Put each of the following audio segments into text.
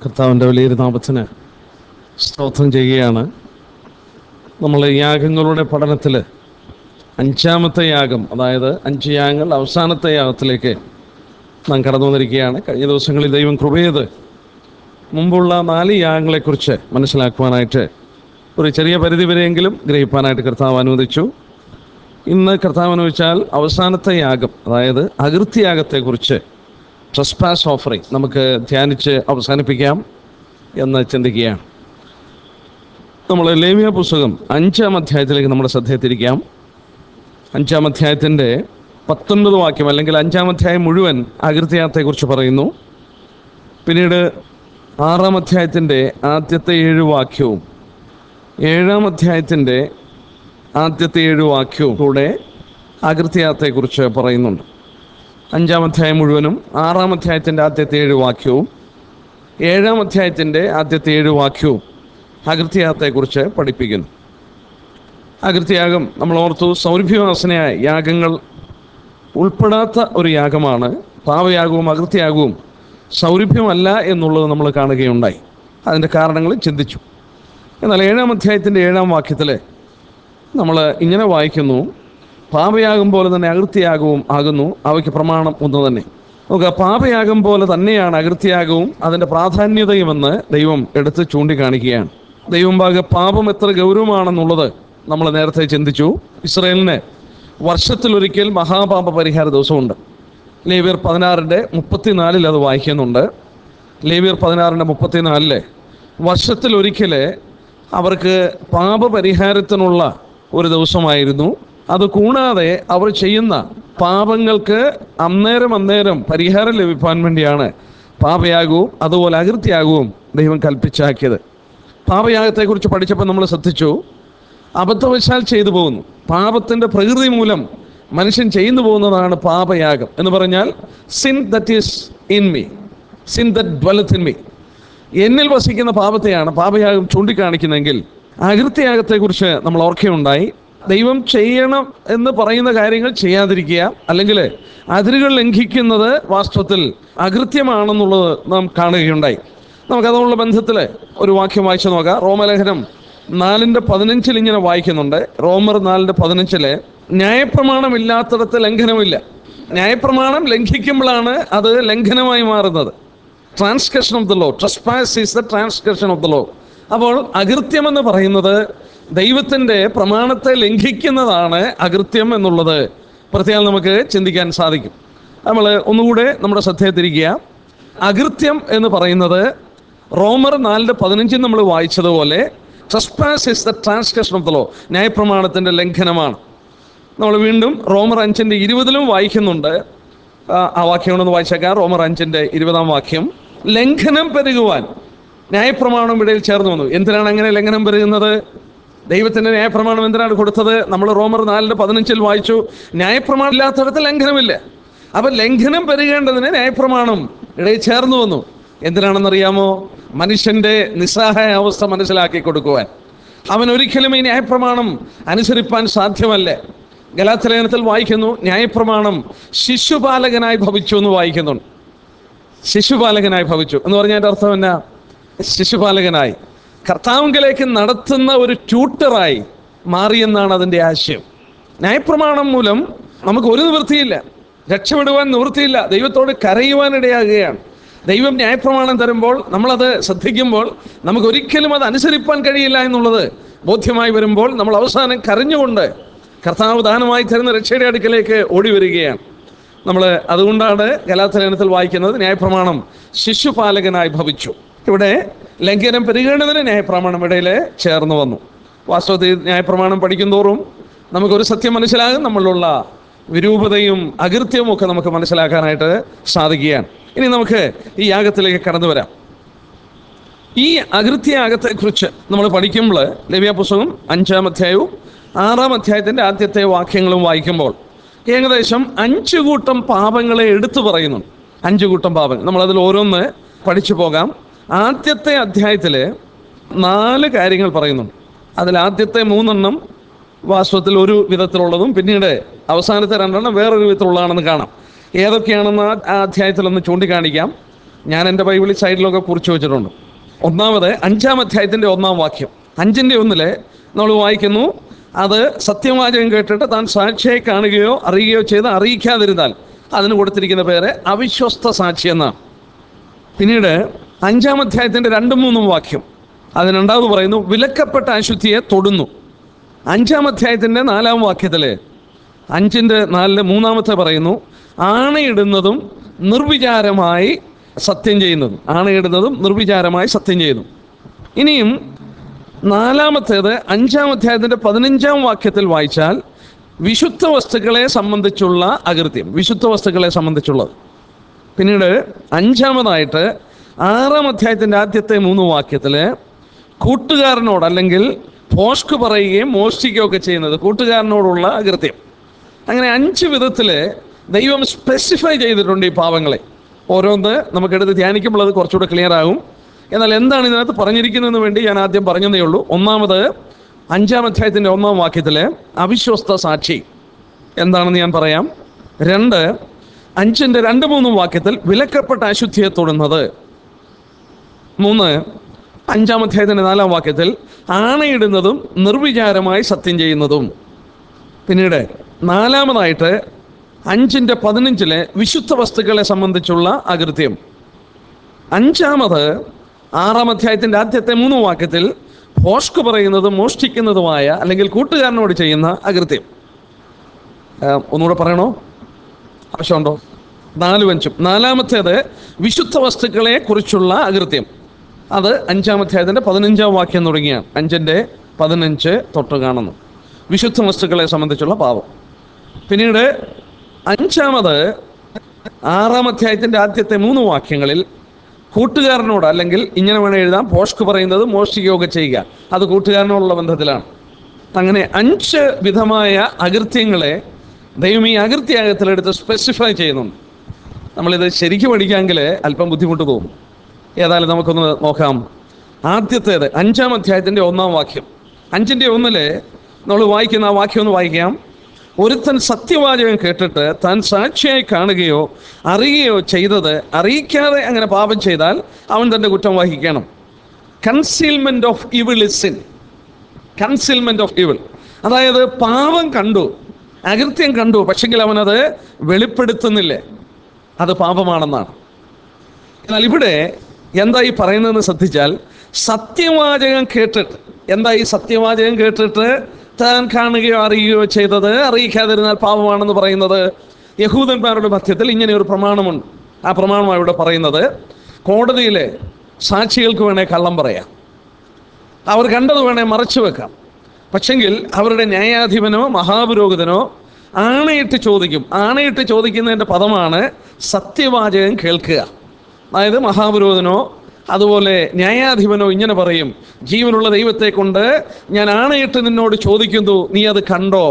കർത്താവിൻ്റെ വലിയൊരു നാമത്തിന് സ്തോത്രം ചെയ്യുകയാണ് നമ്മൾ യാഗങ്ങളുടെ പഠനത്തിൽ അഞ്ചാമത്തെ യാഗം അതായത് അഞ്ച് യാഗങ്ങൾ അവസാനത്തെ യാഗത്തിലേക്ക് നാം കടന്നു വന്നിരിക്കുകയാണ് കഴിഞ്ഞ ദിവസങ്ങളിൽ ദൈവം കൃപയത് മുമ്പുള്ള നാല് യാഗങ്ങളെക്കുറിച്ച് മനസ്സിലാക്കുവാനായിട്ട് ഒരു ചെറിയ പരിധി വരെയെങ്കിലും ഗ്രഹിപ്പാനായിട്ട് കർത്താവ് അനുവദിച്ചു ഇന്ന് കർത്താവ് അനുവദിച്ചാൽ അവസാനത്തെ യാഗം അതായത് അകൃത്യയാഗത്തെക്കുറിച്ച് ട്രസ്പാസ് ഓഫറിങ് നമുക്ക് ധ്യാനിച്ച് അവസാനിപ്പിക്കാം എന്ന് ചിന്തിക്കുകയാണ് നമ്മൾ ലേവ്യ പുസ്തകം അഞ്ചാം അധ്യായത്തിലേക്ക് നമ്മുടെ ശ്രദ്ധയെ തിരിക്കാം അഞ്ചാം അധ്യായത്തിൻ്റെ പത്തൊൻപത് വാക്യം അല്ലെങ്കിൽ അഞ്ചാം അധ്യായം മുഴുവൻ അകൃത്യയാഗത്തെക്കുറിച്ച് പറയുന്നു പിന്നീട് ആറാം അധ്യായത്തിൻ്റെ ആദ്യത്തെ ഏഴ് വാക്യവും ഏഴാം അധ്യായത്തിൻ്റെ ആദ്യത്തെ ഏഴ് വാക്യവും കൂടെ അകൃത്യയാഗത്തെക്കുറിച്ച് പറയുന്നുണ്ട് അഞ്ചാം അധ്യായം മുഴുവനും ആറാം അധ്യായത്തിൻ്റെ ആദ്യത്തെ ഏഴ് വാക്യവും ഏഴാം അധ്യായത്തിൻ്റെ ആദ്യത്തെ ഏഴ് വാക്യവും അകൃത്യയാഗത്തെക്കുറിച്ച് പഠിപ്പിക്കുന്നു അകൃത്യയാഗം നമ്മൾ ഓർത്തു സൗരഭ്യവാസനയായ യാഗങ്ങൾ ഉൾപ്പെടാത്ത ഒരു യാഗമാണ് പാവയാഗവും അകൃത്യയാഗവും സൗരഭ്യമല്ല എന്നുള്ളത് നമ്മൾ കാണുകയുണ്ടായി അതിൻ്റെ കാരണങ്ങൾ ചിന്തിച്ചു എന്നാൽ ഏഴാം അധ്യായത്തിൻ്റെ ഏഴാം വാക്യത്തിൽ നമ്മൾ ഇങ്ങനെ വായിക്കുന്നു പാപയാഗം പോലെ തന്നെ അകൃത്യയാഗവും ആകുന്നു അവയ്ക്ക് പ്രമാണം ഒന്ന് തന്നെ നോക്കുക പാപയാഗം പോലെ തന്നെയാണ് അകൃത്യയാഗവും അതിൻ്റെ പ്രാധാന്യതയുമെന്ന് ദൈവം എടുത്ത് ചൂണ്ടിക്കാണിക്കുകയാണ് ദൈവം ഭാഗ പാപം എത്ര ഗൗരവമാണെന്നുള്ളത് നമ്മൾ നേരത്തെ ചിന്തിച്ചു ഇസ്രയേലിന് വർഷത്തിലൊരിക്കൽ മഹാപാപ പരിഹാര ദിവസമുണ്ട് ലേവിയർ പതിനാറിൻ്റെ മുപ്പത്തിനാലിൽ അത് വായിക്കുന്നുണ്ട് ലേവിയർ പതിനാറിൻ്റെ മുപ്പത്തിനാലില് വർഷത്തിലൊരിക്കൽ അവർക്ക് പാപപരിഹാരത്തിനുള്ള ഒരു ദിവസമായിരുന്നു അത് കൂടാതെ അവർ ചെയ്യുന്ന പാപങ്ങൾക്ക് അന്നേരം അന്നേരം പരിഹാരം ലഭിക്കാൻ വേണ്ടിയാണ് പാപയാഗവും അതുപോലെ അകൃത്യാഗവും ദൈവം കൽപ്പിച്ചാക്കിയത് പാപയാഗത്തെക്കുറിച്ച് പഠിച്ചപ്പോൾ നമ്മൾ ശ്രദ്ധിച്ചു അബദ്ധവശാൽ ചെയ്തു പോകുന്നു പാപത്തിൻ്റെ പ്രകൃതി മൂലം മനുഷ്യൻ ചെയ്യുന്നു പോകുന്നതാണ് പാപയാഗം എന്ന് പറഞ്ഞാൽ sin that is in me sin that dwelleth in me എന്നിൽ വസിക്കുന്ന പാപത്തെയാണ് പാപയാഗം ചൂണ്ടിക്കാണിക്കുന്നെങ്കിൽ അകൃത്യയാഗത്തെക്കുറിച്ച് നമ്മൾ ഓർക്കുകയുണ്ടായി ദൈവം ചെയ്യണം എന്ന് പറയുന്ന കാര്യങ്ങൾ ചെയ്യാതിരിക്കുക അല്ലെങ്കിൽ അതിരുകൾ ലംഘിക്കുന്നത് വാസ്തവത്തിൽ അകൃത്യമാണെന്നുള്ളത് നാം കാണുകയുണ്ടായി നമുക്ക് അതുള്ള ബന്ധത്തിൽ ഒരു വാക്യം വായിച്ചു നോക്കാം റോമലേഖനം നാലിൻ്റെ പതിനഞ്ചിൽ ഇങ്ങനെ വായിക്കുന്നുണ്ട് റോമർ നാലിൻ്റെ പതിനഞ്ചില് ന്യായപ്രമാണമില്ലാത്തിടത്ത് ലംഘനമില്ല ന്യായപ്രമാണം ലംഘിക്കുമ്പോഴാണ് അത് ലംഘനമായി മാറുന്നത് transgression of the law trespass is the transgression of the law അപ്പോൾ അകൃത്യം എന്ന് പറയുന്നത് ദൈവത്തിൻ്റെ പ്രമാണത്തെ ലംഘിക്കുന്നതാണ് അകൃത്യം എന്നുള്ളത് പ്രത്യേകം നമുക്ക് ചിന്തിക്കാൻ സാധിക്കും നമ്മൾ ഒന്നുകൂടെ നമ്മുടെ ശ്രദ്ധയെ തിരിക്കുക അകൃത്യം എന്ന് പറയുന്നത് റോമർ നാലിൻ്റെ പതിനഞ്ചിൽ നമ്മൾ വായിച്ചതുപോലെ trespass is the transgression of the law ന്യായപ്രമാണത്തിൻ്റെ ലംഘനമാണ് നമ്മൾ വീണ്ടും റോമർ അഞ്ചിൻ്റെ ഇരുപതിലും വായിക്കുന്നുണ്ട് ആ, ആ വാക്യം കൊണ്ടൊന്ന് വായിച്ചേക്കാം റോമർ അഞ്ചിൻ്റെ ഇരുപതാം വാക്യം ലംഘനം പെരുകുവാൻ ന്യായപ്രമാണം ഇടയിൽ ചേർന്ന് വന്നു എന്തിനാണ് അങ്ങനെ ലംഘനം പെരുകുന്നത് ദൈവത്തിന്റെ ന്യായപ്രമാണം എന്തിനാണ് കൊടുത്തത് നമ്മൾ റോമർ നാലിൻ്റെ പതിനഞ്ചിൽ വായിച്ചു ന്യായപ്രമാണം ഇല്ലാത്തടത്ത് ലംഘനമില്ല അപ്പൊ ലംഘനം പെരുകേണ്ടതിന് ന്യായപ്രമാണം ഇടയിൽ ചേർന്ന് വന്നു എന്തിനാണെന്നറിയാമോ മനുഷ്യന്റെ നിസ്സഹായ അവസ്ഥ മനസ്സിലാക്കി കൊടുക്കുവാൻ അവൻ ഒരിക്കലും ഈ ന്യായപ്രമാണം അനുസരിപ്പാൻ സാധ്യമല്ല ഗലാത്തലേഖനത്തിൽ വായിക്കുന്നു ന്യായപ്രമാണം ശിശുപാലകനായി ഭവിച്ചു എന്ന് വായിക്കുന്നുണ്ട് ശിശുപാലകനായി ഭവിച്ചു എന്ന് പറഞ്ഞതിൻ്റെ അർത്ഥം എന്നാ ശിശുപാലകനായി കർത്താവിലേക്ക് നടത്തുന്ന ഒരു ട്യൂട്ടറായി മാറിയെന്നാണ് അതിൻ്റെ ആശയം ന്യായപ്രമാണം മൂലം നമുക്ക് ഒരു നിവൃത്തിയില്ല രക്ഷപ്പെടുവാൻ നിവൃത്തിയില്ല ദൈവത്തോട് കരയുവാനിടയാകുകയാണ് ദൈവം ന്യായപ്രമാണം തരുമ്പോൾ നമ്മളത് ശ്രദ്ധിക്കുമ്പോൾ നമുക്ക് ഒരിക്കലും അത് അനുസരിപ്പാൻ കഴിയില്ല എന്നുള്ളത് ബോധ്യമായി വരുമ്പോൾ നമ്മൾ അവസാനം കരഞ്ഞുകൊണ്ട് കർത്താവ് ദാനമായി തരുന്ന രക്ഷയുടെ അടുക്കലേക്ക് ഓടി വരികയാണ് നമ്മൾ അതുകൊണ്ടാണ് ഗലാത്തലേനത്തിൽ വായിക്കുന്നത് ന്യായപ്രമാണം ശിശുപാലകനായി ഭവിച്ചു ഇവിടെ ലംഘനം പെരുകേണ്ടതിന് ന്യായപ്രമാണം ഇടയിൽ ചേർന്ന് വന്നു വാസ്തവത്തിൽ ന്യായപ്രമാണം പഠിക്കുന്തോറും നമുക്കൊരു സത്യം മനസ്സിലാകും നമ്മളിലുള്ള വിരൂപതയും അകൃത്യവും ഒക്കെ നമുക്ക് മനസ്സിലാക്കാനായിട്ട് സാധിക്കുകയാണ് ഇനി നമുക്ക് ഈ യാഗത്തിലേക്ക് കടന്നു വരാം ഈ അകൃത്യയാഗത്തെക്കുറിച്ച് നമ്മൾ പഠിക്കുമ്പോൾ ലവ്യ പുസ്തകം അഞ്ചാം അധ്യായവും ആറാം അധ്യായത്തിൻ്റെ ആദ്യത്തെ വാക്യങ്ങളും വായിക്കുമ്പോൾ ഏകദേശം അഞ്ച് കൂട്ടം പാപങ്ങളെ എടുത്തു പറയുന്നു അഞ്ച് കൂട്ടം പാപങ്ങൾ നമ്മളതിൽ ഓരോന്ന് പഠിച്ചു പോകാം ആദ്യത്തെ അധ്യായത്തിൽ നാല് കാര്യങ്ങൾ പറയുന്നുണ്ട് അതിൽ ആദ്യത്തെ മൂന്നെണ്ണം വാസ്തവത്തിൽ ഒരു വിധത്തിലുള്ളതും പിന്നീട് അവസാനത്തെ രണ്ടെണ്ണം വേറൊരു വിധത്തിലുള്ളതാണെന്ന് കാണാം ഏതൊക്കെയാണെന്ന് ആ- ആ അധ്യായത്തിൽ ഒന്ന് ചൂണ്ടിക്കാണിക്കാം ഞാൻ എൻ്റെ ബൈബിളിൽ സൈഡിലൊക്കെ കുറിച്ച് വെച്ചിട്ടുണ്ട് ഒന്നാമത് അഞ്ചാം അധ്യായത്തിൻ്റെ ഒന്നാം വാക്യം അഞ്ചിൻ്റെ ഒന്നില് നമ്മൾ വായിക്കുന്നു അത് സത്യവാചകം കേട്ടിട്ട് താൻ സാക്ഷിയെ കാണുകയോ അറിയുകയോ ചെയ്ത് അറിയിക്കാതിരുന്നാൽ അതിന് കൊടുത്തിരിക്കുന്ന പേര് അവിശ്വസ്ത സാക്ഷി എന്നാണ് പിന്നീട് അഞ്ചാം അധ്യായത്തിൻ്റെ രണ്ടും മൂന്നും വാക്യം അത് രണ്ടാമത് പറയുന്നു വിലക്കപ്പെട്ട അശുദ്ധിയെ തൊടുന്നു അഞ്ചാം അധ്യായത്തിൻ്റെ നാലാം വാക്യത്തിൽ അഞ്ചിൻ്റെ നാലില് മൂന്നാമത്തെ പറയുന്നു ആണയിടുന്നതും നിർവിചാരമായി സത്യം ചെയ്യുന്നതും ആണയിടുന്നതും നിർവിചാരമായി സത്യം ചെയ്യുന്നു ഇനിയും നാലാമത്തേത് അഞ്ചാം അധ്യായത്തിൻ്റെ പതിനഞ്ചാം വാക്യത്തിൽ വായിച്ചാൽ വിശുദ്ധ വസ്തുക്കളെ സംബന്ധിച്ചുള്ള അകൃത്യം വിശുദ്ധ വസ്തുക്കളെ സംബന്ധിച്ചുള്ളത് പിന്നീട് അഞ്ചാമതായിട്ട് ആറാം അധ്യായത്തിൻ്റെ ആദ്യത്തെ മൂന്ന് വാക്യത്തിൽ കൂട്ടുകാരനോട് അല്ലെങ്കിൽ പോഷ്ക് പറയുകയും മോഷ്ടിക്കുകയും ഒക്കെ ചെയ്യുന്നത് കൂട്ടുകാരനോടുള്ള അകൃത്യം അങ്ങനെ അഞ്ച് വിധത്തിൽ ദൈവം സ്പെസിഫൈ ചെയ്തിട്ടുണ്ട് ഈ പാവങ്ങളെ ഓരോന്ന് നമുക്കെടുത്ത് ധ്യാനിക്കുമ്പോൾ അത് കുറച്ചുകൂടെ ക്ലിയർ ആകും എന്നാൽ എന്താണ് ഇതിനകത്ത് പറഞ്ഞിരിക്കുന്നതെന്ന് വേണ്ടി ഞാൻ ആദ്യം പറഞ്ഞതേ ഉള്ളൂ ഒന്നാമത് അഞ്ചാം അധ്യായത്തിൻ്റെ ഒന്നാം വാക്യത്തിൽ അവിശ്വസ്ത സാക്ഷി എന്താണെന്ന് ഞാൻ പറയാം രണ്ട് അഞ്ചിൻ്റെ രണ്ട് മൂന്നും വാക്യത്തിൽ വിലക്കപ്പെട്ട അശുദ്ധിയെ തൊടുന്നത് മൂന്ന് അഞ്ചാം അധ്യായത്തിൻ്റെ നാലാം വാക്യത്തിൽ ആണയിടുന്നതും നിർവിചാരമായി സത്യം ചെയ്യുന്നതും പിന്നീട് നാലാമതായിട്ട് അഞ്ചിൻ്റെ പതിനഞ്ചിലെ വിശുദ്ധ വസ്തുക്കളെ സംബന്ധിച്ചുള്ള അകൃത്യം അഞ്ചാമത് ആറാം അധ്യായത്തിൻ്റെ ആദ്യത്തെ മൂന്ന് വാക്യത്തിൽ ഭോഷ്ക് പറയുന്നതും മോഷ്ടിക്കുന്നതുമായ അല്ലെങ്കിൽ കൂട്ടുകാരനോട് ചെയ്യുന്ന അകൃത്യം ആ, ഒന്നുകൂടെ പറയണോ ആവശ്യമുണ്ടോ നാലും അഞ്ചും നാലാമത്തേത് വിശുദ്ധ വസ്തുക്കളെ കുറിച്ചുള്ള അകൃത്യം അത് അഞ്ചാം അധ്യായത്തിൻ്റെ പതിനഞ്ചാം വാക്യം തുടങ്ങിയാണ് അഞ്ചിൻ്റെ പതിനഞ്ച് തൊട്ട് കാണുന്നു വിശുദ്ധ വസ്തുക്കളെ സംബന്ധിച്ചുള്ള പാവം പിന്നീട് അഞ്ചാമത് ആറാം അധ്യായത്തിൻ്റെ ആദ്യത്തെ മൂന്ന് വാക്യങ്ങളിൽ കൂട്ടുകാരനോട് അല്ലെങ്കിൽ ഇങ്ങനെ വേണം എഴുതാം പോഷ്ക് പറയുന്നത് മോഷ്ടിക്കുകയൊക്കെ ചെയ്യുക അത് കൂട്ടുകാരനോടുള്ള ബന്ധത്തിലാണ് അങ്ങനെ അഞ്ച് വിധമായ അകൃത്യങ്ങളെ ദൈവം ഈ അകൃത്യാഗത്തിലെടുത്ത് സ്പെസിഫൈ ചെയ്യുന്നുണ്ട് നമ്മളിത് ശരിക്കും പഠിക്കാമെങ്കിൽ അല്പം ബുദ്ധിമുട്ട് തോന്നും ഏതായാലും നമുക്കൊന്ന് നോക്കാം ആദ്യത്തേത് അഞ്ചാം അധ്യായത്തിൻ്റെ ഒന്നാം വാക്യം അഞ്ചിൻ്റെ ഒന്നില് നമ്മൾ വായിക്കുന്ന ആ വാക്യം ഒന്ന് വായിക്കാം ഒരുത്തൻ സത്യവാചകം കേട്ടിട്ട് താൻ സാക്ഷിയായി കാണുകയോ അറിയുകയോ ചെയ്തത് അറിയിക്കാതെ അങ്ങനെ പാപം ചെയ്താൽ അവൻ തൻ്റെ കുറ്റം വഹിക്കണം concealment of evil is sin concealment of evil അതായത് പാപം കണ്ടു അകൃത്യം കണ്ടു പക്ഷെങ്കിൽ അവനത് വെളിപ്പെടുത്തുന്നില്ലേ അത് പാപമാണെന്നാണ് എന്നാൽ ഇവിടെ എന്താ ഈ പറയുന്നതെന്ന് ശ്രദ്ധിച്ചാൽ സത്യവാചകം കേട്ടിട്ട് എന്താ ഈ സത്യവാചകം കേട്ടിട്ട് താൻ കാണുകയോ അറിയുകയോ ചെയ്തത് അറിയിക്കാതിരുന്നാൽ പാപമാണെന്ന് പറയുന്നത് യഹൂദന്മാരുടെ മധ്യത്തിൽ ഇങ്ങനെ ഒരു പ്രമാണമുണ്ട് ആ പ്രമാണമാണ് ഇവിടെ പറയുന്നത് കോടതിയിലെ സാക്ഷികൾക്ക് വേണേൽ കള്ളം പറയാം അവർ കണ്ടത് വേണേൽ മറച്ചു വെക്കാം പക്ഷെങ്കിൽ അവരുടെ ന്യായാധിപനോ മഹാപുരോഹിതനോ ആണയിട്ട് ചോദിക്കും ആണയിട്ട് ചോദിക്കുന്നതിൻ്റെ പദമാണ് സത്യവാചകം കേൾക്കുക അതായത് മഹാപുരോഹിതനോ അതുപോലെ ന്യായാധിപനോ ഇങ്ങനെ പറയും ജീവനുള്ള ദൈവത്തെ കൊണ്ട് ഞാൻ ആണയിട്ട് നിന്നോട് ചോദിക്കുന്നു നീ അത് കണ്ടോ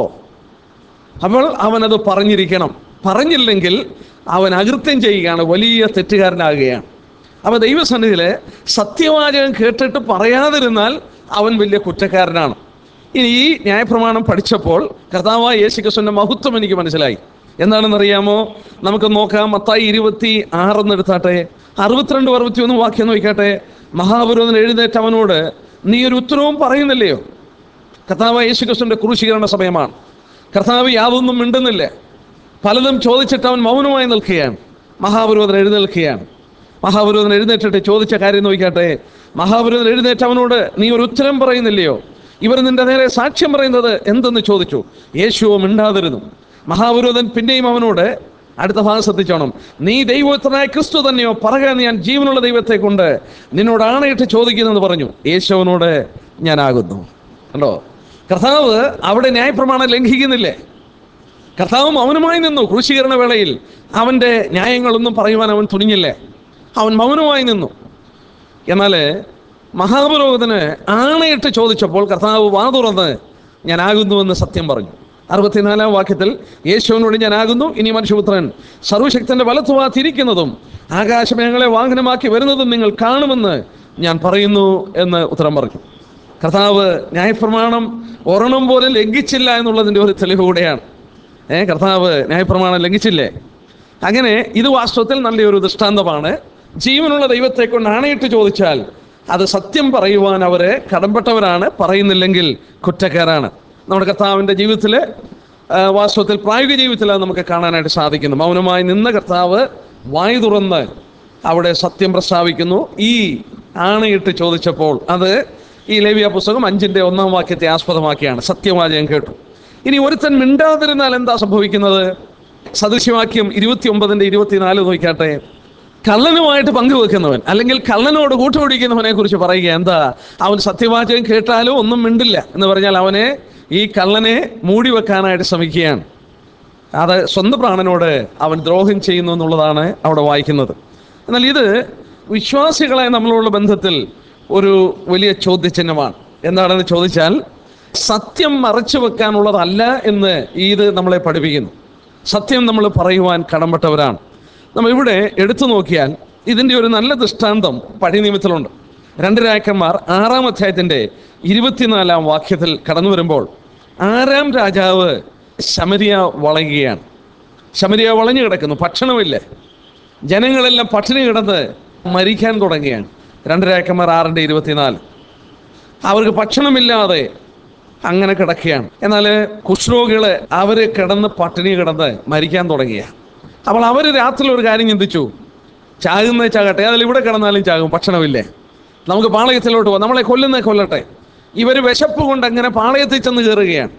അപ്പോൾ അവനത് പറഞ്ഞിരിക്കണം പറഞ്ഞില്ലെങ്കിൽ അവൻ അകൃത്യം ചെയ്യുകയാണ് വലിയ തെറ്റുകാരനാകുകയാണ് അപ്പോൾ ദൈവസന്നിധിയിൽ സത്യവാചകം കേട്ടിട്ട് പറയാതിരുന്നാൽ അവൻ വലിയ കുറ്റക്കാരനാണ് ഇനി ഈ ന്യായപ്രമാണം പഠിച്ചപ്പോൾ കർത്താവായ യേശുക്രിസ്തുവിൻ്റെ മഹത്വം എനിക്ക് മനസ്സിലായി എന്താണെന്നറിയാമോ നമുക്ക് നോക്കാം മത്തായി ഇരുപത്തി ആറെന്ന് എടുത്താട്ടെ അറുപത്തിരണ്ട് അറുപത്തി ഒന്ന് വാക്യം നോക്കിക്കാട്ടെ മഹാപുരോധൻ എഴുന്നേറ്റ് അവനോട് നീ ഒരു ഉത്തരവും പറയുന്നില്ലയോ കർത്താവ് യേശുക്രിസ്തുവിൻ്റെ ക്രൂശീകരണ സമയമാണ് കർത്താവ് യാതൊന്നും മിണ്ടുന്നില്ല പലതും ചോദിച്ചിട്ട് അവൻ മൗനമായി നിൽക്കുകയാണ് മഹാപുരോധൻ എഴുന്നേൽക്കുകയാണ് മഹാപുരോധൻ എഴുന്നേറ്റിട്ട് ചോദിച്ച കാര്യം നോക്കിയാട്ടെ മഹാപുരോധൻ എഴുന്നേറ്റ് അവനോട് നീ ഒരു ഉത്തരം പറയുന്നില്ലയോ ഇവർ നിന്റെ നേരെ സാക്ഷ്യം പറയുന്നത് എന്തെന്ന് ചോദിച്ചു യേശുവോ മിണ്ടാതിരുന്നു മഹാപുരോധൻ പിന്നെയും അവനോട് അടുത്ത ഭാഗം ശ്രദ്ധിച്ചോണം നീ ദൈവത്തിനായ ക്രിസ്തു തന്നെയോ പറയുക ഞാൻ ജീവനുള്ള ദൈവത്തെ കൊണ്ട് നിന്നോട് ആണയിട്ട് ചോദിക്കുന്നെന്ന് പറഞ്ഞു യേശുവിനോട് ഞാനാകുന്നു കണ്ടോ കർത്താവ് അവിടെ ന്യായപ്രമാണം ലംഘിക്കുന്നില്ലേ കർത്താവ് മൗനമായി നിന്നു ക്രൂശീകരണ വേളയിൽ അവൻ്റെ ന്യായങ്ങളൊന്നും പറയുവാൻ അവൻ തുനിഞ്ഞില്ലേ അവൻ മൗനമായി നിന്നു എന്നാൽ മഹാപുരോഹിതന് ആണയിട്ട് ചോദിച്ചപ്പോൾ കർത്താവ് വാ തുറന്ന് ഞാനാകുന്നുവെന്ന് സത്യം പറഞ്ഞു അറുപത്തിനാലാം വാക്യത്തിൽ യേശുവിനോട് ഞാനാകുന്നു ഇനി മനുഷ്യപുത്രൻ സർവശക്തന്റെ വലത്തുവാത്തിരിക്കുന്നതും ആകാശമേങ്ങളെ വാഹനമാക്കി വരുന്നതും നിങ്ങൾ കാണുമെന്ന് ഞാൻ പറയുന്നു എന്ന് ഉത്തരം പറഞ്ഞു കർത്താവ് ന്യായപ്രമാണം ഒരെണ്ണം പോലും ലംഘിച്ചില്ല എന്നുള്ളതിൻ്റെ ഒരു തെളിവ് കൂടെയാണ് ഏ കർത്താവ് ന്യായപ്രമാണം ലംഘിച്ചില്ലേ അങ്ങനെ ഇത് വാസ്തവത്തിൽ നല്ലൊരു ദൃഷ്ടാന്തമാണ് ജീവനുള്ള ദൈവത്തെ കൊണ്ട് ആണയിട്ട് ചോദിച്ചാൽ അത് സത്യം പറയുവാൻ അവര് കടമ്പെട്ടവരാണ് പറയുന്നില്ലെങ്കിൽ കുറ്റക്കാരാണ് നമ്മുടെ കർത്താവിൻ്റെ ജീവിതത്തിൽ വാസ്തവത്തിൽ പ്രായോഗിക ജീവിതത്തിൽ അത് നമുക്ക് കാണാനായിട്ട് സാധിക്കുന്നു മൗനമായി നിന്ന കർത്താവ് വായു തുറന്ന് അവിടെ സത്യം പ്രസ്താവിക്കുന്നു ഈ ആണയിട്ട് ചോദിച്ചപ്പോൾ അത് ഈ ലേവിയ പുസ്തകം അഞ്ചിന്റെ ഒന്നാം വാക്യത്തെ ആസ്പദമാക്കിയാണ് സത്യവാചകം കേട്ടു ഇനി ഒരുത്തൻ മിണ്ടാതിരുന്നാൽ എന്താ സംഭവിക്കുന്നത് സദൃശ്യവാക്യം ഇരുപത്തി ഒമ്പതിന്റെ ഇരുപത്തിനാല് നോക്കിയാട്ടെ കള്ളനുമായിട്ട് പങ്കുവെക്കുന്നവൻ അല്ലെങ്കിൽ കള്ളനോട് കൂട്ടുപിടിക്കുന്നവനെ കുറിച്ച് പറയുക എന്താ അവൻ സത്യവാചകം കേട്ടാലും ഒന്നും മിണ്ടില്ല എന്ന് പറഞ്ഞാൽ അവനെ ഈ കള്ളനെ മൂടി വെക്കാനായിട്ട് ശ്രമിക്കുകയാണ് അത് സ്വന്തം പ്രാണനോട് അവൻ ദ്രോഹം ചെയ്യുന്നു എന്നുള്ളതാണ് അവിടെ വായിക്കുന്നത് എന്നാൽ ഇത് വിശ്വാസികളെ നമ്മളോടുള്ള ബന്ധത്തിൽ ഒരു വലിയ ചോദ്യചിഹ്നമാണ് എന്താണെന്ന് ചോദിച്ചാൽ സത്യം മറച്ചു വെക്കാനുള്ളതല്ല എന്ന് ഇത് നമ്മളെ പഠിപ്പിക്കുന്നു സത്യം നമ്മൾ പറയുവാൻ കടമ്പെട്ടവരാണ് നമ്മൾ ഇവിടെ എടുത്തു നോക്കിയാൽ ഇതിൻ്റെ ഒരു നല്ല ദൃഷ്ടാന്തം പഴയ നിയമത്തിലുണ്ട് രണ്ട് രാജക്കന്മാർ ആറാം അധ്യായത്തിൻ്റെ ഇരുപത്തിനാലാം വാക്യത്തിൽ കടന്നു വരുമ്പോൾ ആറാം രാജാവ് ശമരിയ വളയുകയാണ് ശമരിയ വളഞ്ഞു കിടക്കുന്നു ഭക്ഷണമില്ല ജനങ്ങളെല്ലാം പട്ടിണി കിടന്ന് മരിക്കാൻ തുടങ്ങുകയാണ് രണ്ട് രാജക്കന്മാർ ആറിൻ്റെ ഇരുപത്തിനാല് അവർക്ക് ഭക്ഷണമില്ലാതെ അങ്ങനെ കിടക്കുകയാണ് എന്നാൽ കുഷ്രോഗികള് അവര് കിടന്ന് പട്ടിണി കിടന്ന് മരിക്കാൻ തുടങ്ങിയ അപ്പോൾ അവർ രാത്രി ഒരു കാര്യം ചിന്തിച്ചു ചാകുന്ന ചാകട്ടെ അതിൽ ഇവിടെ കിടന്നാലും ചാകും ഭക്ഷണമില്ലേ നമുക്ക് പാളയത്തിലോട്ട് പോകാം നമ്മളെ കൊല്ലുന്ന കൊല്ലട്ടെ ഇവർ വിശപ്പ് കൊണ്ട് അങ്ങനെ പാളയത്തിൽ ചെന്ന് കയറുകയാണ്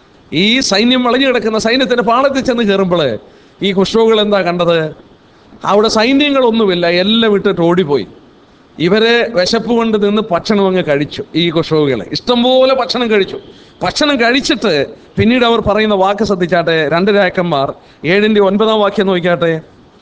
ഈ സൈന്യം വളഞ്ഞു കിടക്കുന്ന സൈന്യത്തിന്റെ പാളത്തിൽ ചെന്ന് കയറുമ്പോൾ ഈ കുഷ്രോഗികൾ എന്താ കണ്ടത് അവിടെ സൈന്യങ്ങളൊന്നുമില്ല എല്ലാം വിട്ടിട്ട് ഓടിപ്പോയി ഇവരെ വിശപ്പ് കൊണ്ട് നിന്ന് ഭക്ഷണം അങ്ങ് കഴിച്ചു ഈ കുഷ്രോഗികളെ ഇഷ്ടംപോലെ ഭക്ഷണം കഴിച്ചു ഭക്ഷണം കഴിച്ചിട്ട് പിന്നീട് അവർ പറയുന്ന വാക്ക് ശ്രദ്ധിച്ചാട്ടെ രണ്ട് രായക്കന്മാർ ഏഴിൻ്റെ ഒൻപതാം വാക്യം നോക്കിയാട്ടെ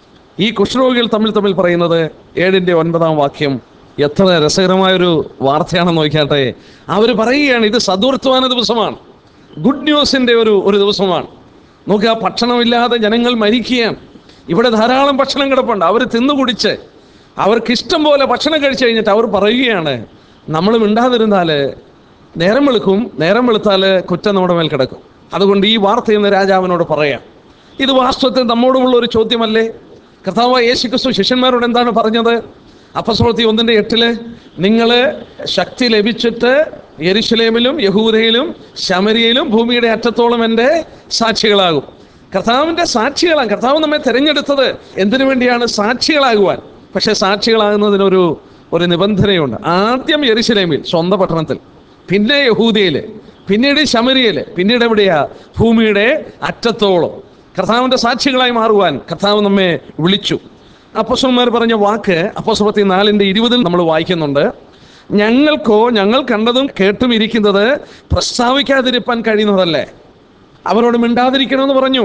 ഈ കുഷ്ഠരോഗികൾ തമ്മിൽ തമ്മിൽ പറയുന്നത് ഏഴിൻ്റെ ഒൻപതാം വാക്യം എത്ര രസകരമായൊരു വാർത്തയാണെന്ന് നോക്കിയാട്ടെ അവർ പറയുകയാണ് ഇത് സദൂർത്തവാന ദിവസമാണ് ഗുഡ് ന്യൂസിൻ്റെ ഒരു ഒരു ദിവസമാണ് നോക്കുക ഭക്ഷണമില്ലാതെ ജനങ്ങൾ മരിക്കുകയാണ് ഇവിടെ ധാരാളം ഭക്ഷണം കിടപ്പുണ്ട് അവർ തിന്നു കുടിച്ച് അവർക്ക് ഇഷ്ടം പോലെ ഭക്ഷണം കഴിച്ചു കഴിഞ്ഞിട്ട് അവർ പറയുകയാണ് നമ്മൾ മിണ്ടാതിരുന്നാൽ നേരം വെളുക്കും നേരം വെളുത്താൽ കുറ്റം നമ്മുടെ മേൽ കിടക്കും അതുകൊണ്ട് ഈ വാർത്ത ഇന്ന് രാജാവിനോട് പറയാം ഇത് വാസ്തവത്തിൽ നമ്മോടുമുള്ള ഒരു ചോദ്യമല്ലേ കർത്താവ് യേശു ക്രിസ്തു ശിഷ്യന്മാരോട് എന്താണ് പറഞ്ഞത് അപ്പസ്വളത്തി ഒന്നിൻ്റെ എട്ടില് നിങ്ങൾ ശക്തി ലഭിച്ചിട്ട് യെരുശലേമിലും യഹൂദയിലും ശമരിയയിലും ഭൂമിയുടെ അറ്റത്തോളം എൻ്റെ സാക്ഷികളാകും കർത്താവിൻ്റെ സാക്ഷികളാണ് കർത്താവ് നമ്മെ തിരഞ്ഞെടുത്തത് എന്തിനു വേണ്ടിയാണ് സാക്ഷികളാകുവാൻ പക്ഷേ സാക്ഷികളാകുന്നതിനൊരു ഒരു നിബന്ധനയുണ്ട് ആദ്യം യെരുശലേമിൽ സ്വന്തം പട്ടണത്തിൽ പിന്നെ യഹൂദയില് പിന്നീട് ശമരിയല് പിന്നീട് എവിടെയാ ഭൂമിയുടെ അറ്റത്തോളം കർത്താവിൻ്റെ സാക്ഷികളായി മാറുവാൻ കർത്താവ് നമ്മെ വിളിച്ചു അപ്പോസ്വന്മാർ പറഞ്ഞ വാക്ക് അപ്പോസ്വത്തി നാലിൻ്റെ ഇരുപതിൽ നമ്മൾ വായിക്കുന്നുണ്ട് ഞങ്ങൾക്കോ ഞങ്ങൾ കണ്ടതും കേട്ടും ഇരിക്കുന്നത് പ്രസ്താവിക്കാതിരിപ്പാൻ കഴിയുന്നതല്ലേ അവരോട് മിണ്ടാതിരിക്കണമെന്ന് പറഞ്ഞു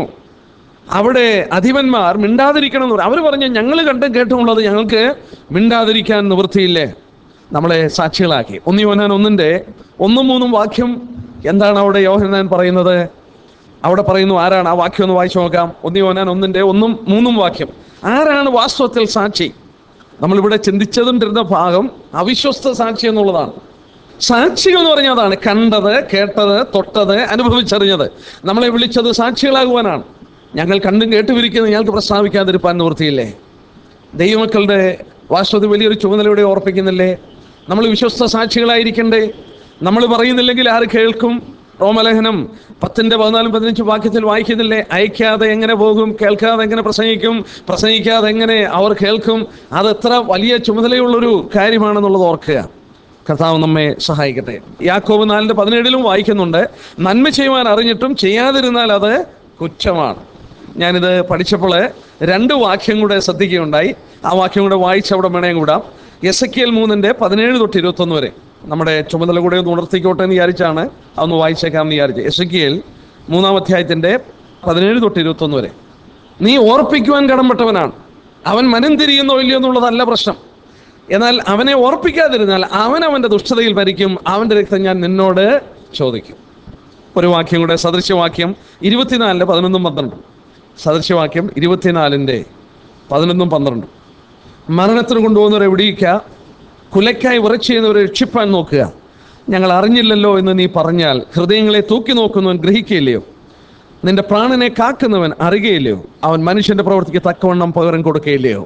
അവിടെ അധിപന്മാർ മിണ്ടാതിരിക്കണം എന്ന് അവർ പറഞ്ഞു ഞങ്ങൾ കണ്ടും കേട്ടുമുള്ളത് ഞങ്ങൾക്ക് മിണ്ടാതിരിക്കാൻ നിവൃത്തിയില്ലേ നമ്മളെ സാക്ഷികളാക്കി ഒന്ന് യോഹന്നാൻ ഒന്നിൻ്റെ ഒന്നും മൂന്നും വാക്യം എന്താണ് അവിടെ യോഹന്നാൻ പറയുന്നത് അവിടെ പറയുന്നു ആരാണ് ആ വാക്യം ഒന്ന് വായിച്ചു നോക്കാം ഒന്ന് യോഹന്നാൻ ഒന്നിൻ്റെ ഒന്നും മൂന്നും വാക്യം ആരാണ് വാസ്തവത്തിൽ സാക്ഷി നമ്മളിവിടെ ചിന്തിച്ചതുണ്ടിരുന്ന ഭാഗം അവിശ്വസ്ത സാക്ഷി എന്നുള്ളതാണ് സാക്ഷികൾ എന്ന് പറഞ്ഞാൽ അതാണ് കണ്ടത് കേട്ടത് തൊട്ടത് അനുഭവിച്ചറിഞ്ഞത് നമ്മളെ വിളിച്ചത് സാക്ഷികളാകുവാനാണ് ഞങ്ങൾ കണ്ടും കേട്ടുപിരിക്കുന്നത് ഞങ്ങൾക്ക് പ്രസ്താവിക്കാതിരിപ്പാൻ നിവൃത്തിയില്ലേ ദൈവമക്കളുടെ വാസ്തവത്തിൽ വലിയൊരു ചുമതലയുടെ ഓർപ്പിക്കുന്നില്ലേ നമ്മൾ വിശ്വസ്ത സാക്ഷികളായിരിക്കണ്ടേ നമ്മൾ പറയുന്നില്ലെങ്കിൽ ആര് കേൾക്കും റോമലേഖനം പത്തിൻ്റെ പതിനാലും പതിനഞ്ചും വാക്യത്തിൽ വായിക്കുന്നില്ലേ അയക്കാതെ എങ്ങനെ പോകും കേൾക്കാതെ എങ്ങനെ പ്രസംഗിക്കും പ്രസംഗിക്കാതെ എങ്ങനെ അവർ കേൾക്കും അത് എത്ര വലിയ ചുമതലയുള്ളൊരു കാര്യമാണെന്നുള്ളത് ഓർക്കുക കർത്താവ് നമ്മെ സഹായിക്കട്ടെ യാക്കോബ് നാലിൻ്റെ പതിനേഴിലും വായിക്കുന്നുണ്ട് നന്മ ചെയ്യുവാൻ അറിഞ്ഞിട്ടും ചെയ്യാതിരുന്നാൽ അത് കുറ്റമാണ് ഞാനിത് പഠിച്ചപ്പോൾ രണ്ട് വാക്യം കൂടെ ശ്രദ്ധിക്കുകയുണ്ടായി ആ വാക്യം കൂടെ വായിച്ച് അവിടെ വേണേം കൂടാം എസ് എ കെ എൽ മൂന്നിൻ്റെ പതിനേഴ് തൊട്ട് ഇരുപത്തൊന്ന് വരെ നമ്മുടെ ചുമതല കൂടെ ഒന്ന് ഉണർത്തിക്കോട്ടെ എന്ന് വിചാരിച്ചാണ് അതൊന്ന് വായിച്ചേക്കാമെന്ന് വിചാരിച്ചു എസ് എ കെ എൽ മൂന്നാം അധ്യായത്തിൻ്റെ പതിനേഴ് തൊട്ട് ഇരുപത്തൊന്ന് വരെ നീ ഓർപ്പിക്കുവാൻ കടംപെട്ടവനാണ് അവൻ മനം തിരിയുന്നോ ഇല്ലയോ എന്നുള്ളതല്ല പ്രശ്നം എന്നാൽ അവനെ ഓർപ്പിക്കാതിരുന്നാൽ അവൻ അവൻ്റെ ദുഷ്ടതയിൽ ഭരിക്കും അവൻ്റെ രക്തം ഞാൻ നിന്നോട് ചോദിക്കും ഒരു വാക്യം കൂടെ സദൃശ്യവാക്യം ഇരുപത്തിനാലിൻ്റെ പതിനൊന്നും പന്ത്രണ്ടും സദൃശ്യവാക്യം ഇരുപത്തിനാലിൻ്റെ പതിനൊന്നും പന്ത്രണ്ടും മരണത്തിന് കൊണ്ടുപോകുന്നവരെ വിടിയിക്കുക കുലയ്ക്കായി ഉറച്ചു ചെയ്യുന്നവരെ രക്ഷിപ്പാൻ നോക്കുക ഞങ്ങൾ അറിഞ്ഞില്ലല്ലോ എന്ന് നീ പറഞ്ഞാൽ ഹൃദയങ്ങളെ തൂക്കി നോക്കുന്നവൻ ഗ്രഹിക്കുകയില്ലയോ നിന്റെ പ്രാണനെ കാക്കുന്നവൻ അറിയുകയില്ലയോ അവൻ മനുഷ്യന്റെ പ്രവൃത്തിക്ക് തക്കവണ്ണം പകരം കൊടുക്കുകയില്ലയോ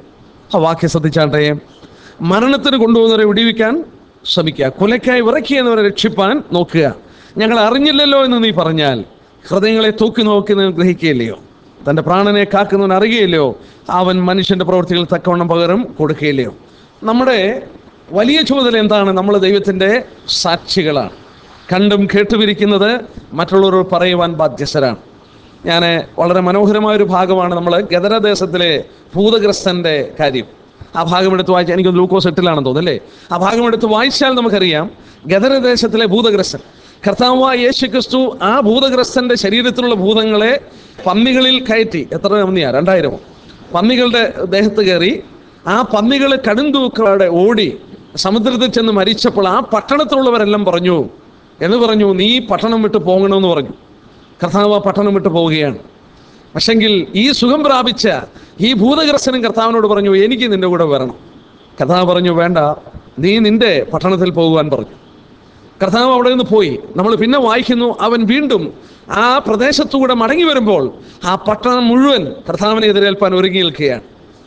ആ വാക്യം ശ്രദ്ധിച്ചാട്ടെ മരണത്തിന് കൊണ്ടുപോകുന്നവരെ വിടിവിക്കാൻ ശ്രമിക്കുക കൊലയ്ക്കായി വിറക്കിയെന്നവരെ രക്ഷിപ്പാൻ നോക്കുക ഞങ്ങൾ അറിഞ്ഞില്ലല്ലോ എന്ന് നീ പറഞ്ഞാൽ ഹൃദയങ്ങളെ തൂക്കി നോക്കി നീ ഗ്രഹിക്കുകയില്ലയോ തൻ്റെ പ്രാണനെ കാക്കുന്നവൻ അറിയുകയില്ലയോ അവൻ മനുഷ്യൻ്റെ പ്രവൃത്തികൾ തക്കവണ്ണം പകരം കൊടുക്കുകയില്ലയോ നമ്മുടെ വലിയ ചുമതല എന്താണ് നമ്മൾ ദൈവത്തിൻ്റെ സാക്ഷികളാണ് കണ്ടും കേട്ടുപിരിക്കുന്നത് മറ്റുള്ളവർ പറയുവാൻ ബാധ്യസ്ഥരാണ് ഞാൻ വളരെ മനോഹരമായ ഒരു ഭാഗമാണ് നമ്മൾ ഗദരദേശത്തിലെ ഭൂതഗ്രസ്തൻ്റെ കാര്യം ആ ഭാഗം എടുത്ത് വായിച്ചാൽ എനിക്ക് ലൂക്കോസ് എട്ടിലാണെന്ന് തോന്നുന്നു അല്ലേ ആ ഭാഗം എടുത്ത് വായിച്ചാൽ നമുക്കറിയാം ഗദരദേശത്തിലെ ഭൂതഗ്രസ്തൻ കർത്താവായ യേശു ക്രിസ്തു ആ ഭൂതഗ്രസ്തന്റെ ശരീരത്തിലുള്ള ഭൂതങ്ങളെ പന്നികളിൽ കയറ്റി എത്ര പന്നിയാ രണ്ടായിരമോ പന്നികളുടെ ദേഹത്ത് കയറി ആ പന്നികൾ കടുംതൂക്കോടെ ഓടി സമുദ്രത്തിൽ ചെന്ന് മരിച്ചപ്പോൾ ആ പട്ടണത്തിലുള്ളവരെല്ലാം പറഞ്ഞു എന്ന് പറഞ്ഞു നീ പട്ടണം വിട്ട് പോകണമെന്ന് പറഞ്ഞു കർത്താവ് ആ പട്ടണം വിട്ട് പോവുകയാണ് പക്ഷെങ്കിൽ ഈ സുഖം പ്രാപിച്ച ഈ ഭൂതഗ്രസ്തനും കർത്താവിനോട് പറഞ്ഞു എനിക്ക് നിന്റെ കൂടെ വരണം കർത്താവ് പറഞ്ഞു വേണ്ട നീ നിന്റെ പട്ടണത്തിൽ പോകുവാൻ പറഞ്ഞു കർത്താവ് അവിടെ നിന്ന് പോയി നമ്മൾ പിന്നെ വായിക്കുന്നു അവൻ വീണ്ടും ആ പ്രദേശത്തുകൂടെ മടങ്ങി വരുമ്പോൾ ആ പട്ടണം മുഴുവൻ കർത്താവിനെ എതിരേൽപ്പാൻ ഒരുങ്ങി നിൽക്കുകയാണ്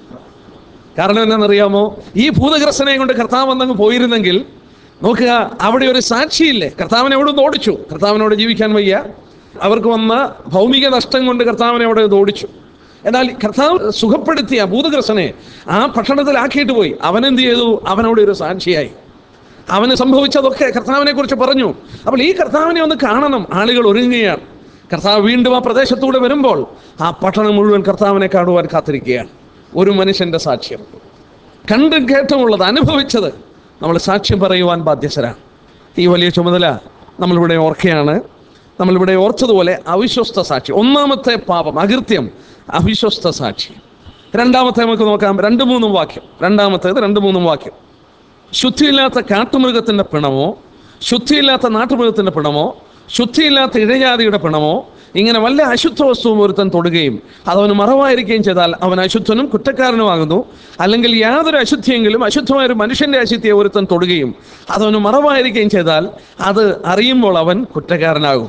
കാരണം എന്താണെന്നറിയാമോ ഈ ഭൂതഗ്രസ്തനെ കൊണ്ട് കർത്താവ് വന്നങ്ങ് പോയിരുന്നെങ്കിൽ നോക്കുക അവിടെ ഒരു സാക്ഷിയില്ലേ കർത്താവിനെ അവിടെ നിന്ന് ഓടിച്ചു കർത്താവിനോട് ജീവിക്കാൻ വയ്യ അവർക്ക് വന്ന ഭൗമിക നഷ്ടം കൊണ്ട് കർത്താവിനെ അവിടെ നിന്ന് ഓടിച്ചു എന്നാൽ കർത്താവ് സുഖപ്പെടുത്തിയ ഭൂതഗ്രസ്തനെ ആ പട്ടണത്തിലാക്കിയിട്ട് പോയി അവനെന്ത് ചെയ്തു അവനവിടെ ഒരു സാക്ഷിയായി അവന് സംഭവിച്ചതൊക്കെ കർത്താവിനെ കുറിച്ച് പറഞ്ഞു അപ്പോൾ ഈ കർത്താവിനെ ഒന്ന് കാണണം ആളുകൾ ഒരുങ്ങുകയാണ് കർത്താവ് വീണ്ടും ആ പ്രദേശത്തൂടെ വരുമ്പോൾ ആ പട്ടണം മുഴുവൻ കർത്താവിനെ കാണുവാൻ കാത്തിരിക്കുകയാണ് ഒരു മനുഷ്യന്റെ സാക്ഷ്യം കണ്ടും കേട്ടുമുള്ളത് അനുഭവിച്ചത് നമ്മൾ സാക്ഷ്യം പറയുവാൻ ബാധ്യസ്ഥരാണ് ഈ വലിയ ചുമതല നമ്മളിവിടെ ഓർക്കുകയാണ് നമ്മളിവിടെ ഓർത്തതുപോലെ അവിശ്വസ്ത സാക്ഷി ഒന്നാമത്തെ പാപം അകൃത്യം അവിശ്വസ്ത സാക്ഷി രണ്ടാമത്തെ നമുക്ക് നോക്കാം രണ്ട് മൂന്നും വാക്യം രണ്ടാമത്തേത് രണ്ട് മൂന്നും വാക്യം ശുദ്ധിയില്ലാത്ത കാട്ടുമൃഗത്തിൻ്റെ പിണമോ ശുദ്ധിയില്ലാത്ത നാട്ടുമൃഗത്തിൻ്റെ പിണമോ ശുദ്ധിയില്ലാത്ത ഇഴജാതിയുടെ പിണമോ ഇങ്ങനെ വല്ല അശുദ്ധ വസ്തുവും ഒരുത്തൻ തൊടുകയും അതവന് മറവായിരിക്കുകയും ചെയ്താൽ അവൻ അശുദ്ധനും കുറ്റക്കാരനുമാകുന്നു അല്ലെങ്കിൽ യാതൊരു അശുദ്ധിയെങ്കിലും അശുദ്ധമായ ഒരു മനുഷ്യന്റെ അശുദ്ധിയെ ഒരുത്തൻ തൊടുകയും അതവന് മറവായിരിക്കുകയും ചെയ്താൽ അത് അറിയുമ്പോൾ അവൻ കുറ്റക്കാരനാകും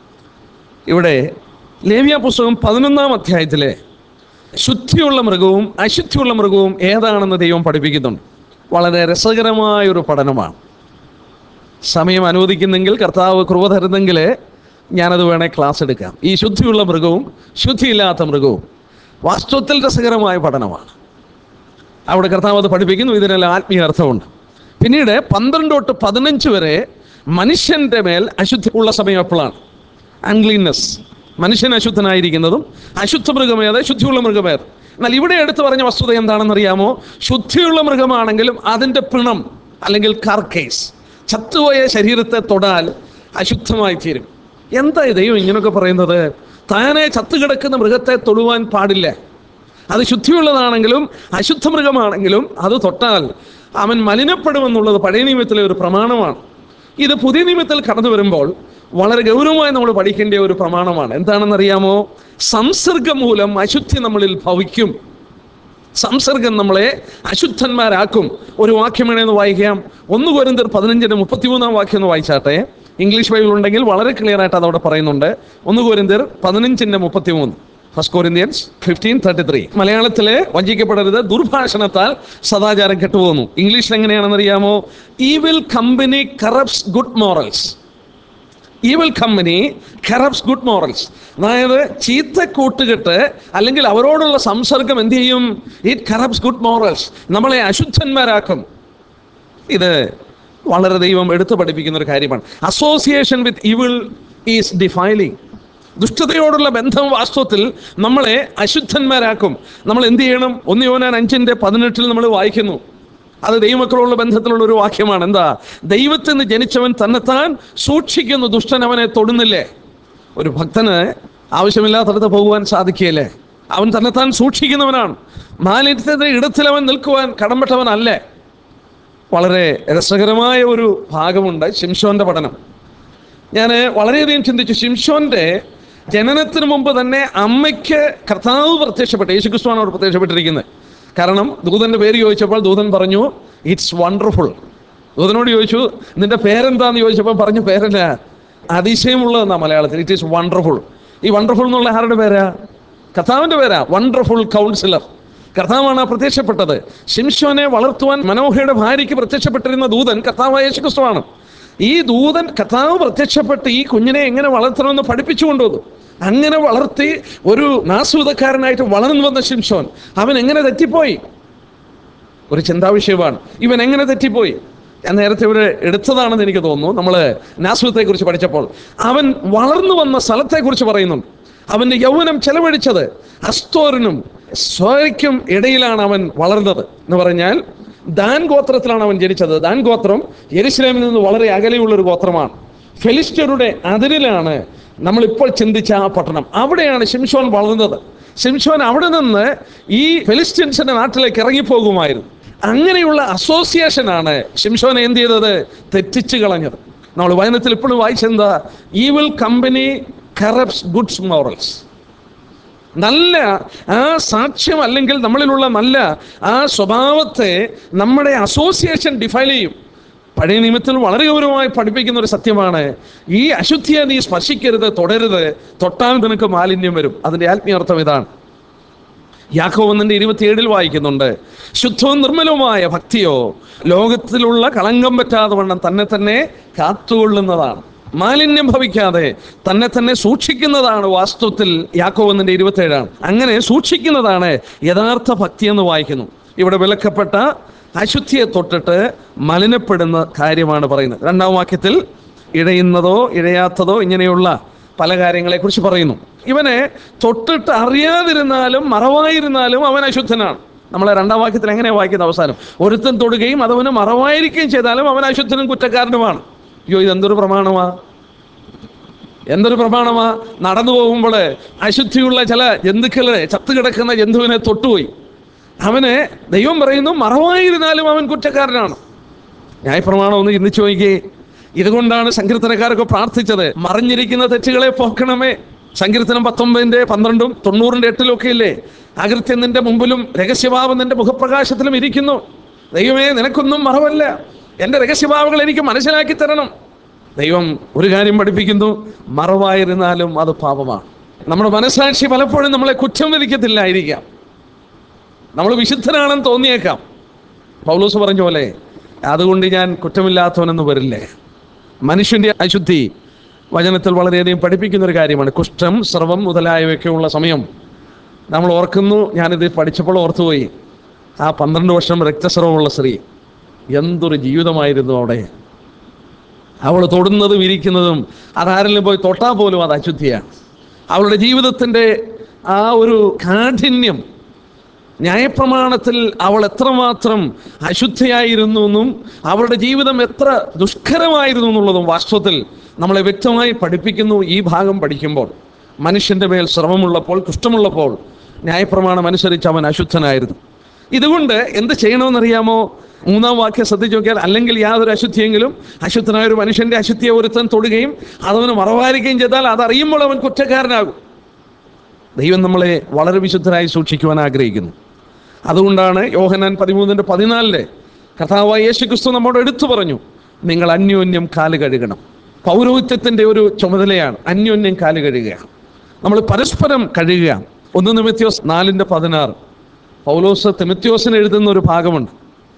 ഇവിടെ ലേവ്യ പുസ്തകം പതിനൊന്നാം അധ്യായത്തിലെ ശുദ്ധിയുള്ള മൃഗവും അശുദ്ധിയുള്ള മൃഗവും ഏതാണെന്ന് ദൈവം പഠിപ്പിക്കുന്നുണ്ട് വളരെ രസകരമായ ഒരു പഠനമാണ് സമയം അനുവദിക്കുന്നെങ്കിൽ കർത്താവ് കൃപ തരുന്നെങ്കിൽ ഞാനത് വേണേ ക്ലാസ് എടുക്കാം ഈ ശുദ്ധിയുള്ള മൃഗവും ശുദ്ധിയില്ലാത്ത മൃഗവും വാസ്തവത്തിൽ രസകരമായ പഠനമാണ് അവിടെ കർത്താവ് അത് പഠിപ്പിക്കുന്നു ഇതിനെല്ലാം ആത്മീയ അർത്ഥമുണ്ട് പിന്നീട് പന്ത്രണ്ട് തൊട്ട് പതിനഞ്ച് വരെ മനുഷ്യൻ്റെ മേൽ അശുദ്ധി ഉള്ള സമയം എപ്പോഴാണ് അൺക്ലീൻനെസ് മനുഷ്യൻ അശുദ്ധനായിരിക്കുന്നതും അശുദ്ധ മൃഗമേത് ശുദ്ധിയുള്ള മൃഗമേത് എന്നാൽ ഇവിടെ എടുത്തു പറഞ്ഞ വസ്തുത എന്താണെന്നറിയാമോ ശുദ്ധിയുള്ള മൃഗമാണെങ്കിലും അതിൻ്റെ പിണം അല്ലെങ്കിൽ കാർക്കേസ് ചത്തുപോയ ശരീരത്തെ തൊടാൽ അശുദ്ധമായി തീരും എന്താ ഈ ദൈവം ഇങ്ങനെയൊക്കെ പറയുന്നത് താനെ ചത്തുകിടക്കുന്ന മൃഗത്തെ തൊടുവാൻ പാടില്ല അത് ശുദ്ധിയുള്ളതാണെങ്കിലും അശുദ്ധ മൃഗമാണെങ്കിലും അത് തൊട്ടാൽ അവൻ മലിനപ്പെടുമെന്നുള്ളത് പഴയ നിയമത്തിലെ ഒരു പ്രമാണമാണ് ഇത് പുതിയ നിയമത്തിൽ കടന്നു വരുമ്പോൾ വളരെ ഗൗരവമായി നമ്മൾ പഠിക്കേണ്ട ഒരു പ്രമാണമാണ് എന്താണെന്നറിയാമോ സംസർഗം മൂലം അശുദ്ധി നമ്മളിൽ ഭവിക്കും സംസർഗം നമ്മളെ അശുദ്ധന്മാരാക്കും ഒരു വാക്യം വേണമെന്ന് വായിക്കാം ഒന്ന് കോരിന്തർ പതിനഞ്ചിന് മുപ്പത്തിമൂന്നാം വാക്യം ഒന്ന് വായിച്ചാട്ടെ ഇംഗ്ലീഷ് ബൈബിൾ ഉണ്ടെങ്കിൽ വളരെ ക്ലിയർ ആയിട്ട് അതവിടെ പറയുന്നുണ്ട് ഒന്ന് കോരിന്തർ പതിനഞ്ചിൻ്റെ മുപ്പത്തിമൂന്ന് first Corinthians fifteen thirty three മലയാളത്തില് വഞ്ചിക്കപ്പെടരുത് ദുർഭാഷണത്താൽ സദാചാരം കെട്ടുപോകുന്നു ഇംഗ്ലീഷിൽ എങ്ങനെയാണെന്നറിയാമോ evil company corrupts good morals evil company corrupts good morals അതായത് ചീത്ത കൂട്ടുകെട്ട് അല്ലെങ്കിൽ അവരോടുള്ള സംസർഗം എന്ത് ചെയ്യും ഇറ്റ് കറപ്റ്റ്സ് ഗുഡ് മോറൽസ് നമ്മളെ അശുദ്ധന്മാരാക്കും ഇത് വളരെ ദൈവം എടുത്തു പഠിപ്പിക്കുന്ന ഒരു കാര്യമാണ് association with evil is defiling ദുഷ്ടതയോടുള്ള ബന്ധം വാസ്തവത്തിൽ നമ്മളെ അശുദ്ധന്മാരാക്കും നമ്മൾ എന്ത് ചെയ്യണം ഒന്ന് യോനാൻ അഞ്ചിൻ്റെ പതിനെട്ടിൽ നമ്മൾ വായിക്കുന്നു അത് ദൈവമക്കളുള്ള ബന്ധത്തിലുള്ള ഒരു വാക്യമാണ് എന്താ ദൈവത്തിൽ നിന്ന് ജനിച്ചവൻ തന്നെത്താൻ സൂക്ഷിക്കുന്നു ദുഷ്ടൻ അവനെ തൊടുന്നില്ലേ ഒരു ഭക്തന് ആവശ്യമില്ലാത്തടത്ത് പോകുവാൻ സാധിക്കുകയില്ലേ അവൻ തന്നെത്താൻ സൂക്ഷിക്കുന്നവനാണ് മാലിന്യത്തിന്റെ ഇടത്തിൽ അവൻ നിൽക്കുവാൻ കടമ്പെട്ടവനല്ലേ വളരെ രസകരമായ ഒരു ഭാഗമുണ്ട് ശിംഷോന്റെ പഠനം ഞാൻ വളരെയധികം ചിന്തിച്ചു ശിംഷോന്റെ ജനനത്തിന് മുമ്പ് തന്നെ അമ്മയ്ക്ക് കർത്താവ് പ്രത്യക്ഷപ്പെട്ടു യേശുക്രിസ്തുവാണ് അവിടെ പ്രത്യക്ഷപ്പെട്ടിരിക്കുന്നത് കാരണം ദൂതന്റെ പേര് ചോദിച്ചപ്പോൾ ദൂതൻ പറഞ്ഞു ഇറ്റ്സ് വണ്ടർഫുൾ ദൂതനോട് ചോദിച്ചു നിന്റെ പേരെന്താന്ന് ചോദിച്ചപ്പോൾ പറഞ്ഞു പേരല്ല അതിശയമുള്ളതെന്നാ മലയാളത്തിൽ ഇറ്റ് ഈസ് വണ്ടർഫുൾ ഈ വണ്ടർഫുൾ എന്നുള്ള ആരുടെ പേരാ കർത്താവിന്റെ പേരാ വണ്ടർഫുൾ കൗൺസിലർ കർത്താവാണ് ആ പ്രത്യക്ഷപ്പെട്ടത് ശിംശോനെ വളർത്തുവാൻ മനോഹയുടെ ഭാര്യയ്ക്ക് പ്രത്യക്ഷപ്പെട്ടിരുന്ന ദൂതൻ കർത്താവായ യേശുക്രിസ്തുവാണ് ഈ ദൂതൻ കർത്താവ് പ്രത്യക്ഷപ്പെട്ട് ഈ കുഞ്ഞിനെ എങ്ങനെ വളർത്തണമെന്ന് പഠിപ്പിച്ചു കൊണ്ടുവന്നു അങ്ങനെ വളർത്തി ഒരു നാസൂതക്കാരനായിട്ട് വളർന്നു വന്ന ശിംശോൻ അവൻ എങ്ങനെ തെറ്റിപ്പോയി ഒരു ചിന്താവിഷയമാണ് ഇവൻ എങ്ങനെ തെറ്റിപ്പോയി ഞാൻ നേരത്തെ ഇവിടെ എടുത്തതാണെന്ന് എനിക്ക് തോന്നുന്നു നമ്മൾ നാസ്വത്തെ കുറിച്ച് പഠിച്ചപ്പോൾ അവൻ വളർന്നു വന്ന സ്ഥലത്തെക്കുറിച്ച് പറയുന്നുണ്ട് അവൻ്റെ യൗവനം ചെലവഴിച്ചത് അസ്തോറിനും സ്വയ്ക്കും ഇടയിലാണ് അവൻ വളർന്നത് എന്ന് പറഞ്ഞാൽ ദാൻ ഗോത്രത്തിലാണ് അവൻ ജനിച്ചത് ദാൻ ഗോത്രം യെരുശലേമിൽ നിന്ന് വളരെ അകലെയുള്ള ഒരു ഗോത്രമാണ് ഫെലിസ്റ്റരുടെ അതിരിലാണ് നമ്മളിപ്പോൾ ചിന്തിച്ച ആ പട്ടണം അവിടെയാണ് ശിംഷോൻ വളർന്നത് ശിംഷോൻ അവിടെ നിന്ന് ഈ ഫെലിസ്റ്റീൻസിന്റെ നാട്ടിലേക്ക് ഇറങ്ങിപ്പോകുമായിരുന്നു അങ്ങനെയുള്ള അസോസിയേഷനാണ് ശിംഷോനെ എന്ത് ചെയ്തത് തെറ്റിച്ച് കളഞ്ഞത് നമ്മൾ വചനത്തിൽ ഇപ്പോഴും വായിച്ചെന്താ evil company corrupts goods morals നല്ല ആ സാക്ഷ്യം അല്ലെങ്കിൽ നമ്മളിലുള്ള നല്ല ആ സ്വഭാവത്തെ നമ്മുടെ അസോസിയേഷൻ ഡിഫൈൻ ചെയ്യും പഴയ നിയമത്തിൽ വളരെ ഗൗരവമായി പഠിപ്പിക്കുന്ന ഒരു സത്യമാണ് ഈ അശുദ്ധിയെ നീ സ്പർശിക്കരുത് തുടരുത് തൊട്ടാൽ നിനക്ക് മാലിന്യം വരും അതിൻ്റെ ആത്മീയർത്ഥം ഇതാണ് യാക്കോവന്നിന്റെ ഇരുപത്തിയേഴിൽ വായിക്കുന്നുണ്ട് ശുദ്ധവും നിർമ്മലവുമായ ഭക്തിയോ ലോകത്തിലുള്ള കളങ്കം പറ്റാതെ വണ്ണം തന്നെ തന്നെ കാത്തുകൊള്ളുന്നതാണ് മാലിന്യം ഭവിക്കാതെ തന്നെ തന്നെ സൂക്ഷിക്കുന്നതാണ് വാസ്തവത്തിൽ യാക്കോവന്നിന്റെ ഇരുപത്തിയേഴാണ് അങ്ങനെ സൂക്ഷിക്കുന്നതാണ് യഥാർത്ഥ ഭക്തി എന്ന് വായിക്കുന്നു ഇവിടെ വിലക്കപ്പെട്ട അശുദ്ധിയെ തൊട്ടിട്ട് മലിനപ്പെടുന്ന കാര്യമാണ് പറയുന്നത് രണ്ടാം വാക്യത്തിൽ ഇഴയുന്നതോ ഇഴയാത്തതോ ഇങ്ങനെയുള്ള പല കാര്യങ്ങളെക്കുറിച്ച് പറയുന്നു ഇവനെ തൊട്ടിട്ട് അറിയാതിരുന്നാലും മറവായിരുന്നാലും അവൻ അശുദ്ധനാണ് നമ്മളെ രണ്ടാം വാക്യത്തിൽ എങ്ങനെയാണ് വായിക്കുന്നത് അവസാനം ഒരുത്തൻ തൊടുകയും അതവന് മറവായിരിക്കുകയും ചെയ്താലും അവൻ അശുദ്ധനും കുറ്റക്കാരനുമാണ് അയ്യോ ഇതെന്തൊരു പ്രമാണമാ എന്തൊരു പ്രമാണമാ നടന്നു പോകുമ്പോൾ അശുദ്ധിയുള്ള ചില ജന്തുക്കളെ ചത്തുകിടക്കുന്ന ജന്തുവിനെ തൊട്ടുപോയി അവന് ദൈവം പറയുന്നു മറവായിരുന്നാലും അവൻ കുറ്റക്കാരനാണ് ന്യായപ്രമാണം ഒന്ന് ചിന്തിച്ചു നോക്കിയേ ഇതുകൊണ്ടാണ് സങ്കീർത്തനക്കാരൊക്കെ പ്രാർത്ഥിച്ചത് മറിഞ്ഞിരിക്കുന്ന തെറ്റുകളെ പോക്കണമേ സങ്കീർത്തനം പത്തൊമ്പതിന്റെ പന്ത്രണ്ടും തൊണ്ണൂറിന്റെ എട്ടിലും ഒക്കെ ഇല്ലേ അകൃത്യം നിന്റെ മുമ്പിലും രഹസ്യഭാവം നിന്റെ മുഖപ്രകാശത്തിലും ഇരിക്കുന്നു ദൈവമേ നിനക്കൊന്നും മറവല്ല എൻ്റെ രഹസ്യഭാവങ്ങൾ എനിക്ക് മനസ്സിലാക്കി തരണം ദൈവം ഒരു കാര്യം പഠിപ്പിക്കുന്നു മറവായിരുന്നാലും അത് പാപമാണ് നമ്മുടെ മനസാക്ഷി പലപ്പോഴും നമ്മളെ കുറ്റം വിധിക്കത്തില്ലായിരിക്കാം നമ്മൾ വിശുദ്ധനാണെന്ന് തോന്നിയേക്കാം പൗലോസ് പറഞ്ഞ പോലെ അതുകൊണ്ട് ഞാൻ കുറ്റമില്ലാത്തവനെന്ന് വരില്ലേ മനുഷ്യന്റെ അശുദ്ധി വചനത്തിൽ വളരെയധികം പഠിപ്പിക്കുന്ന ഒരു കാര്യമാണ് കുഷ്ഠം സ്രവം മുതലായവയൊക്കെ ഉള്ള സമയം നമ്മൾ ഓർക്കുന്നു ഞാനിത് പഠിച്ചപ്പോൾ ഓർത്തുപോയി ആ പന്ത്രണ്ട് വർഷം രക്തസ്രവമുള്ള സ്ത്രീ എന്തൊരു ജീവിതമായിരുന്നു അവിടെ അവൾ തൊടുന്നതും ഇരിക്കുന്നതും അതാരെങ്കിലും പോയി തൊട്ടാൽ പോലും അത് അശുദ്ധിയാണ് അവളുടെ ജീവിതത്തിൻ്റെ ആ ഒരു കാഠിന്യം ന്യായപ്രമാണത്തിൽ അവൾ എത്രമാത്രം അശുദ്ധയായിരുന്നു എന്നും അവളുടെ ജീവിതം എത്ര ദുഷ്കരമായിരുന്നു എന്നുള്ളതും വാസ്തവത്തിൽ നമ്മളെ വ്യക്തമായി പഠിപ്പിക്കുന്നു ഈ ഭാഗം പഠിക്കുമ്പോൾ മനുഷ്യന്റെ മേൽ ശ്രമമുള്ളപ്പോൾ കുഷ്ഠമുള്ളപ്പോൾ ന്യായപ്രമാണം അനുസരിച്ച് അവൻ അശുദ്ധനായിരുന്നു ഇതുകൊണ്ട് എന്ത് ചെയ്യണമെന്നറിയാമോ മൂന്നാം വാക്യം ശ്രദ്ധിച്ചു നോക്കിയാൽ അല്ലെങ്കിൽ യാതൊരു അശുദ്ധിയെങ്കിലും അശുദ്ധനായ ഒരു മനുഷ്യന്റെ അശുദ്ധിയെ ഒരുത്തൻ തൊടുകയും അതവന് മറവാരിക്കുകയും ചെയ്താൽ അതറിയുമ്പോൾ അവൻ കുറ്റക്കാരനാകും ദൈവം നമ്മളെ വളരെ വിശുദ്ധരായി സൂക്ഷിക്കുവാൻ ആഗ്രഹിക്കുന്നു അതുകൊണ്ടാണ് യോഹനാൻ പതിമൂന്നിൻ്റെ പതിനാലില് കഥാവായ യേശു ക്രിസ്തു നമ്മോട് എടുത്തു പറഞ്ഞു നിങ്ങൾ അന്യോന്യം കാല് കഴുകണം പൗരോഹിത്യത്തിൻ്റെ ഒരു ചുമതലയാണ് അന്യോന്യം കാല് കഴുകുകയാണ് നമ്മൾ പരസ്പരം കഴുകുക ഒന്ന് നിമിത്യോസ് നാലിൻ്റെ പതിനാറ് പൗലോസ് തിമിത്യോസിന് എഴുതുന്ന ഒരു ഭാഗമുണ്ട്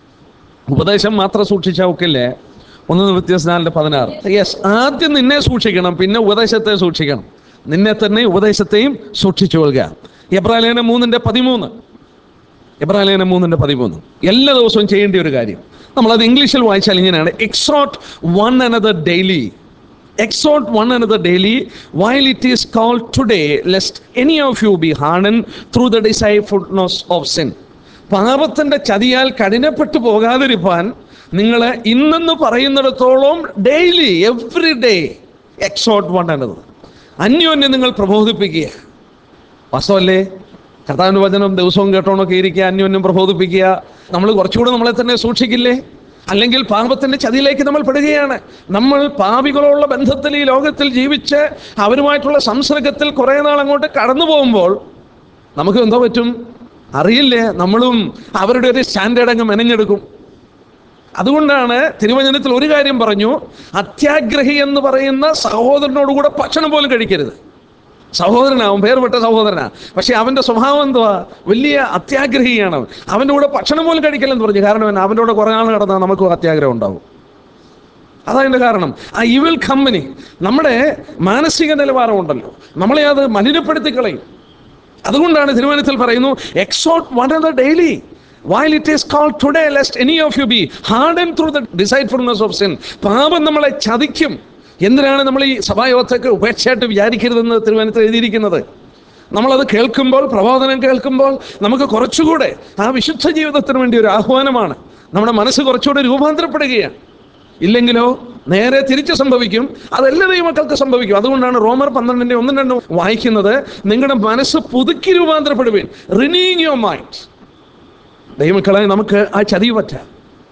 ഉപദേശം മാത്രം സൂക്ഷിച്ചാൽ ഒക്കില്ലേ ഒന്ന് നിമിത്യോസ് നാലിൻ്റെ പതിനാറ് യെസ് ആദ്യം നിന്നെ സൂക്ഷിക്കണം പിന്നെ ഉപദേശത്തെ സൂക്ഷിക്കണം നിന്നെ തന്നെ ഉപദേശത്തെയും സൂക്ഷിച്ചു കൊള്ളുക എബ്രാലേന മൂന്നിൻ്റെ പതിമൂന്ന് എബ്രാലേന മൂന്നിൻ്റെ പതിമൂന്ന് എല്ലാ ദിവസവും ചെയ്യേണ്ട ഒരു കാര്യം നമ്മളത് ഇംഗ്ലീഷിൽ വായിച്ചാൽ ഇങ്ങനെയാണ് exhort one another daily exhort one another daily while it is call today lest any of you be harden through the deceitfulness of sin പാപത്തിന്റെ ചതിയാൽ കഠിനപ്പെട്ടു പോകാതിരിക്കാൻ നിങ്ങൾ ഇന്നെന്ന് പറയുന്നിടത്തോളം daily every day exhort one another അന്യോന്യം നിങ്ങൾ പ്രബോധിപ്പിക്കുക വാസ്തവല്ലേ കർത്താവിൻ്റെ വചനം ദിവസവും കേട്ടോണൊക്കെ ഇരിക്കുക അന്യോന്യം പ്രബോധിപ്പിക്കുക നമ്മൾ കുറച്ചുകൂടെ നമ്മളെ തന്നെ സൂക്ഷിക്കില്ലേ അല്ലെങ്കിൽ പാപത്തിന്റെ ചതിയിലേക്ക് നമ്മൾ പെടുകയാണ് നമ്മൾ പാപികളുള്ള ബന്ധത്തിൽ ഈ ലോകത്തിൽ ജീവിച്ച് അവരുമായിട്ടുള്ള സംസർഗത്തിൽ കുറേ നാൾ അങ്ങോട്ട് കടന്നു പോകുമ്പോൾ നമുക്ക് എന്തോ പറ്റും അറിയില്ലേ നമ്മളും അവരുടെ ഒരു സ്റ്റാൻഡേർഡ് അങ്ങ് മെനഞ്ഞെടുക്കും അതുകൊണ്ടാണ് തിരുവചനത്തിൽ ഒരു കാര്യം പറഞ്ഞു അത്യാഗ്രഹി എന്ന് പറയുന്ന സഹോദരനോടുകൂടെ ഭക്ഷണം പോലും കഴിക്കരുത് സഹോദരനാവും പേർപെട്ട സഹോദരനാ പക്ഷെ അവന്റെ സ്വഭാവം എന്തുവാ വലിയ അത്യാഗ്രഹിയാണ് അവൻ. അവന്റെ കൂടെ ഭക്ഷണം പോലും കഴിക്കില്ലെന്ന് പറഞ്ഞു കാരണം എന്നാ? അവന്റെ കൂടെ കുറേ നാൾ കിടന്നാൽ നമുക്കും അത്യാഗ്രഹം ഉണ്ടാവും അതതിൻ്റെ കാരണം ആ ഇവിൽ കമ്പനി നമ്മുടെ മാനസിക നിലവാരമുണ്ടല്ലോ നമ്മളെ അത് മലിനപ്പെടുത്തി കളയും അതുകൊണ്ടാണ് തിരുവനന്തപുരത്തിൽ പറയുന്നു exhort one other daily while it is call today lest any of you be hard and through the deceitfulness of sin പാപം നമ്മളെ ചതിക്കും എന്തിനാണ് നമ്മൾ ഈ സഭായോഗത്തൊക്കെ ഉപേക്ഷയായിട്ട് വിചാരിക്കരുതെന്ന് തിരുവനന്തപുരത്ത് എഴുതിയിരിക്കുന്നത് നമ്മളത് കേൾക്കുമ്പോൾ പ്രബോധനം കേൾക്കുമ്പോൾ നമുക്ക് കുറച്ചുകൂടെ ആ വിശുദ്ധ ജീവിതത്തിന് വേണ്ടി ഒരു ആഹ്വാനമാണ് നമ്മുടെ മനസ്സ് കുറച്ചുകൂടെ രൂപാന്തരപ്പെടുകയാണ് ഇല്ലെങ്കിലോ നേരെ തിരിച്ച് സംഭവിക്കും അതെല്ലാ ദൈവമക്കൾക്ക് സംഭവിക്കും അതുകൊണ്ടാണ് റോമർ പന്ത്രണ്ടിന്റെ ഒന്നും രണ്ടും വായിക്കുന്നത് നിങ്ങളുടെ മനസ്സ് പുതുക്കി രൂപാന്തരപ്പെടുവീൻ റിനീങ് യുവർ മൈൻഡ് ദൈവമക്കളെ നമുക്ക് ആ ചതിവ് പറ്റാം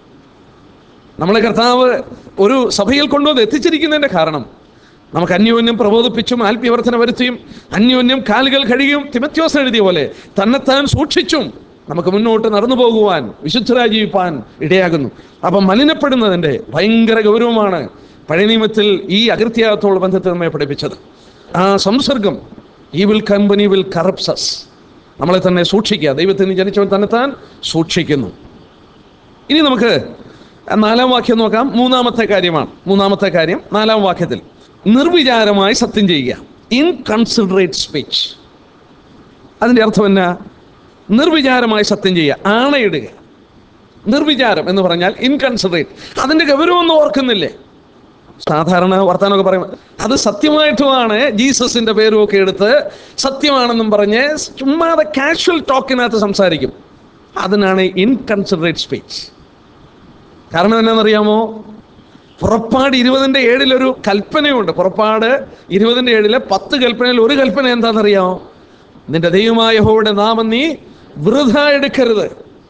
നമ്മളെ കർത്താവ് ഒരു സഭയിൽ കൊണ്ടുവന്ന് എത്തിച്ചിരിക്കുന്നതിന്റെ കാരണം നമുക്ക് അന്യോന്യം പ്രബോധിപ്പിച്ചും ആത്മീയവർദ്ധന വരുത്തിയും അന്യോന്യം കാലുകൾ കഴുകിയും തിമത്യോസ് എഴുതിയ പോലെ തന്നെത്താൻ സൂക്ഷിച്ചും നമുക്ക് മുന്നോട്ട് നടന്നു പോകുവാൻ വിശുദ്ധരായി ജീവിപ്പാൻ ഇടയാകുന്നു അപ്പം മലിനപ്പെടുന്നതിൻ്റെ ഭയങ്കര ഗൗരവമാണ് പഴയ നിയമത്തിൽ ഈ അകൃത്യാഗത്തോട് ബന്ധത്തെ നമ്മെ പഠിപ്പിച്ചത് ആ സംസർഗം ഈ വിൽ കമ്പനി വിൽ കറപ്സസ് നമ്മളെ തന്നെ സൂക്ഷിക്കുക ദൈവത്തിന് ജനിച്ചവൻ തന്നെത്താൻ സൂക്ഷിക്കുന്നു ഇനി നമുക്ക് നാലാം വാക്യം നോക്കാം മൂന്നാമത്തെ കാര്യമാണ് മൂന്നാമത്തെ കാര്യം നാലാം വാക്യത്തിൽ നിർവിചാരമായി സത്യം ചെയ്യുക ഇൻകൺസിഡറേറ്റ് സ്പീച്ച് അതിൻ്റെ അർത്ഥം എന്നാ നിർവിചാരമായി സത്യം ചെയ്യുക ആണയിടുക നിർവിചാരം എന്ന് പറഞ്ഞാൽ ഇൻകൺസിഡറേറ്റ് അതിൻ്റെ ഗൗരവമൊന്നും ഓർക്കുന്നില്ലേ സാധാരണ വർത്താനമൊക്കെ പറയും അത് സത്യമായിട്ടുമാണ് ജീസസിന്റെ പേരും ഒക്കെ എടുത്ത് സത്യമാണെന്നും പറഞ്ഞ് ചുമ്മാതെ കാഷ്വൽ ടോക്കിനകത്ത് സംസാരിക്കും അതിനാണ് ഇൻകൺസിഡറേറ്റ് സ്പീച്ച് കാരണം എന്നാണെന്നറിയാമോ പുറപ്പാട് ഇരുപതിൻ്റെ ഏഴിലൊരു കൽപ്പനയുണ്ട് പുറപ്പാട് ഇരുപതിൻ്റെ ഏഴിലെ പത്ത് കൽപ്പനയിൽ ഒരു കൽപ്പന എന്താണെന്നറിയാമോ നിന്റെ ദൈവമായ യഹോവയുടെ നാമം നീ വൃഥ എടുക്കരുത്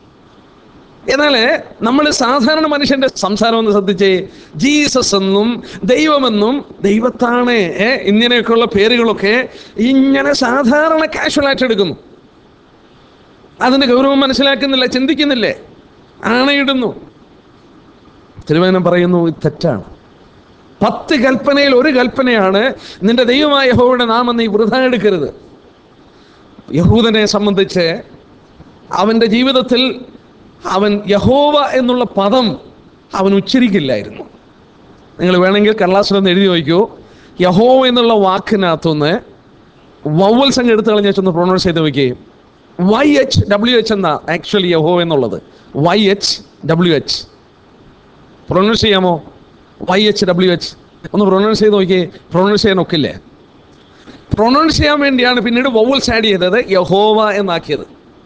എന്നാൽ നമ്മൾ സാധാരണ മനുഷ്യന്റെ സംസാരം ഒന്ന് ശ്രദ്ധിച്ചേ ജീസസ് എന്നും ദൈവമെന്നും ദൈവത്താണ് ഏ, ഇങ്ങനെയൊക്കെയുള്ള പേരുകളൊക്കെ ഇങ്ങനെ സാധാരണ കാഷ്വലായിട്ട് എടുക്കുന്നു അതിന്റെ ഗൗരവം മനസ്സിലാക്കുന്നില്ല ചിന്തിക്കുന്നില്ലേ ആണയിടുന്നു തിരുവചനം പറയുന്നു ഇത് തെറ്റാണ് പത്ത് കൽപ്പനയിൽ ഒരു കൽപ്പനയാണ് നിന്റെ ദൈവമായ യഹോവയുടെ നാമം നീ വൃഥ എടുക്കരുത് യഹൂദനെ സംബന്ധിച്ച് അവൻ്റെ ജീവിതത്തിൽ അവൻ യഹോവ എന്നുള്ള പദം അവൻ ഉച്ചരിക്കില്ലായിരുന്നു നിങ്ങൾ വേണമെങ്കിൽ കടലാസിലൊന്ന് എഴുതി നോക്കൂ യഹോവ എന്നുള്ള വാക്കിനകത്തുനിന്ന് വവ്വൽസ് അങ്ങ് എടുത്ത് കളഞ്ഞൊന്ന് പ്രൊണൗൺസ് ചെയ്ത് നോക്കുകയും വൈ എച്ച് ഡബ്ല്യു എച്ച് എന്നാ ആക്ച്വലി യഹോ എന്നുള്ളത് Y H W H pronounce ചെയ്യാമോ വൈ എച്ച് ഡബ്ല്യു എച്ച് ഒന്ന് പ്രൊണൗൺസ് ചെയ്ത് നോക്കിയേ പ്രൊണൗൺസ് ചെയ്യാൻ ഒക്കില്ലേ പ്രൊണൗൺസ് ചെയ്യാൻ വേണ്ടിയാണ് പിന്നീട് വവ്വൽസ് ആഡ് ചെയ്തത് യഹോവ എന്നാക്കിയത്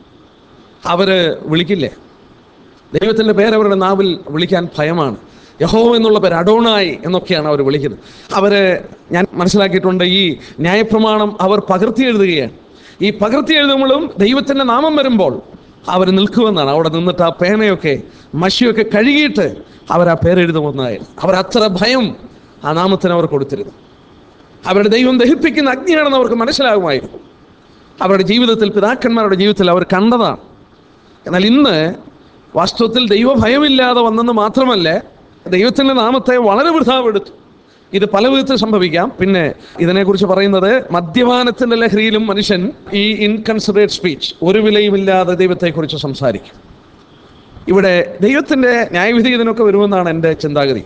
അവര് വിളിക്കില്ലേ ദൈവത്തിൻ്റെ പേര് അവരുടെ നാവിൽ വിളിക്കാൻ ഭയമാണ് യഹോ എന്നുള്ള പേര് അഡോണായി എന്നൊക്കെയാണ് അവർ വിളിക്കുന്നത് അവര് ഞാൻ മനസ്സിലാക്കിയിട്ടുണ്ട് ഈ ന്യായപ്രമാണം അവർ പകർത്തി എഴുതുകയാണ് ഈ പകർത്തി എഴുതുമ്പോഴും ദൈവത്തിൻ്റെ നാമം വരുമ്പോൾ അവർ നിൽക്കുമെന്നാണ് അവിടെ നിന്നിട്ട് ആ പേനയൊക്കെ മഷിയൊക്കെ കഴുകിയിട്ട് അവർ ആ പേരെഴുതുമെന്നായിരുന്നു അവർ അത്ര ഭയം ആ നാമത്തിന് അവർ കൊടുത്തിരുന്നു അവരുടെ ദൈവം ദഹിപ്പിക്കുന്ന അഗ്നിയാണെന്ന് അവർക്ക് മനസ്സിലാകുമായിരുന്നു അവരുടെ ജീവിതത്തിൽ പിതാക്കന്മാരുടെ ജീവിതത്തിൽ അവർ കണ്ടതാണ് എന്നാൽ ഇന്ന് വാസ്തവത്തിൽ ദൈവഭയമില്ലാതെ വന്നെന്ന് മാത്രമല്ല ദൈവത്തിൻ്റെ നാമത്തെ വളരെ വൃഥാവെടുത്തു ഇത് പല വിധത്തിൽ സംഭവിക്കാം പിന്നെ ഇതിനെക്കുറിച്ച് പറയുന്നത് മദ്യപാനത്തിൻ്റെ ലഹരിയിലും മനുഷ്യൻ ഈ ഇൻകൺസിഡറേറ്റ് സ്പീച്ച് ഒരു വിലയുമില്ലാതെ ദൈവത്തെക്കുറിച്ച് സംസാരിക്കും ഇവിടെ ദൈവത്തിൻ്റെ ന്യായവിധി ഇതിനൊക്കെ വരുമെന്നാണ് എൻ്റെ ചിന്താഗതി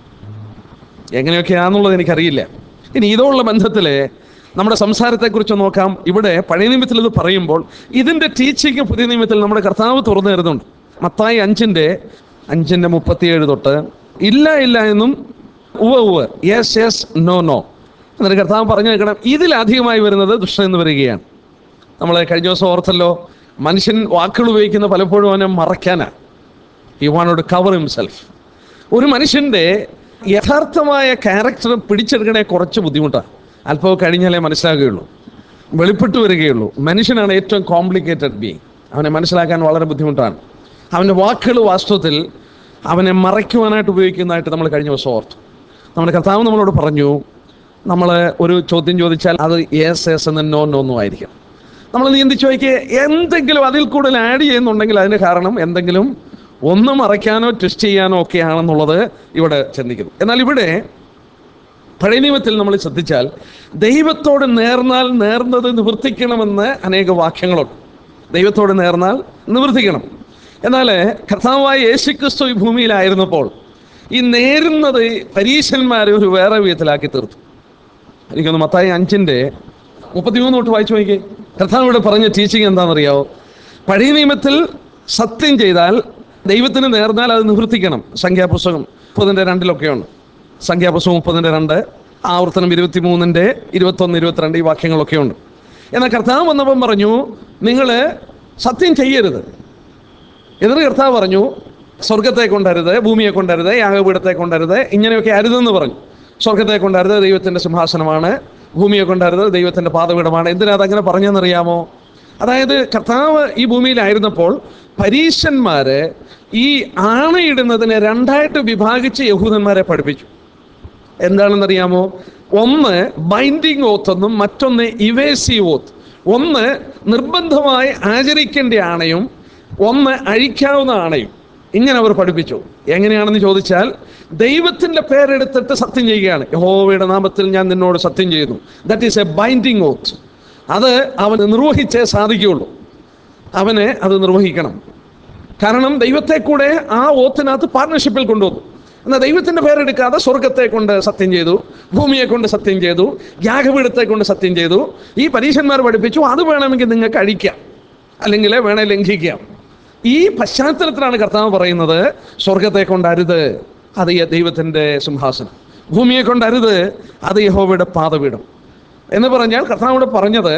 എങ്ങനെയൊക്കെയാണെന്നുള്ളത് എനിക്കറിയില്ല ഇനി ഇതോടുള്ള ബന്ധത്തിൽ നമ്മുടെ സംസാരത്തെക്കുറിച്ച് നോക്കാം ഇവിടെ പഴയ നിയമത്തിൽ ഇത് പറയുമ്പോൾ ഇതിൻ്റെ ടീച്ചിങ് പുതിയ നിയമത്തിൽ നമ്മുടെ കർത്താവ് തുറന്നു തരുന്നുണ്ട് മത്തായി അഞ്ചിൻ്റെ അഞ്ചിൻ്റെ മുപ്പത്തിയേഴ് തൊട്ട് ഇല്ല ഇല്ല എന്നും ഉവ ഉവ യെസ് യെസ് നോ നോ എന്നിട്ട് കർത്താവ് പറഞ്ഞു കേൾക്കണം ഇതിലധികമായി വരുന്നത് ദുഷ്ടൻ എന്ന് വരികയാണ് നമ്മൾ കഴിഞ്ഞ ദിവസം ഓർത്തല്ലോ മനുഷ്യൻ വാക്കുകൾ ഉപയോഗിക്കുന്ന പലപ്പോഴും അവനെ മറയ്ക്കാനാണ് ഹി വാണ്ട് കവർ ഹിംസെൽഫ് ഒരു മനുഷ്യൻ്റെ യഥാർത്ഥമായ ക്യാരക്ടർ പിടിച്ചെടുക്കണേ കുറച്ച് ബുദ്ധിമുട്ടാണ് അല്പം കഴിഞ്ഞാലേ മനസ്സിലാകുകയുള്ളൂ വെളിപ്പെട്ടു വരികയുള്ളൂ മനുഷ്യനാണ് ഏറ്റവും കോംപ്ലിക്കേറ്റഡ് ബീങ് അവനെ മനസ്സിലാക്കാൻ വളരെ ബുദ്ധിമുട്ടാണ് അവൻ്റെ വാക്കുകൾ വാസ്തവത്തിൽ അവനെ മറയ്ക്കുവാനായിട്ട് ഉപയോഗിക്കുന്നതായിട്ട് നമ്മൾ കഴിഞ്ഞ ദിവസം ഓർത്തു നമ്മുടെ കർത്താവ് നമ്മളോട് പറഞ്ഞു നമ്മൾ ഒരു ചോദ്യം ചോദിച്ചാൽ അത് യെസ് യെസ് എന്ന് നോ നോ ഒന്നും ആയിരിക്കും നമ്മൾ നീന്തിച്ച് നോക്കിയേ എന്തെങ്കിലും അതിൽ കൂടുതൽ ആഡ് ചെയ്യുന്നുണ്ടെങ്കിൽ അതിന് കാരണം എന്തെങ്കിലും ഒന്ന് മറയ്ക്കാനോ ട്വിസ്റ്റ് ചെയ്യാനോ ഒക്കെ ആണെന്നുള്ളത് ഇവിടെ ചിന്തിക്കുന്നു എന്നാൽ ഇവിടെ പഴയ നിയമത്തിൽ നമ്മൾ ശ്രദ്ധിച്ചാൽ ദൈവത്തോട് നേർന്നാൽ നേർന്നത് നിവർത്തിക്കണമെന്ന് അനേക വാക്യങ്ങളുണ്ട് ദൈവത്തോട് നേർന്നാൽ നിവർത്തിക്കണം എന്നാൽ കർത്താവായ യേശുക്രിസ്തു ഈ ഭൂമിയിലായിരുന്നപ്പോൾ ഈ നേരുന്നത് പരീശന്മാരെ ഒരു വേറെ വിധത്തിലാക്കി തീർത്തു എനിക്കൊന്ന് മത്തായി അഞ്ചിൻ്റെ മുപ്പത്തിമൂന്ന് തൊട്ട് വായിച്ചു നോക്കി കർത്താവിവിടെ പറഞ്ഞ ടീച്ചിങ് എന്താണെന്നറിയാവോ പഴയ നിയമത്തിൽ സത്യം ചെയ്താൽ ദൈവത്തിന് നേർന്നാൽ അത് നിവർത്തിക്കണം സംഖ്യാപുസ്തകം മുപ്പതിൻ്റെ രണ്ടിലൊക്കെയുണ്ട് സംഖ്യാപുസ്തകം മുപ്പതിൻ്റെ രണ്ട് ആവർത്തനം ഇരുപത്തി മൂന്നിൻ്റെ ഇരുപത്തൊന്ന് ഇരുപത്തിരണ്ട് ഈ വാക്യങ്ങളൊക്കെയുണ്ട് എന്നാൽ കർത്താവ് വന്നപ്പം പറഞ്ഞു നിങ്ങൾ സത്യം ചെയ്യരുത് എന്നിട്ട് കർത്താവ് പറഞ്ഞു സ്വർഗത്തെ കൊണ്ടരുത് ഭൂമിയെ കൊണ്ടരുത് യാഗപീഠത്തെ കൊണ്ടരുത് ഇങ്ങനെയൊക്കെ അരുതെന്ന് പറഞ്ഞു സ്വർഗത്തെ കൊണ്ടരുത് ദൈവത്തിൻ്റെ സിംഹാസനമാണ് ഭൂമിയെ കൊണ്ടരുത് ദൈവത്തിൻ്റെ പാതപീഠമാണ് എന്തിനാ അതങ്ങനെ പറഞ്ഞെന്നറിയാമോ അതായത് കർത്താവ് ഈ ഭൂമിയിലായിരുന്നപ്പോൾ പരീശന്മാര് ഈ ആണയിടുന്നതിനെ രണ്ടായിട്ട് വിഭാഗിച്ച് യഹൂദന്മാരെ പഠിപ്പിച്ചു എന്താണെന്നറിയാമോ ഒന്ന് ബൈൻഡിങ് ഓത്ത് എന്നും മറ്റൊന്ന് ഇവേസീവ് ഓത്ത് ഒന്ന് നിർബന്ധമായി ആചരിക്കേണ്ട ആണയും ഒന്ന് അഴിക്കാവുന്ന ആണയും ഇങ്ങനെ അവർ പഠിപ്പിച്ചു എങ്ങനെയാണെന്ന് ചോദിച്ചാൽ ദൈവത്തിന്റെ പേരെടുത്തിട്ട് സത്യം ചെയ്യുകയാണ് യഹോവയുടെ നാമത്തിൽ ഞാൻ നിന്നോട് സത്യം ചെയ്യുന്നു that is a binding oath അത് അവന് നിർവഹിച്ചേ സാധിക്കുകയുള്ളൂ അവനെ അത് നിർവഹിക്കണം കാരണം ദൈവത്തെ കൂടെ ആ ഓത്തിനകത്ത് പാർട്ണർഷിപ്പിൽ കൊണ്ടുവന്നു എന്നാൽ ദൈവത്തിന്റെ പേരെടുക്കാതെ സ്വർഗത്തെ കൊണ്ട് സത്യം ചെയ്തു ഭൂമിയെ കൊണ്ട് സത്യം ചെയ്തു യാഗപീഠത്തെ കൊണ്ട് സത്യം ചെയ്തു ഈ പരീക്ഷന്മാർ പഠിപ്പിച്ചു അത് വേണമെങ്കിൽ നിങ്ങൾക്ക് അഴിക്കാം അല്ലെങ്കിൽ വേണേ ലംഘിക്കാം ഈ പശ്ചാത്തലത്തിലാണ് കർത്താവ് പറയുന്നത് സ്വർഗത്തെ കൊണ്ടരുത് അത് ഈ ദൈവത്തിന്റെ സിംഹാസനം ഭൂമിയെ കൊണ്ടരുത് അത് യഹോവയുടെ പാതപീഠം എന്ന് പറഞ്ഞാൽ കർത്താവിടെ പറഞ്ഞത്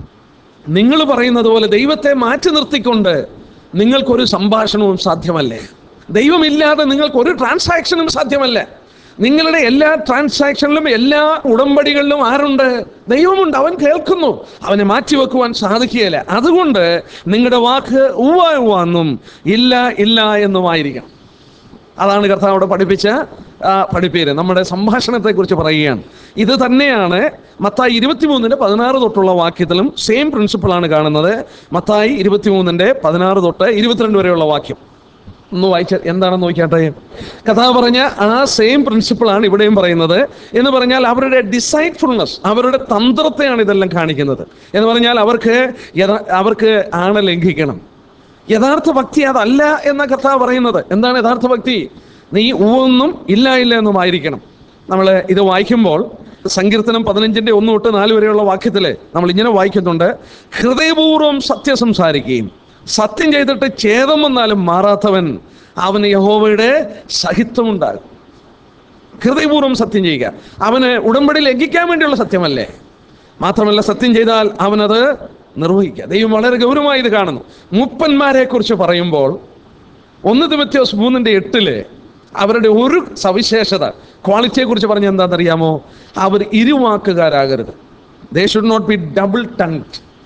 നിങ്ങൾ പറയുന്നത് പോലെ ദൈവത്തെ മാറ്റി നിർത്തിക്കൊണ്ട് നിങ്ങൾക്കൊരു സംഭാഷണവും സാധ്യമല്ലേ ദൈവമില്ലാതെ നിങ്ങൾക്ക് ഒരു ട്രാൻസാക്ഷനും സാധ്യമല്ല നിങ്ങളുടെ എല്ലാ ട്രാൻസാക്ഷനിലും എല്ലാ ഉടമ്പടികളിലും ആരുണ്ട് ദൈവമുണ്ട് അവൻ കേൾക്കുന്നു അവനെ മാറ്റിവെക്കുവാൻ സാധിക്കുകയില്ല അതുകൊണ്ട് നിങ്ങളുടെ വാക്ക് ഉവ്വ ഉവ്വ എന്നും ഇല്ല ഇല്ല എന്നുമായിരിക്കണം അതാണ് കർത്താവ് അവിടെ പഠിപ്പിച്ച ആ, പഠിപ്പീര് നമ്മുടെ സംഭാഷണത്തെക്കുറിച്ച് പറയുകയാണ് ഇത് തന്നെയാണ് മത്തായി ഇരുപത്തിമൂന്നിൻ്റെ പതിനാറ് തൊട്ടുള്ള വാക്യത്തിലും സെയിം പ്രിൻസിപ്പിളാണ് കാണുന്നത് മത്തായി ഇരുപത്തിമൂന്നിൻ്റെ പതിനാറ് തൊട്ട് ഇരുപത്തിരണ്ട് വരെയുള്ള വാക്യം ഒന്ന് വായിച്ച എന്താണെന്ന് നോക്കിയാട്ടെ കഥാവ് പറഞ്ഞ ആ സെയിം പ്രിൻസിപ്പിളാണ് ഇവിടെയും പറയുന്നത് എന്ന് പറഞ്ഞാൽ അവരുടെ ഡിസൈഡ്ഫുൾനെസ് അവരുടെ തന്ത്രത്തെയാണ് ഇതെല്ലാം കാണിക്കുന്നത് എന്ന് പറഞ്ഞാൽ അവർക്ക് യഥാ- അവർക്ക് ആണ ലംഘിക്കണം യഥാർത്ഥ ഭക്തി അതല്ല എന്ന കർത്താവ് പറയുന്നത് എന്താണ് യഥാർത്ഥ ഭക്തി നീ ഊവെന്നും ഇല്ല ഇല്ല എന്നും ആയിരിക്കണം നമ്മൾ ഇത് വായിക്കുമ്പോൾ സങ്കീർത്തനം പതിനഞ്ചിന്റെ ഒന്ന് തൊട്ട് നാല് വരെയുള്ള വാക്യത്തിൽ നമ്മൾ ഇങ്ങനെ വായിക്കുന്നുണ്ട് ഹൃദയപൂർവ്വം സത്യം സംസാരിക്കുകയും സത്യം ചെയ്തിട്ട് ഛേദം വന്നാലും മാറാത്തവൻ അവന് യഹോവയുടെ സഹിത്വമുണ്ടാകും ഹൃദയപൂർവ്വം സത്യം ചെയ്യുക അവന് ഉടമ്പടി ലംഘിക്കാൻ വേണ്ടിയുള്ള സത്യമല്ലേ മാത്രമല്ല സത്യം ചെയ്താൽ അവനത് നിർവഹിക്കുക ദൈവം വളരെ ഗൗരവമായി ഇത് കാണുന്നു മുപ്പന്മാരെ കുറിച്ച് പറയുമ്പോൾ ഒന്ന് തിമത്യോസ് മൂന്നിന്റെ എട്ടില് അവരുടെ ഒരു സവിശേഷത ക്വാളിറ്റിയെ കുറിച്ച് പറഞ്ഞ എന്താണെന്നറിയാമോ അവർ ഇരുവാക്കുകാരാകരുത് they should not be double tongue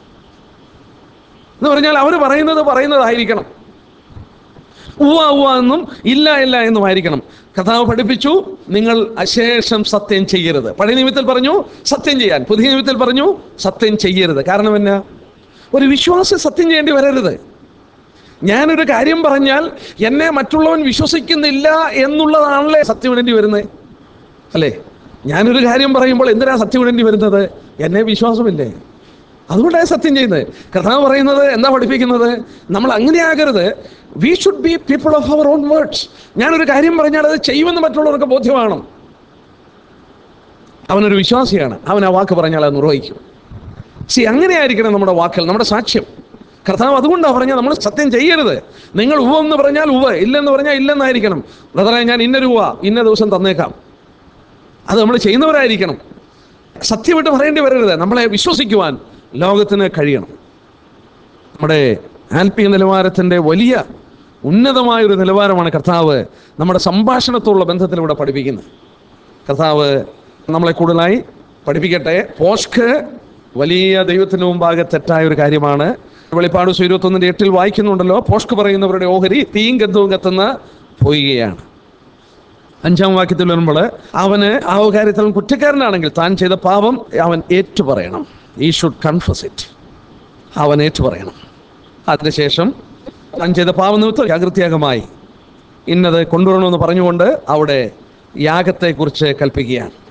എന്ന് പറഞ്ഞാൽ അവർ പറയുന്നത് പറയുന്നതായിരിക്കണം ഉവ്വ ഉവ്വ എന്നും ഇല്ല ഇല്ല എന്നും ആയിരിക്കണം കഥാവ് പഠിപ്പിച്ചു നിങ്ങൾ അശേഷം സത്യം ചെയ്യരുത് പഴയ നിയമത്തിൽ പറഞ്ഞു സത്യം ചെയ്യാൻ പുതിയ നിയമത്തിൽ പറഞ്ഞു സത്യം ചെയ്യരുത് കാരണം എന്നാ ഒരു വിശ്വാസം സത്യം ചെയ്യേണ്ടി വരരുത് ഞാനൊരു കാര്യം പറഞ്ഞാൽ എന്നെ മറ്റുള്ളവൻ വിശ്വസിക്കുന്നില്ല എന്നുള്ളതാണല്ലേ സത്യം ഇടേണ്ടി വരുന്നത് അല്ലേ ഞാനൊരു കാര്യം പറയുമ്പോൾ എന്തിനാ സത്യം ഇടേണ്ടി വരുന്നത് എന്നെ വിശ്വാസമില്ലേ അതുകൊണ്ടാണ് സത്യം ചെയ്യുന്നത് കഥാവ് പറയുന്നത് എന്താ പഠിപ്പിക്കുന്നത് നമ്മൾ അങ്ങനെ ആകരുത് we should be people of our own words ഞാനൊരു കാര്യം പറഞ്ഞാൽ അത് ചെയ്യുമെന്ന് മറ്റുള്ളവർക്ക് ബോധ്യമാണ് അവനൊരു വിശ്വാസിയാണ് അവൻ ആ വാക്ക് പറഞ്ഞാൽ അത് നിർവഹിക്കും സി അങ്ങനെ ആയിരിക്കണം നമ്മുടെ വാക്കുകൾ നമ്മുടെ സാക്ഷ്യം കർത്താവ് അതുകൊണ്ടാണ് പറഞ്ഞാൽ നമ്മൾ സത്യം ചെയ്യരുത് നിങ്ങൾ ഉവ എന്ന് പറഞ്ഞാൽ ഉവ ഇല്ലെന്ന് പറഞ്ഞാൽ ഇല്ലെന്നായിരിക്കണം ബ്രദറെ ഞാൻ ഇന്നൊരു ഉവ ഇന്ന ദിവസം തന്നേക്കാം അത് നമ്മൾ ചെയ്യുന്നവരായിരിക്കണം സത്യമായിട്ട് പറയേണ്ടി വരരുത് നമ്മളെ വിശ്വസിക്കുവാൻ ലോകത്തിന് കഴിയണം നമ്മുടെ ആൽപ്പിക നിലവാരത്തിൻ്റെ വലിയ ഉന്നതമായൊരു നിലവാരമാണ് കർത്താവ് നമ്മുടെ സംഭാഷണത്തോടുള്ള ബന്ധത്തിലൂടെ പഠിപ്പിക്കുന്നത് കർത്താവ് നമ്മളെ കൂടുതലായി പഠിപ്പിക്കട്ടെ പോഷ്ക്ക് വലിയ ദൈവത്തിന് മുമ്പാകെ തെറ്റായ ഒരു കാര്യമാണ് വെളിപ്പാട് ഇരുപത്തൊന്നിൻ്റെ എട്ടിൽ വായിക്കുന്നുണ്ടല്ലോ പോഷ്ക്ക് പറയുന്നവരുടെ ഓഹരി തീയും ഗന്ധവും കത്തുന്ന പൊയ്കയാണ് അഞ്ചാം വാക്യത്തിൽ വരുമ്പോൾ അവന് ആ കാര്യത്തിൽ അവൻ കുറ്റക്കാരനാണെങ്കിൽ താൻ ചെയ്ത പാപം അവൻ ഏറ്റു പറയണം ഈ ഷുഡ് കൺഫസ് ഇറ്റ് അവൻ ഏറ്റു പറയണം അതിനുശേഷം താൻ ചെയ്ത പാപം നിമിത്തം ജാഗ്രത്യാഗമായി ഇന്നത് കൊണ്ടുവരണമെന്ന് പറഞ്ഞുകൊണ്ട് അവിടെ യാഗത്തെക്കുറിച്ച് കൽപ്പിക്കുകയാണ്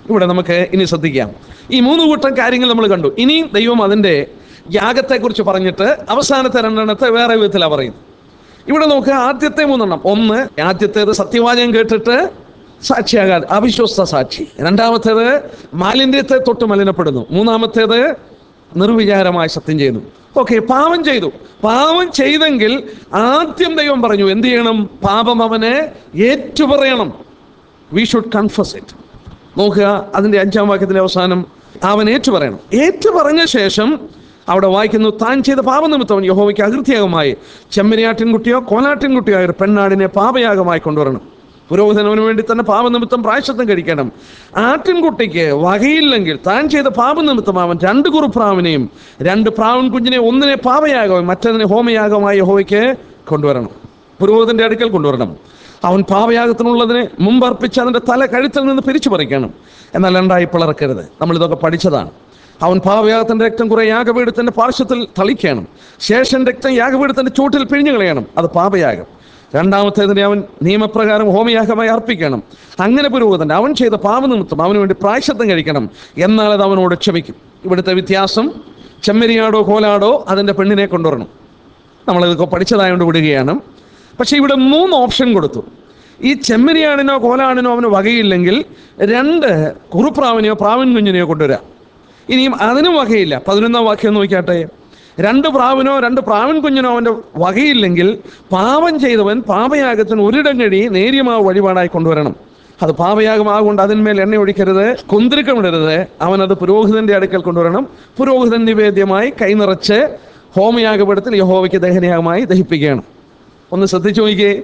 ഇവിടെ നമുക്ക് ഇനി ശ്രദ്ധിക്കാം ഈ മൂന്ന് കൂട്ടം കാര്യങ്ങൾ നമ്മൾ കണ്ടു ഇനി ദൈവം അതിൻ്റെ യാഗത്തെക്കുറിച്ച് പറഞ്ഞിട്ട് അവസാനത്തെ രണ്ടെണ്ണത്തെ വേറെ വിധത്തിലാണ് പറയുന്നത് ഇവിടെ നമുക്ക് ആദ്യത്തെ മൂന്നെണ്ണം ഒന്ന് ആദ്യത്തേത് സത്യവാചകം കേട്ടിട്ട് സാക്ഷിയാകാതെ അവിശ്വസ്ത സാക്ഷി രണ്ടാമത്തേത് മാലിന്യത്തെ തൊട്ട് മലിനപ്പെടുന്നു മൂന്നാമത്തേത് നിർവിചാരമായി സത്യം ചെയ്യുന്നു ഓക്കെ പാപം ചെയ്തു പാപം ചെയ്തെങ്കിൽ ആദ്യം ദൈവം പറഞ്ഞു എന്ത് ചെയ്യണം പാപം അവനെ ഏറ്റുപറയണം വി ഷുഡ് കൺഫസ് ഇറ്റ് നോക്കുക അതിൻ്റെ അഞ്ചാം വാക്യത്തിൻ്റെ അവസാനം അവൻ ഏറ്റുപറയണം ഏറ്റുപറഞ്ഞ ശേഷം അവിടെ വായിക്കുന്നു താൻ ചെയ്ത പാപനിമിത്തം യഹോവയ്ക്ക് അകൃത്യകമായി ചെമ്മരിയാട്ടിൻകുട്ടിയോ കോലാട്ടിൻകുട്ടിയോ ആയ ഒരു പെണ്ണാടിനെ പാപയാഗമായി കൊണ്ടുവരണം പുരോഹിതൻ അവന് വേണ്ടി തന്നെ പാപനിമിത്തം പ്രായശത്വം കഴിക്കണം ആട്ടിൻകുട്ടിക്ക് വകയില്ലെങ്കിൽ താൻ ചെയ്ത പാപനിമിത്തം അവൻ രണ്ട് കുറുപ്രാവിനെയും രണ്ട് പ്രാവൻ കുഞ്ഞിനെ ഒന്നിനെ പാപയാഗമായി മറ്റതിനെ ഹോമയാഗമായി യഹോവയ്ക്ക് കൊണ്ടുവരണം പുരോഹിതന്റെ അടുക്കൽ കൊണ്ടുവരണം അവൻ പാപയാഗത്തിനുള്ളതിനെ മുമ്പ് അർപ്പിച്ച് അതിൻ്റെ തല കഴുത്തിൽ നിന്ന് പിരിച്ചു പറിക്കണം എന്നാൽ രണ്ടായി പിളർക്കരുത് നമ്മളിതൊക്കെ പഠിച്ചതാണ് അവൻ പാപയാഗത്തിൻ്റെ രക്തം കുറെ യാഗപീഠത്തിൻ്റെ പാർശ്വത്തിൽ തളിക്കണം ശേഷം രക്തം യാഗപീഠത്തിൻ്റെ ചൂട്ടിൽ പിഴിഞ്ഞു കളയണം അത് പാപയാഗം രണ്ടാമത്തേതിനെ അവൻ നിയമപ്രകാരം ഹോമയാഗമായി അർപ്പിക്കണം അങ്ങനെ പുരോഹിതൻ അവൻ ചെയ്ത പാപനിമിത്തം അവന് വേണ്ടി പ്രായശത്വം കഴിക്കണം എന്നാൽ അത് അവനോട് ക്ഷമിക്കും ഇവിടുത്തെ വ്യത്യാസം ചെമ്മരിയാടോ കോലാടോ അതിൻ്റെ പെണ്ണിനെ കൊണ്ടുവരണം നമ്മളിതൊക്കെ പഠിച്ചതായോണ്ട് വിടുകയാണ് പക്ഷേ ഇവിടെ മൂന്ന് ഓപ്ഷൻ കൊടുത്തു ഈ ചെമ്മരിയാടിനോ കോലാടിനോ അവന് വകയില്ലെങ്കിൽ രണ്ട് കുറുപ്രാവിനെയോ പ്രാവിൻ കുഞ്ഞിനെയോ കൊണ്ടുവരാം ഇനിയും അതിനും വകയില്ല പതിനൊന്നാം വാക്യം നോക്കിയാട്ടെ രണ്ട് പ്രാവിനോ രണ്ട് പ്രാവിൻ കുഞ്ഞിനോ അവൻ്റെ വകയില്ലെങ്കിൽ പാപം ചെയ്തവൻ പാപയാഗത്തിന് ഒരിടം കഴി നേര്യമാവ് വഴിപാടായി കൊണ്ടുവരണം അത് പാപയാഗമാകൊണ്ട് അതിന്മേൽ എണ്ണ ഒഴിക്കരുത് കുന്തിരിക്കമിടരുത് അവൻ അത് പുരോഹിതന്റെ അടുക്കൽ കൊണ്ടുവരണം പുരോഹിതൻ നിവേദ്യമായി കൈനിറച്ച് ഹോമയാഗപീഠത്തിൽ യഹോവയ്ക്ക് ദഹനയാഗമായി ദഹിപ്പിക്കുകയാണ് ഒന്ന് ശ്രദ്ധിച്ചു നോക്കിയേ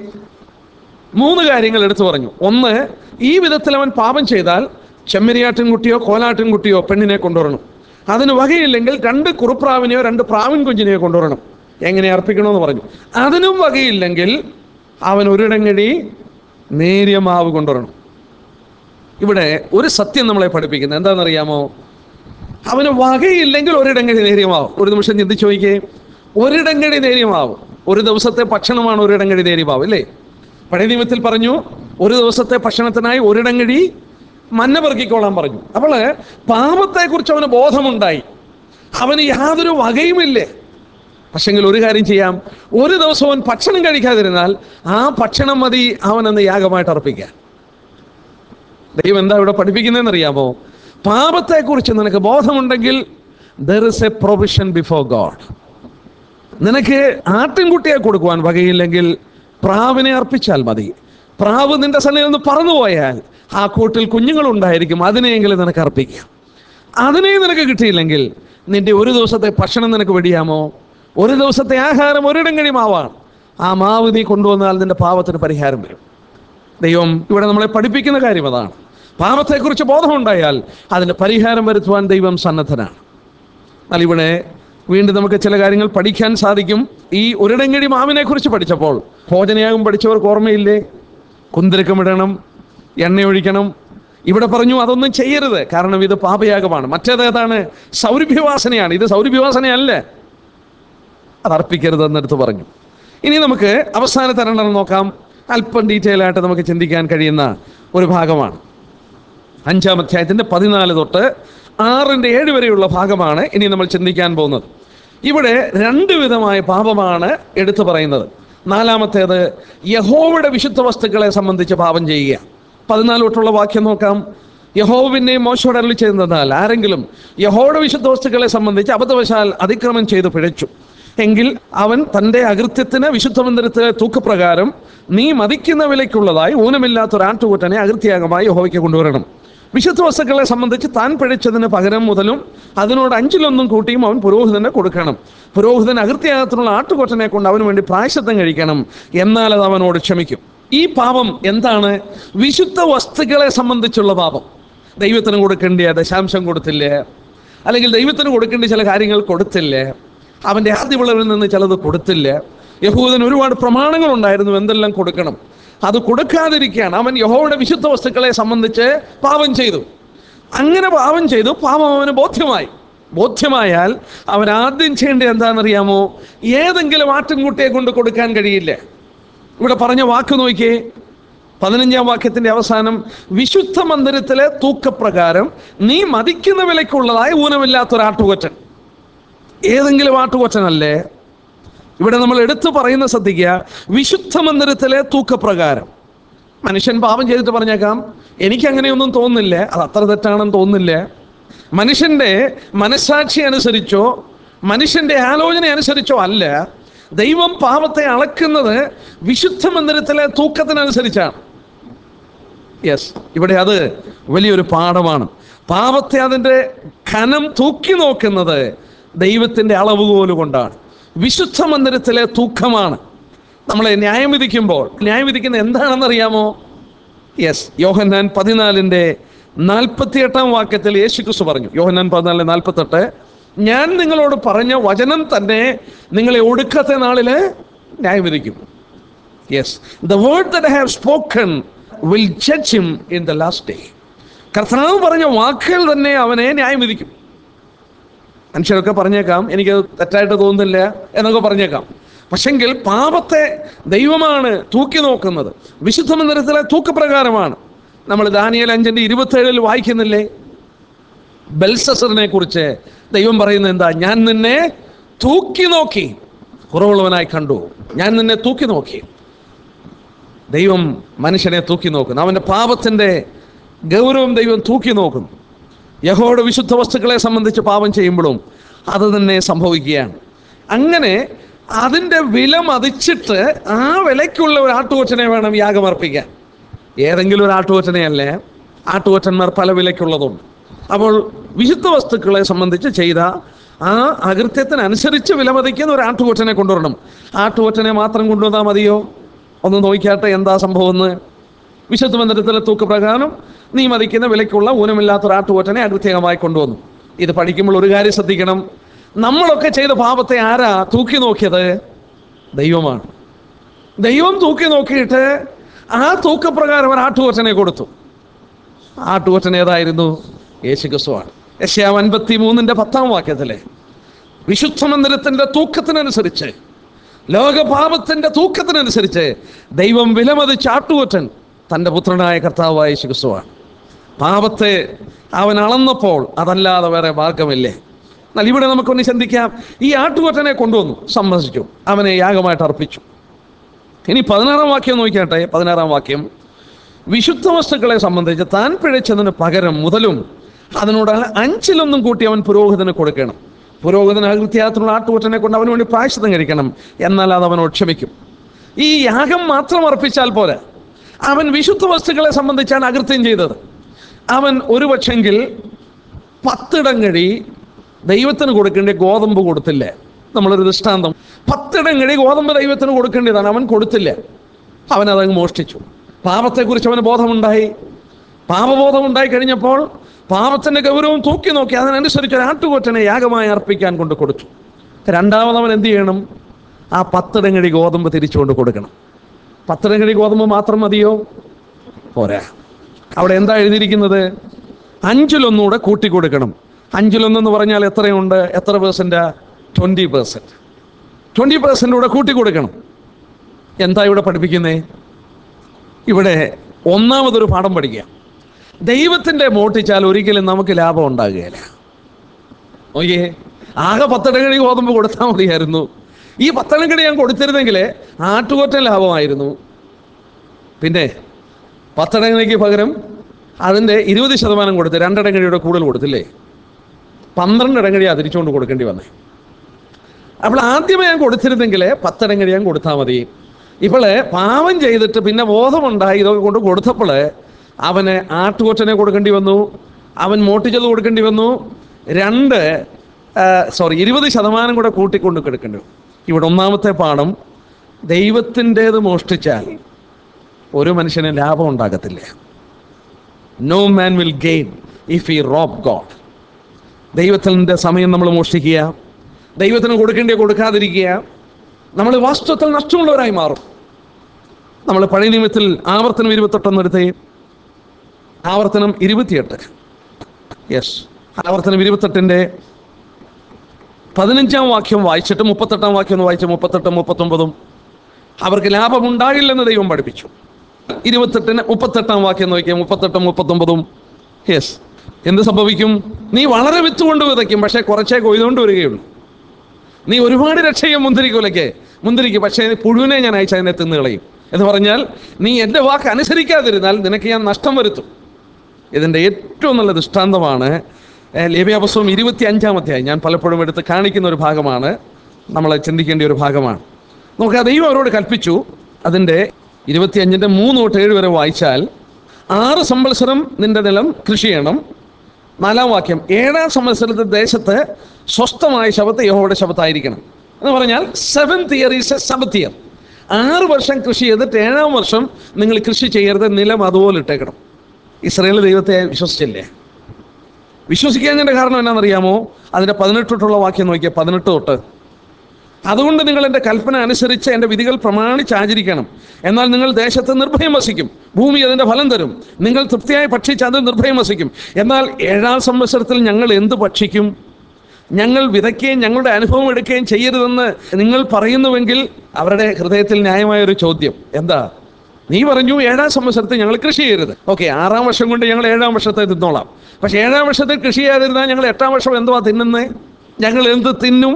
മൂന്ന് കാര്യങ്ങൾ എടുത്തു പറഞ്ഞു ഒന്ന് ഈ വിധത്തിൽ അവൻ പാപം ചെയ്താൽ ചെമ്മരിയാട്ടിൻകുട്ടിയോ കോലാട്ടിൻകുട്ടിയോ പെണ്ണിനെ കൊണ്ടുവരണം അതിന് വകയില്ലെങ്കിൽ രണ്ട് കുറുപ്രാവിനെയോ രണ്ട് പ്രാവിൻ കുഞ്ഞിനെയോ കൊണ്ടുവരണം എങ്ങനെ അർപ്പിക്കണമെന്ന് പറഞ്ഞു അതിനും വകയില്ലെങ്കിൽ അവൻ ഒരിടങ്ങഴി നേരിയ മാവ് കൊണ്ടുവരണം ഇവിടെ ഒരു സത്യം നമ്മളെ പഠിപ്പിക്കുന്നത് എന്താണെന്നറിയാമോ അവന് വകയില്ലെങ്കിൽ ഒരിടങ്ങഴി നേര്യമാവും ഒരു നിമിഷം ചിന്തിച്ചു നോക്കിയേ ഒരിടങ്ങഴി നേര്യമാവും ഒരു ദിവസത്തെ ഭക്ഷണമാണ് ഒരിടങ്ങഴി നേര്യമാവും അല്ലേ പഴയ നിയമത്തിൽ പറഞ്ഞു ഒരു ദിവസത്തെ ഭക്ഷണത്തിനായി ഒരിടങ്ങഴി മന്ന പെറുക്കിക്കോളാൻ പറഞ്ഞു അപ്പോൾ പാപത്തെക്കുറിച്ച് അവന് ബോധമുണ്ടായി അവന് യാതൊരു വകയുമില്ലേ പക്ഷെങ്കിൽ ഒരു കാര്യം ചെയ്യാം ഒരു ദിവസം അവൻ ഭക്ഷണം കഴിക്കാതിരുന്നാൽ ആ ഭക്ഷണം മതി അവനന്ന് യാഗമായിട്ട് അർപ്പിക്കാൻ ദൈവം എന്താ ഇവിടെ പഠിപ്പിക്കുന്നതെന്ന് അറിയാമോ പാപത്തെക്കുറിച്ച് നിനക്ക് ബോധമുണ്ടെങ്കിൽ there is a provision before God നിനക്ക് ആട്ടിൻകുട്ടിയെ കൊടുക്കുവാൻ വകയില്ലെങ്കിൽ പ്രാവിനെ അർപ്പിച്ചാൽ മതി പ്രാവ് നിന്റെ സന്നിധിയിൽ നിന്ന് പറന്നുപോയാൽ ആ കൂട്ടിൽ കുഞ്ഞുങ്ങളുണ്ടായിരിക്കും അതിനെയെങ്കിലും നിനക്ക് അർപ്പിക്കാം അതിനെ നിനക്ക് കിട്ടിയില്ലെങ്കിൽ നിന്റെ ഒരു ദിവസത്തെ ഭക്ഷണം നിനക്ക് വെടിയാമോ ഒരു ദിവസത്തെ ആഹാരം ഒരിടങ്ങഴി മാവാണ് ആ മാവ് നീ കൊണ്ടുവന്നാൽ നിന്റെ പാവത്തിന് പരിഹാരം വരും ദൈവം ഇവിടെ നമ്മളെ പഠിപ്പിക്കുന്ന കാര്യം അതാണ് പാപത്തെക്കുറിച്ച് ബോധമുണ്ടായാൽ അതിന് പരിഹാരം വരുത്തുവാൻ ദൈവം സന്നദ്ധനാണ് എന്നാൽ ഇവിടെ വീണ്ടും നമുക്ക് ചില കാര്യങ്ങൾ പഠിക്കാൻ സാധിക്കും ഈ ഒരിടങ്ങഴി മാവിനെ കുറിച്ച് പഠിച്ചപ്പോൾ ഭോജനയാഗം പഠിച്ചവർക്ക് ഓർമ്മയില്ലേ കുന്തിരക്കമിടണം എണ്ണയൊഴിക്കണം ഇവിടെ പറഞ്ഞു അതൊന്നും ചെയ്യരുത് കാരണം ഇത് പാപയാഗമാണ് മറ്റേതേതാണ് സൗരഭ്യവാസനയാണ് ഇത് സൗരഭ്യവാസനയല്ല അത് അർപ്പിക്കരുത് എന്നെടുത്ത് പറഞ്ഞു ഇനി നമുക്ക് അവസാനത്തെ രണ്ടെണ്ണം നോക്കാം അല്പം ഡീറ്റെയിൽ ആയിട്ട് നമുക്ക് ചിന്തിക്കാൻ കഴിയുന്ന ഒരു ഭാഗമാണ് അഞ്ചാം അധ്യായത്തിൻ്റെ പതിനാല് തൊട്ട് ആറിൻ്റെ ഏഴ് വരെയുള്ള ഭാഗമാണ് ഇനി നമ്മൾ ചിന്തിക്കാൻ പോകുന്നത് ഇവിടെ രണ്ട് വിധമായ പാപമാണ് എടുത്തു പറയുന്നത് നാലാമത്തേത് യഹോവയുടെ വിശുദ്ധ വസ്തുക്കളെ സംബന്ധിച്ച് പാപം ചെയ്യുക പതിനാല് തൊട്ടുള്ള വാക്യം നോക്കാം യഹോവിനെയും മോശയോട് അരളി ചെയ്യുന്നതിനാൽ ആരെങ്കിലും യഹോയുടെ വിശുദ്ധ വസ്തുക്കളെ സംബന്ധിച്ച് അബദ്ധവശാൽ അതിക്രമം ചെയ്ത് പിഴച്ചു എങ്കിൽ അവൻ തൻ്റെ അകൃത്യത്തിന് വിശുദ്ധ മന്ദിരത്തിലെ തൂക്കപ്രകാരം നീ മതിക്കുന്ന വിലയ്ക്കുള്ളതായി ഊനമില്ലാത്തൊരു ആട്ടുകൂട്ടനെ അകൃത്യാഗമായി യഹോവയ്ക്ക് കൊണ്ടുവരണം വിശുദ്ധ വസ്തുക്കളെ സംബന്ധിച്ച് താൻ പിഴച്ചതിന് പകരം മുതലും അതിനോട് അഞ്ചിലൊന്നും കൂട്ടിയും അവൻ പുരോഹിതന് കൊടുക്കണം പുരോഹിതൻ അകൃത്യാഗത്തിനുള്ള ആട്ടുകൊറ്റനെ കൊണ്ട് അവന് വേണ്ടി പ്രായശത്വം കഴിക്കണം എന്നാൽ അത് അവനോട് ക്ഷമിക്കും ഈ പാപം എന്താണ് വിശുദ്ധ വസ്തുക്കളെ സംബന്ധിച്ചുള്ള പാപം ദൈവത്തിന് കൊടുക്കേണ്ട ദശാംശം കൊടുത്തില്ലേ അല്ലെങ്കിൽ ദൈവത്തിന് കൊടുക്കേണ്ട ചില കാര്യങ്ങൾ കൊടുത്തില്ലേ അവൻ്റെ ആദ്യ വിളവിൽ നിന്ന് ചിലത് കൊടുത്തില്ല യഹൂദന് ഒരുപാട് പ്രമാണങ്ങൾ ഉണ്ടായിരുന്നു എന്തെല്ലാം കൊടുക്കണം അത് കൊടുക്കാതിരിക്കുകയാണ് അവൻ യഹോയുടെ വിശുദ്ധ വസ്തുക്കളെ സംബന്ധിച്ച് പാപം ചെയ്തു അങ്ങനെ പാപം ചെയ്തു പാപം അവന് ബോധ്യമായി ബോധ്യമായാൽ അവൻ ആദ്യം ചെയ്യേണ്ടത് എന്താണെന്നറിയാമോ ഏതെങ്കിലും ആട്ടിൻകുട്ടിയെ കൊണ്ട് കൊടുക്കാൻ കഴിയില്ല ഇവിടെ പറഞ്ഞ വാക്ക് നോക്കിയേ പതിനഞ്ചാം വാക്യത്തിന്റെ അവസാനം വിശുദ്ധ മന്ദിരത്തിലെ തൂക്കപ്രകാരം നീ മതിക്കുന്ന വിലയ്ക്കുള്ളതായ ഊനമില്ലാത്തൊരാട്ടുകൊറ്റൻ ഏതെങ്കിലും ആട്ടുകൊറ്റനല്ലേ ഇവിടെ നമ്മൾ എടുത്തു പറയുന്ന ശ്രദ്ധിക്കുക വിശുദ്ധ മന്ദിരത്തിലെ തൂക്കപ്രകാരം മനുഷ്യൻ പാപം ചെയ്തിട്ട് പറഞ്ഞേക്കാം എനിക്ക് അങ്ങനെയൊന്നും തോന്നുന്നില്ല അത് അത്ര തെറ്റാണെന്ന് തോന്നുന്നില്ല മനുഷ്യന്റെ മനസ്സാക്ഷി അനുസരിച്ചോ മനുഷ്യന്റെ ആലോചന അനുസരിച്ചോ അല്ല ദൈവം പാപത്തെ അളക്കുന്നത് വിശുദ്ധ മന്ദിരത്തിലെ തൂക്കത്തിനനുസരിച്ചാണ് യെസ് ഇവിടെ അത് വലിയൊരു പാഠമാണ് പാപത്തെ അതിൻ്റെ ഖനം തൂക്കി നോക്കുന്നത് ദൈവത്തിൻ്റെ അളവുകോല് കൊണ്ടാണ് വിശുദ്ധ മന്ദിരത്തിലെ തൂക്കമാണ് നമ്മളെ ന്യായം വിധിക്കുമ്പോൾ ന്യായം വിധിക്കുന്നത് എന്താണെന്നറിയാമോ യെസ് യോഹന്നാൻ പതിനാലിൻ്റെ നാൽപ്പത്തിയെട്ടാം വാക്യത്തിൽ യേശു ക്രിസ്തു പറഞ്ഞു യോഹന്നാൻ പതിനാലിൻ്റെ നാൽപ്പത്തെട്ട് ഞാൻ നിങ്ങളോട് പറഞ്ഞ വചനം തന്നെ നിങ്ങളെ ഒടുക്കത്തെ നാളിൽ ന്യായം വിധിക്കും yes the word that have spoken will judge him in the last day കർത്താവ് പറഞ്ഞ വാക്കുകൾ തന്നെ അവനെ ന്യായം വിധിക്കും മനുഷ്യരൊക്കെ പറഞ്ഞേക്കാം എനിക്ക് തെറ്റായിട്ട് തോന്നുന്നില്ല എന്നൊക്കെ പറഞ്ഞേക്കാം പക്ഷെങ്കിൽ പാപത്തെ ദൈവമാണ് തൂക്കി നോക്കുന്നത് വിശുദ്ധ മന്ദിരത്തിലെ തൂക്കപ്രകാരമാണ് നമ്മൾ ദാനിയൽ അഞ്ചിൻ്റെ ഇരുപത്തേഴിൽ വായിക്കുന്നില്ലേ ബെൽസസറിനെ കുറിച്ച് ദൈവം പറയുന്നത് എന്താ ഞാൻ നിന്നെ തൂക്കി നോക്കി കുറവുള്ളവനായി കണ്ടു ഞാൻ നിന്നെ തൂക്കി നോക്കി ദൈവം മനുഷ്യനെ തൂക്കി നോക്കുന്നു അവൻ്റെ പാപത്തിൻ്റെ ഗൗരവം ദൈവം തൂക്കി നോക്കുന്നു യഹോയുടെ വിശുദ്ധ വസ്തുക്കളെ സംബന്ധിച്ച് പാപം ചെയ്യുമ്പോഴും അത് തന്നെ സംഭവിക്കുകയാണ് അങ്ങനെ അതിൻ്റെ വില മതിച്ചിട്ട് ആ വിലയ്ക്കുള്ള ഒരു ആട്ടുകൊറ്റനെ വേണം യാഗമർപ്പിക്കാൻ ഏതെങ്കിലും ഒരു ആട്ടുകൊറ്റനെയല്ലേ ആട്ടുകൊറ്റന്മാർ പല വിലയ്ക്കുള്ളതുണ്ട് അപ്പോൾ വിശുദ്ധ വസ്തുക്കളെ സംബന്ധിച്ച് ചെയ്ത ആ അകൃത്യത്തിനനുസരിച്ച് വിലമതിക്കുന്ന ഒരു ആട്ടുകൊറ്റനെ കൊണ്ടുവരണം ആട്ടുകൊറ്റനെ മാത്രം കൊണ്ടുവന്നാൽ മതിയോ ഒന്ന് നോക്കിയാട്ടെ എന്താ സംഭവം എന്ന് വിശുദ്ധ മന്ദിരത്തിലെ തൂക്കപ്രകാരം നീ മതിക്കുന്ന വിലയ്ക്കുള്ള ഊനമില്ലാത്ത ഒരു ആട്ടുകൊറ്റനെ അകൃത്യമായി കൊണ്ടുവന്നു ഇത് പഠിക്കുമ്പോൾ ഒരു കാര്യം ശ്രദ്ധിക്കണം നമ്മളൊക്കെ ചെയ്ത പാപത്തെ ആരാ തൂക്കി നോക്കിയത് ദൈവമാണ് ദൈവം തൂക്കി നോക്കിയിട്ട് ആ തൂക്കപ്രകാരം ഒരു ആട്ടുകൊറ്റനെ കൊടുത്തു ആട്ടുകൊറ്റൻ ഏതായിരുന്നു യേശു ക്രിസ്തുവാണ് യശയാവ് അൻപത്തി മൂന്നിൻ്റെ പത്താം വാക്യത്തിലെ വിശുദ്ധ മന്ദിരത്തിൻ്റെ തൂക്കത്തിനനുസരിച്ച് ലോകപാപത്തിൻ്റെ തൂക്കത്തിനനുസരിച്ച് ദൈവം വിലമതിച്ച ആട്ടുകൊറ്റൻ തൻ്റെ പുത്രനായ കർത്താവായ യേശു ക്രിസ്തുവാണ് പാപത്തെ അവൻ അളന്നപ്പോൾ അതല്ലാതെ വേറെ മാർഗമില്ലേ എന്നാൽ ഇവിടെ നമുക്കൊന്ന് ചിന്തിക്കാം ഈ ആട്ടുകൊറ്റനെ കൊണ്ടുവന്നു സമ്മതിച്ചു അവനെ യാഗമായിട്ട് അർപ്പിച്ചു ഇനി പതിനാറാം വാക്യം നോക്കിയാട്ടെ പതിനാറാം വാക്യം വിശുദ്ധ വസ്തുക്കളെ സംബന്ധിച്ച് താൻ പിഴച്ചതിന് പകരം മുതലും അതിനോട് അഞ്ചിലൊന്നും കൂട്ടി അവൻ പുരോഹിതന് കൊടുക്കണം പുരോഹിതന് അകൃത്യാത്തിനുള്ള ആട്ടുകൊറ്റനെ കൊണ്ട് അവന് വേണ്ടി പ്രായശ്ചിത്തം കഴിക്കണം എന്നാൽ അത് അവനോട് ക്ഷമിക്കും ഈ യാഗം മാത്രം അർപ്പിച്ചാൽ പോരാ അവൻ വിശുദ്ധ വസ്തുക്കളെ സംബന്ധിച്ചാണ് അകൃത്യം ചെയ്തത് അവൻ ഒരു പക്ഷെങ്കിൽ പത്തിടം കഴി ദൈവത്തിന് കൊടുക്കേണ്ട ഗോതമ്പ് കൊടുത്തില്ല നമ്മളൊരു ദൃഷ്ടാന്തം പത്തിടം കഴി ഗോതമ്പ് ദൈവത്തിന് കൊടുക്കേണ്ടതാണ് അവൻ കൊടുത്തില്ല അവൻ അതങ്ങ് മോഷ്ടിച്ചു പാപത്തെക്കുറിച്ച് അവന് ബോധമുണ്ടായി പാപബോധം ഉണ്ടായി കഴിഞ്ഞപ്പോൾ പാപത്തിന്റെ ഗൗരവം തൂക്കി നോക്കി അതിനനുസരിച്ച് ഒരു ആട്ടുകൊറ്റനെ യാഗമായി അർപ്പിക്കാൻ കൊണ്ട് കൊടുത്തു രണ്ടാമത് അവൻ എന്ത് ചെയ്യണം ആ പത്തിടങ്ങഴി ഗോതമ്പ് തിരിച്ചുകൊണ്ട് കൊടുക്കണം പത്തിടങ്ങഴി ഗോതമ്പ് മാത്രം മതിയോ പോരാ അവിടെ എന്താ എഴുതിയിരിക്കുന്നത് അഞ്ചിലൊന്നുകൂടെ കൂട്ടി കൊടുക്കണം അഞ്ചിലൊന്നെന്ന് പറഞ്ഞാൽ എത്രയുണ്ട് എത്ര percent twenty percent twenty percent കൂടെ കൂട്ടി കൊടുക്കണം എന്താ ഇവിടെ പഠിപ്പിക്കുന്നേ ഇവിടെ ഒന്നാമതൊരു പാഠം പഠിക്കുക ദൈവത്തിൻ്റെ മോട്ടിച്ചാൽ ഒരിക്കലും നമുക്ക് ലാഭം ഉണ്ടാകുകയില്ല ഓയ്യേ ആകെ പത്തടങ്ങടി ഗോതമ്പ് കൊടുത്താൽ മതിയായിരുന്നു ഈ പത്തടങ്ങടി ഞാൻ കൊടുത്തിരുന്നെങ്കിൽ ആട്ടുകൊറ്റൻ ലാഭമായിരുന്നു പിന്നെ പത്തടങ്ങടിക്ക് പകരം അതിൻ്റെ ഇരുപത് ശതമാനം കൊടുത്ത് രണ്ടടങ്ങടിയുടെ കൂടുതൽ കൊടുത്തില്ലേ പന്ത്രണ്ട് ഇടങ്ങടി അതിരിച്ചുകൊണ്ട് കൊടുക്കേണ്ടി വന്നേ അപ്പോൾ ആദ്യമേ ഞാൻ കൊടുത്തിരുന്നെങ്കിൽ പത്തടങ്ങടി ഞാൻ കൊടുത്താൽ മതി ഇപ്പോൾ പാവം ചെയ്തിട്ട് പിന്നെ ബോധമുണ്ടായി ഇതൊക്കെ കൊണ്ട് കൊടുത്തപ്പോൾ അവന് ആട്ടുകൊറ്റനെ കൊടുക്കേണ്ടി വന്നു അവൻ മോട്ടിച്ചത് കൊടുക്കേണ്ടി വന്നു രണ്ട് സോറി ഇരുപത് ശതമാനം കൂടെ കൂട്ടിക്കൊണ്ട് കൊടുക്കേണ്ടി വന്നു ഇവിടെ ഒന്നാമത്തെ പാഠം ദൈവത്തിൻ്റേത് മോഷ്ടിച്ചാൽ ഒരു മനുഷ്യന് ലാഭം ഉണ്ടാകത്തില്ല no man will gain if he rob God ദൈവത്തിൻ്റെ സമയം നമ്മൾ മോഷ്ടിക്കുക ദൈവത്തിന് കൊടുക്കേണ്ടിയ കൊടുക്കാതിരിക്കുക നമ്മൾ വാസ്തവത്തിൽ നഷ്ടമുള്ളവരായി മാറും നമ്മൾ പഴയ നിയമത്തിൽ ആവർത്തനം ഇരുപത്തെട്ടൊന്ന് എടുത്തേ ആവർത്തനം ഇരുപത്തിയെട്ട് യെസ് ആവർത്തനം ഇരുപത്തെട്ടിൻ്റെ പതിനഞ്ചാം വാക്യം വായിച്ചിട്ട് മുപ്പത്തെട്ടാം വാക്യം ഒന്ന് വായിച്ച് മുപ്പത്തെട്ട് മുപ്പത്തൊമ്പതും അവർക്ക് ലാഭമുണ്ടാകില്ലെന്ന് ദൈവം പഠിപ്പിച്ചു ഇരുപത്തെട്ടിന് മുപ്പത്തെട്ടാം വാക്യം നോക്കിയാൽ മുപ്പത്തെട്ടും മുപ്പത്തൊമ്പതും യെസ് എന്ത് സംഭവിക്കും നീ വളരെ വിത്ത് കൊണ്ട് വിതയ്ക്കും പക്ഷേ കുറച്ചേ കൊയ്തുകൊണ്ട് വരികയുള്ളൂ നീ ഒരുപാട് രക്ഷയും മുന്തിരിക്കുലയ്ക്ക് മുന്തിരിക്ക് പക്ഷേ പുഴുവിനെ ഞാൻ അയച്ച് അതിനെ തിന്നു കളയും എന്ന് പറഞ്ഞാൽ നീ എൻ്റെ വാക്ക് അനുസരിക്കാതിരുന്നാൽ നിനക്ക് ഞാൻ നഷ്ടം വരുത്തും ഇതിൻ്റെ ഏറ്റവും നല്ല ദൃഷ്ടാന്തമാണ് ലേവ്യാപസ്വം ഇരുപത്തി അഞ്ചാമത്തെയായി ഞാൻ പലപ്പോഴും എടുത്ത് കാണിക്കുന്ന ഒരു ഭാഗമാണ് നമ്മൾ ചിന്തിക്കേണ്ട ഒരു ഭാഗമാണ് നമുക്ക് ആ ദൈവം അവരോട് കൽപ്പിച്ചു അതിൻ്റെ ഇരുപത്തി അഞ്ചിൻ്റെ മൂന്ന് തൊട്ട് ഏഴ് വരെ വായിച്ചാൽ ആറ് സംവത്സരം നിന്റെ നിലം കൃഷി ചെയ്യണം നാലാം വാക്യം ഏഴാം സംവത്സരത്തെ ദേശത്ത് സ്വസ്ഥമായ ശബത്ത് യഹോയുടെ ശബത്തായിരിക്കണം എന്ന് പറഞ്ഞാൽ seventh year is a sabbath year ആറ് വർഷം കൃഷി ചെയ്തിട്ട് ഏഴാം വർഷം നിങ്ങൾ കൃഷി ചെയ്യരുത് നിലം അതുപോലെ ഇട്ടേക്കണം ഇസ്രയേൽ ദൈവത്തെ വിശ്വസിച്ചില്ലേ വിശ്വസിക്കാഞ്ഞതിൻ്റെ കാരണം എന്നാണെന്നറിയാമോ അതിൻ്റെ പതിനെട്ട് തൊട്ടുള്ള വാക്യം നോക്കിയാൽ പതിനെട്ട് തൊട്ട് അതുകൊണ്ട് നിങ്ങൾ എൻ്റെ കൽപ്പന അനുസരിച്ച് എൻ്റെ വിധികൾ പ്രമാണിച്ച് ആചരിക്കണം എന്നാൽ നിങ്ങൾ ദേശത്ത് നിർഭയം വസിക്കും ഭൂമി അതിൻ്റെ ഫലം തരും നിങ്ങൾ തൃപ്തിയായി ഭക്ഷിച്ച് അത് നിർഭയം വസിക്കും എന്നാൽ ഏഴാം സംവത്സരത്തിൽ ഞങ്ങൾ എന്ത് ഭക്ഷിക്കും ഞങ്ങൾ വിതയ്ക്കുകയും ഞങ്ങളുടെ അനുഭവം എടുക്കുകയും ചെയ്യരുതെന്ന് നിങ്ങൾ പറയുന്നുവെങ്കിൽ അവരുടെ ഹൃദയത്തിൽ ന്യായമായ ഒരു ചോദ്യം എന്താ നീ പറഞ്ഞു ഏഴാം സംവത്സരത്തിൽ ഞങ്ങൾ കൃഷി ചെയ്യരുത് ഓക്കെ ആറാം വർഷം കൊണ്ട് ഞങ്ങൾ ഏഴാം വർഷത്തെ തിന്നോളാം പക്ഷേ ഏഴാം വർഷത്തിൽ കൃഷി ചെയ്യാതിരുന്നാൽ ഞങ്ങൾ എട്ടാം വർഷം എന്തുവാ തിന്നുന്നത് ഞങ്ങൾ എന്ത് തിന്നും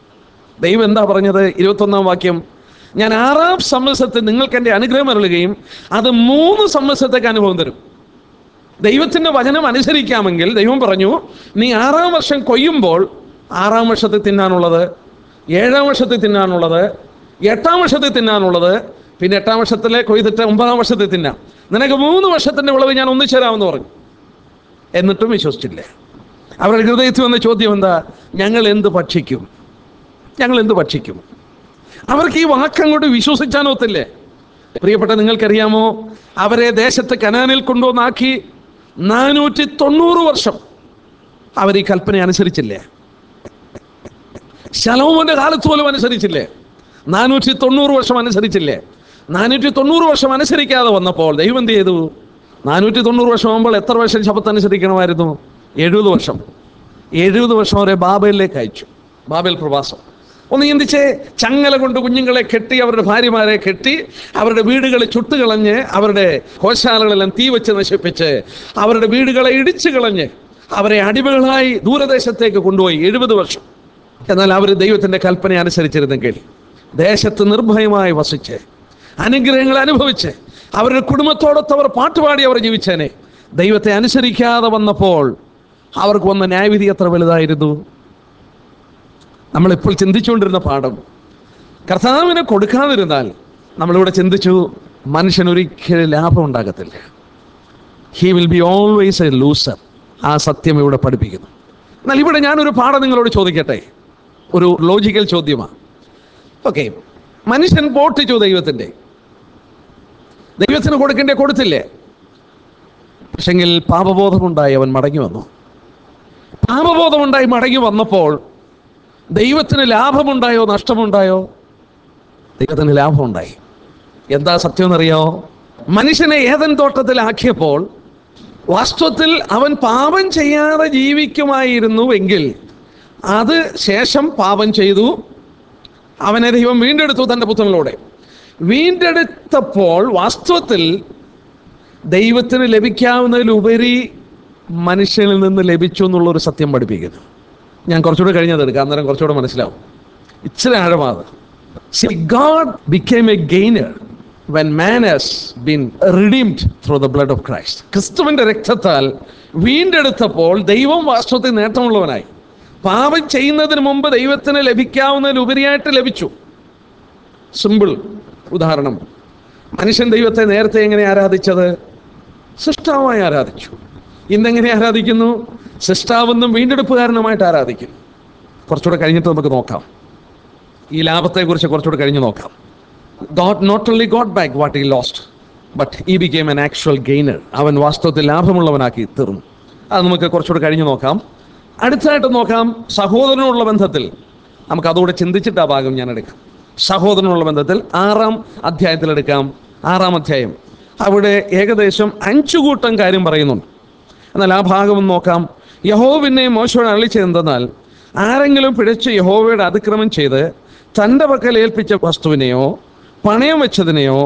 ദൈവം എന്താ പറഞ്ഞത് ഇരുപത്തൊന്നാം വാക്യം ഞാൻ ആറാം സംവത്സരത്തിൽ നിങ്ങൾക്ക് എൻ്റെ അനുഗ്രഹം അരുളുകയും അത് മൂന്ന് സംവത്സരത്തേക്ക് അനുഭവം തരും ദൈവത്തിൻ്റെ വചനം അനുസരിക്കാമെങ്കിൽ ദൈവം പറഞ്ഞു നീ ആറാം വർഷം കൊയ്യുമ്പോൾ ആറാം വർഷത്തിൽ തിന്നാനുള്ളത് ഏഴാം വർഷത്തിൽ തിന്നാനുള്ളത് എട്ടാം വർഷത്തിൽ തിന്നാനുള്ളത് പിന്നെ എട്ടാം വർഷത്തിലെ കൊയ്തിട്ട് ഒമ്പതാം വർഷത്തിൽ തിന്നാം നിനക്ക് മൂന്ന് വർഷത്തിൻ്റെ വിളവ് ഞാൻ ഒന്നിച്ചു തരാമെന്ന് പറഞ്ഞു എന്നിട്ടും വിശ്വസിച്ചില്ലേ അവരുടെ ഹൃദയത്തിൽ വന്ന ചോദ്യം എന്താ ഞങ്ങൾ എന്ത് ഭക്ഷിക്കും ഞങ്ങൾ എന്ത് ഭക്ഷിക്കും അവർക്ക് ഈ വാക്കങ്ങോട്ട് വിശ്വസിച്ചാനൊത്തില്ലേ പ്രിയപ്പെട്ട നിങ്ങൾക്കറിയാമോ അവരെ ദേശത്ത് കനാനിൽ കൊണ്ടുവന്നാക്കി നാനൂറ്റി തൊണ്ണൂറ് വർഷം അവർ ഈ കൽപ്പന അനുസരിച്ചില്ലേ ശലോമോന്റെ കാലത്ത് പോലും അനുസരിച്ചില്ലേ നാനൂറ്റി തൊണ്ണൂറ് വർഷം അനുസരിച്ചില്ലേ നാനൂറ്റി തൊണ്ണൂറ് വർഷം അനുസരിക്കാതെ വന്നപ്പോൾ ദൈവം എന്ത് ചെയ്തു നാനൂറ്റി തൊണ്ണൂറ് വർഷം ആകുമ്പോൾ എത്ര വർഷം ശബത്ത് അനുസരിക്കണമായിരുന്നു എഴുപത് വർഷം എഴുപത് വർഷം അവരെ ബാബയിലേക്ക് അയച്ചു ബാബേൽ പ്രവാസം ഒന്ന് ചിന്തിച്ചേ ചങ്ങല കൊണ്ട് കുഞ്ഞുങ്ങളെ കെട്ടി അവരുടെ ഭാര്യമാരെ കെട്ടി അവരുടെ വീടുകളെ ചുട്ടുകളഞ്ഞ് അവരുടെ കോശാലകളെല്ലാം തീ വെച്ച് നശിപ്പിച്ച് അവരുടെ വീടുകളെ ഇടിച്ചു കളഞ്ഞ് അവരെ അടിമകളായി ദൂരദേശത്തേക്ക് കൊണ്ടുപോയി എഴുപത് വർഷം എന്നാൽ അവർ ദൈവത്തിൻ്റെ കൽപ്പന അനുസരിച്ചിരുന്നെങ്കിൽ ദേശത്ത് നിർഭയമായി വസിച്ച് അനുഗ്രഹങ്ങൾ അനുഭവിച്ച് അവരുടെ കുടുംബത്തോടൊത്ത് അവർ പാട്ടുപാടി അവർ ജീവിച്ചേനെ ദൈവത്തെ അനുസരിക്കാതെ വന്നപ്പോൾ അവർക്ക് വന്ന ന്യായവിധി എത്ര വലുതായിരുന്നു നമ്മളിപ്പോൾ ചിന്തിച്ചുകൊണ്ടിരുന്ന പാഠം കർത്താവിനെ കൊടുക്കാതിരുന്നാൽ നമ്മളിവിടെ ചിന്തിച്ചു മനുഷ്യൻ ഒരിക്കലും ലാഭം ഉണ്ടാകത്തില്ല he will be always a loser ആ സത്യം ഇവിടെ പഠിപ്പിക്കുന്നു എന്നാൽ ഇവിടെ ഞാനൊരു പാഠം നിങ്ങളോട് ചോദിക്കട്ടെ ഒരു ലോജിക്കൽ ചോദ്യമാണ് ഓക്കെ മനുഷ്യൻ പോട്ടിച്ചു ദൈവത്തിൻ്റെ ദൈവത്തിന് കൊടുക്കേണ്ടേ കൊടുത്തില്ലേ പക്ഷെങ്കിൽ പാപബോധമുണ്ടായി അവൻ മടങ്ങി വന്നു പാപബോധമുണ്ടായി മടങ്ങി വന്നപ്പോൾ ദൈവത്തിന് ലാഭമുണ്ടായോ നഷ്ടമുണ്ടായോ ദൈവത്തിന് ലാഭമുണ്ടായി എന്താ സത്യം എന്നറിയോ മനുഷ്യനെ ഏതൻ തോട്ടത്തിലാക്കിയപ്പോൾ വാസ്തവത്തിൽ അവൻ പാപം ചെയ്യാതെ ജീവിക്കുമായിരുന്നുവെങ്കിൽ അത് ശേഷം പാപം ചെയ്തു അവനെ ദൈവം വീണ്ടെടുത്തു തൻ്റെ പുത്രനിലൂടെ വീണ്ടെടുത്തപ്പോൾ വാസ്തവത്തിൽ ദൈവത്തിന് ലഭിക്കാവുന്നതിലുപരി മനുഷ്യനിൽ നിന്ന് ലഭിച്ചു എന്നുള്ളൊരു സത്യം പഠിപ്പിക്കുന്നു ഞാൻ കുറച്ചുകൂടെ കഴിഞ്ഞത് എടുക്കാം അന്നേരം കുറച്ചുകൂടെ മനസ്സിലാവും ഇച്ചിരി ആഴമാണ് see God became a gainer when man has been redeemed through the blood of Christ ക്രിസ്തുവിൻ്റെ രക്തത്താൽ വീണ്ടെടുത്തപ്പോൾ ദൈവം വാസ്തവത്തിൽ നേട്ടമുള്ളവനായി പാപം ചെയ്യുന്നതിന് മുമ്പ് ദൈവത്തിന് ലഭിക്കാവുന്നതിലുപരിയായിട്ട് ലഭിച്ചു സിമ്പിൾ ഉദാഹരണം മനുഷ്യൻ ദൈവത്തെ നേരത്തെ എങ്ങനെ ആരാധിച്ചത് സൃഷ്ടാവായി ആരാധിച്ചു ഇന്നെങ്ങനെ ആരാധിക്കുന്നു സൃഷ്ടാവെന്നും വീണ്ടെടുപ്പുകാരനുമായിട്ട് ആരാധിക്കുന്നു കുറച്ചുകൂടെ കഴിഞ്ഞിട്ട് നമുക്ക് നോക്കാം ഈ ലാഭത്തെക്കുറിച്ച് കുറച്ചുകൂടെ കഴിഞ്ഞ് നോക്കാം God not only got back what he lost but he became an actual gainer അവൻ വാസ്തവത്തിൽ ലാഭമുള്ളവനാക്കി തീർന്നു അത് നമുക്ക് കുറച്ചുകൂടെ കഴിഞ്ഞ് നോക്കാം അടുത്തായിട്ട് നോക്കാം സഹോദരനുള്ള ബന്ധത്തിൽ നമുക്ക് അതുകൂടെ ചിന്തിച്ചിട്ട് ആ ഭാഗം ഞാൻ എടുക്കാം സഹോദരനുള്ള ബന്ധത്തിൽ ആറാം അധ്യായത്തിൽ എടുക്കാം ആറാം അധ്യായം അവിടെ ഏകദേശം അഞ്ചു കൂട്ടം കാര്യം പറയുന്നുണ്ട് എന്നാൽ ആ ഭാഗം ഒന്ന് നോക്കാം യഹോവിനെ മോശയോട് അള്ളിച്ചെന്തെന്നാൽ ആരെങ്കിലും പിഴച്ച് യഹോവയുടെ അതിക്രമം ചെയ്ത് തൻ്റെ പക്കൽ ഏൽപ്പിച്ച വസ്തുവിനെയോ പണയം വെച്ചതിനെയോ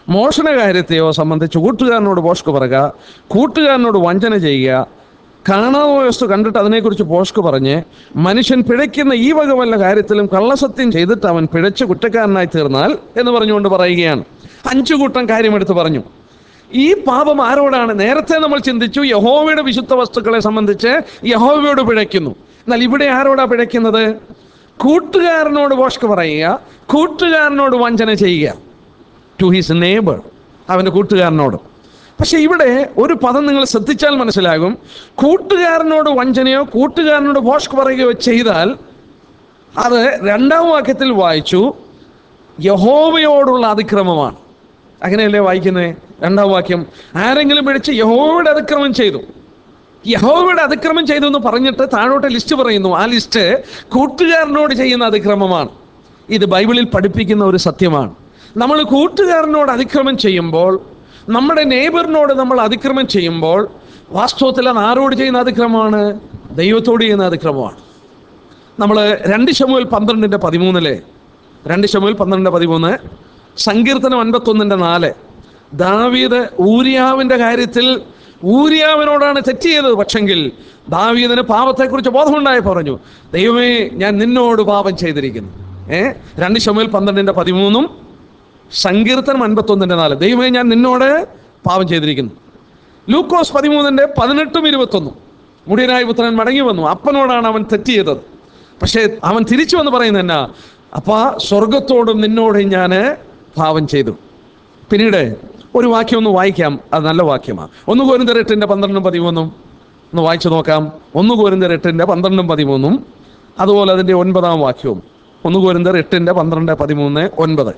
മോഷണ കാര്യത്തെയോ സംബന്ധിച്ച് കൂട്ടുകാരനോട് പോഷ്ക്ക് പറയുക കൂട്ടുകാരനോട് വഞ്ചന ചെയ്യുക കാണാതെ വസ്തു കണ്ടിട്ട് അതിനെക്കുറിച്ച് പോഷ്ക്ക് പറഞ്ഞ് മനുഷ്യൻ പിഴയ്ക്കുന്ന ഈ വക വല്ല കാര്യത്തിലും കള്ളസത്യം ചെയ്തിട്ട് അവൻ പിഴച്ച് കുറ്റക്കാരനായി തീർന്നാൽ എന്ന് പറഞ്ഞുകൊണ്ട് പറയുകയാണ് അഞ്ചു കൂട്ടം കാര്യമെടുത്ത് പറഞ്ഞു ഈ പാപം ആരോടാണ് നേരത്തെ നമ്മൾ ചിന്തിച്ചു യഹോവയുടെ വിശുദ്ധ വസ്തുക്കളെ സംബന്ധിച്ച് യഹോവയോട് പിഴയ്ക്കുന്നു എന്നാൽ ഇവിടെ ആരോടാ പിഴയ്ക്കുന്നത് കൂട്ടുകാരനോട് പോഷ്ക്ക് പറയുക കൂട്ടുകാരനോട് വഞ്ചന ചെയ്യുക ടു ഹിസ് നെയ്ബർ അവൻ്റെ കൂട്ടുകാരനോട് പക്ഷെ ഇവിടെ ഒരു പദം നിങ്ങൾ ശ്രദ്ധിച്ചാൽ മനസ്സിലാകും കൂട്ടുകാരനോട് വഞ്ചനയോ കൂട്ടുകാരനോട് പോഷ്ക്ക് പറയുകയോ ചെയ്താൽ അത് രണ്ടാം വാക്യത്തിൽ വായിച്ചു യഹോവയോടുള്ള അതിക്രമമാണ് അങ്ങനെയല്ലേ വായിക്കുന്നത് രണ്ടാം വാക്യം ആരെങ്കിലും പിടിച്ച് യഹോവയുടെ അതിക്രമം ചെയ്തു യഹോവയുടെ അതിക്രമം ചെയ്തു എന്ന് പറഞ്ഞിട്ട് താഴോട്ട് ലിസ്റ്റ് പറയുന്നു ആ ലിസ്റ്റ് കൂട്ടുകാരനോട് ചെയ്യുന്ന അതിക്രമമാണ് ഇത് ബൈബിളിൽ പഠിപ്പിക്കുന്ന ഒരു സത്യമാണ് നമ്മൾ കൂട്ടുകാരനോട് അതിക്രമം ചെയ്യുമ്പോൾ നമ്മുടെ നെയ്ബറിനോട് നമ്മൾ അതിക്രമം ചെയ്യുമ്പോൾ വാസ്തവത്തിൽ അത് ആരോട് ചെയ്യുന്ന അതിക്രമമാണ് ദൈവത്തോട് ചെയ്യുന്ന അതിക്രമമാണ് നമ്മൾ രണ്ട് ശമുവിൽ പന്ത്രണ്ടിൻ്റെ പതിമൂന്നിലെ രണ്ട് ശമുവിൽ പന്ത്രണ്ടിൻ്റെ പതിമൂന്ന് സങ്കീർത്തനം അൻപത്തൊന്നിൻ്റെ നാല് ദാവീദ് ഊരിയാവിൻ്റെ കാര്യത്തിൽ ഊരിയാവിനോടാണ് തെറ്റ് ചെയ്തത് പക്ഷെങ്കിൽ ദാവീദിന് പാപത്തെക്കുറിച്ച് ബോധമുണ്ടായി പറഞ്ഞു ദൈവമേ ഞാൻ നിന്നോട് പാപം ചെയ്തിരിക്കുന്നു ഏ രണ്ട് ശമുവിൽ പന്ത്രണ്ടിൻ്റെ പതിമൂന്നും സങ്കീർത്തനം അൻപത്തൊന്നിൻ്റെ നാല് ദൈവമേ ഞാൻ നിന്നോട് പാപം ചെയ്തിരിക്കുന്നു ലൂക്കോസ് പതിമൂന്നിൻ്റെ പതിനെട്ടും ഇരുപത്തൊന്നും മുടിയനായ പുത്രൻ മടങ്ങി വന്നു അപ്പനോടാണ് അവൻ തെറ്റ് ചെയ്തത് പക്ഷേ അവൻ തിരിച്ചു വന്ന് പറയുന്നത് എന്നാ അപ്പ സ്വർഗത്തോടും നിന്നോടും ഞാൻ പാപം ചെയ്തു പിന്നീട് ഒരു വാക്യം ഒന്ന് വായിക്കാം അത് നല്ല വാക്യമാണ് ഒന്ന് കോരിന്തർ എട്ടിൻ്റെ പന്ത്രണ്ടും പതിമൂന്നും ഒന്ന് വായിച്ചു നോക്കാം ഒന്ന് കോരിന്തർ എട്ടിൻ്റെ പന്ത്രണ്ടും പതിമൂന്നും അതുപോലെ അതിൻ്റെ ഒൻപതാം വാക്യവും ഒന്ന് കോരിന്തർ എട്ടിൻ്റെ പന്ത്രണ്ട് പതിമൂന്ന് ഒൻപത്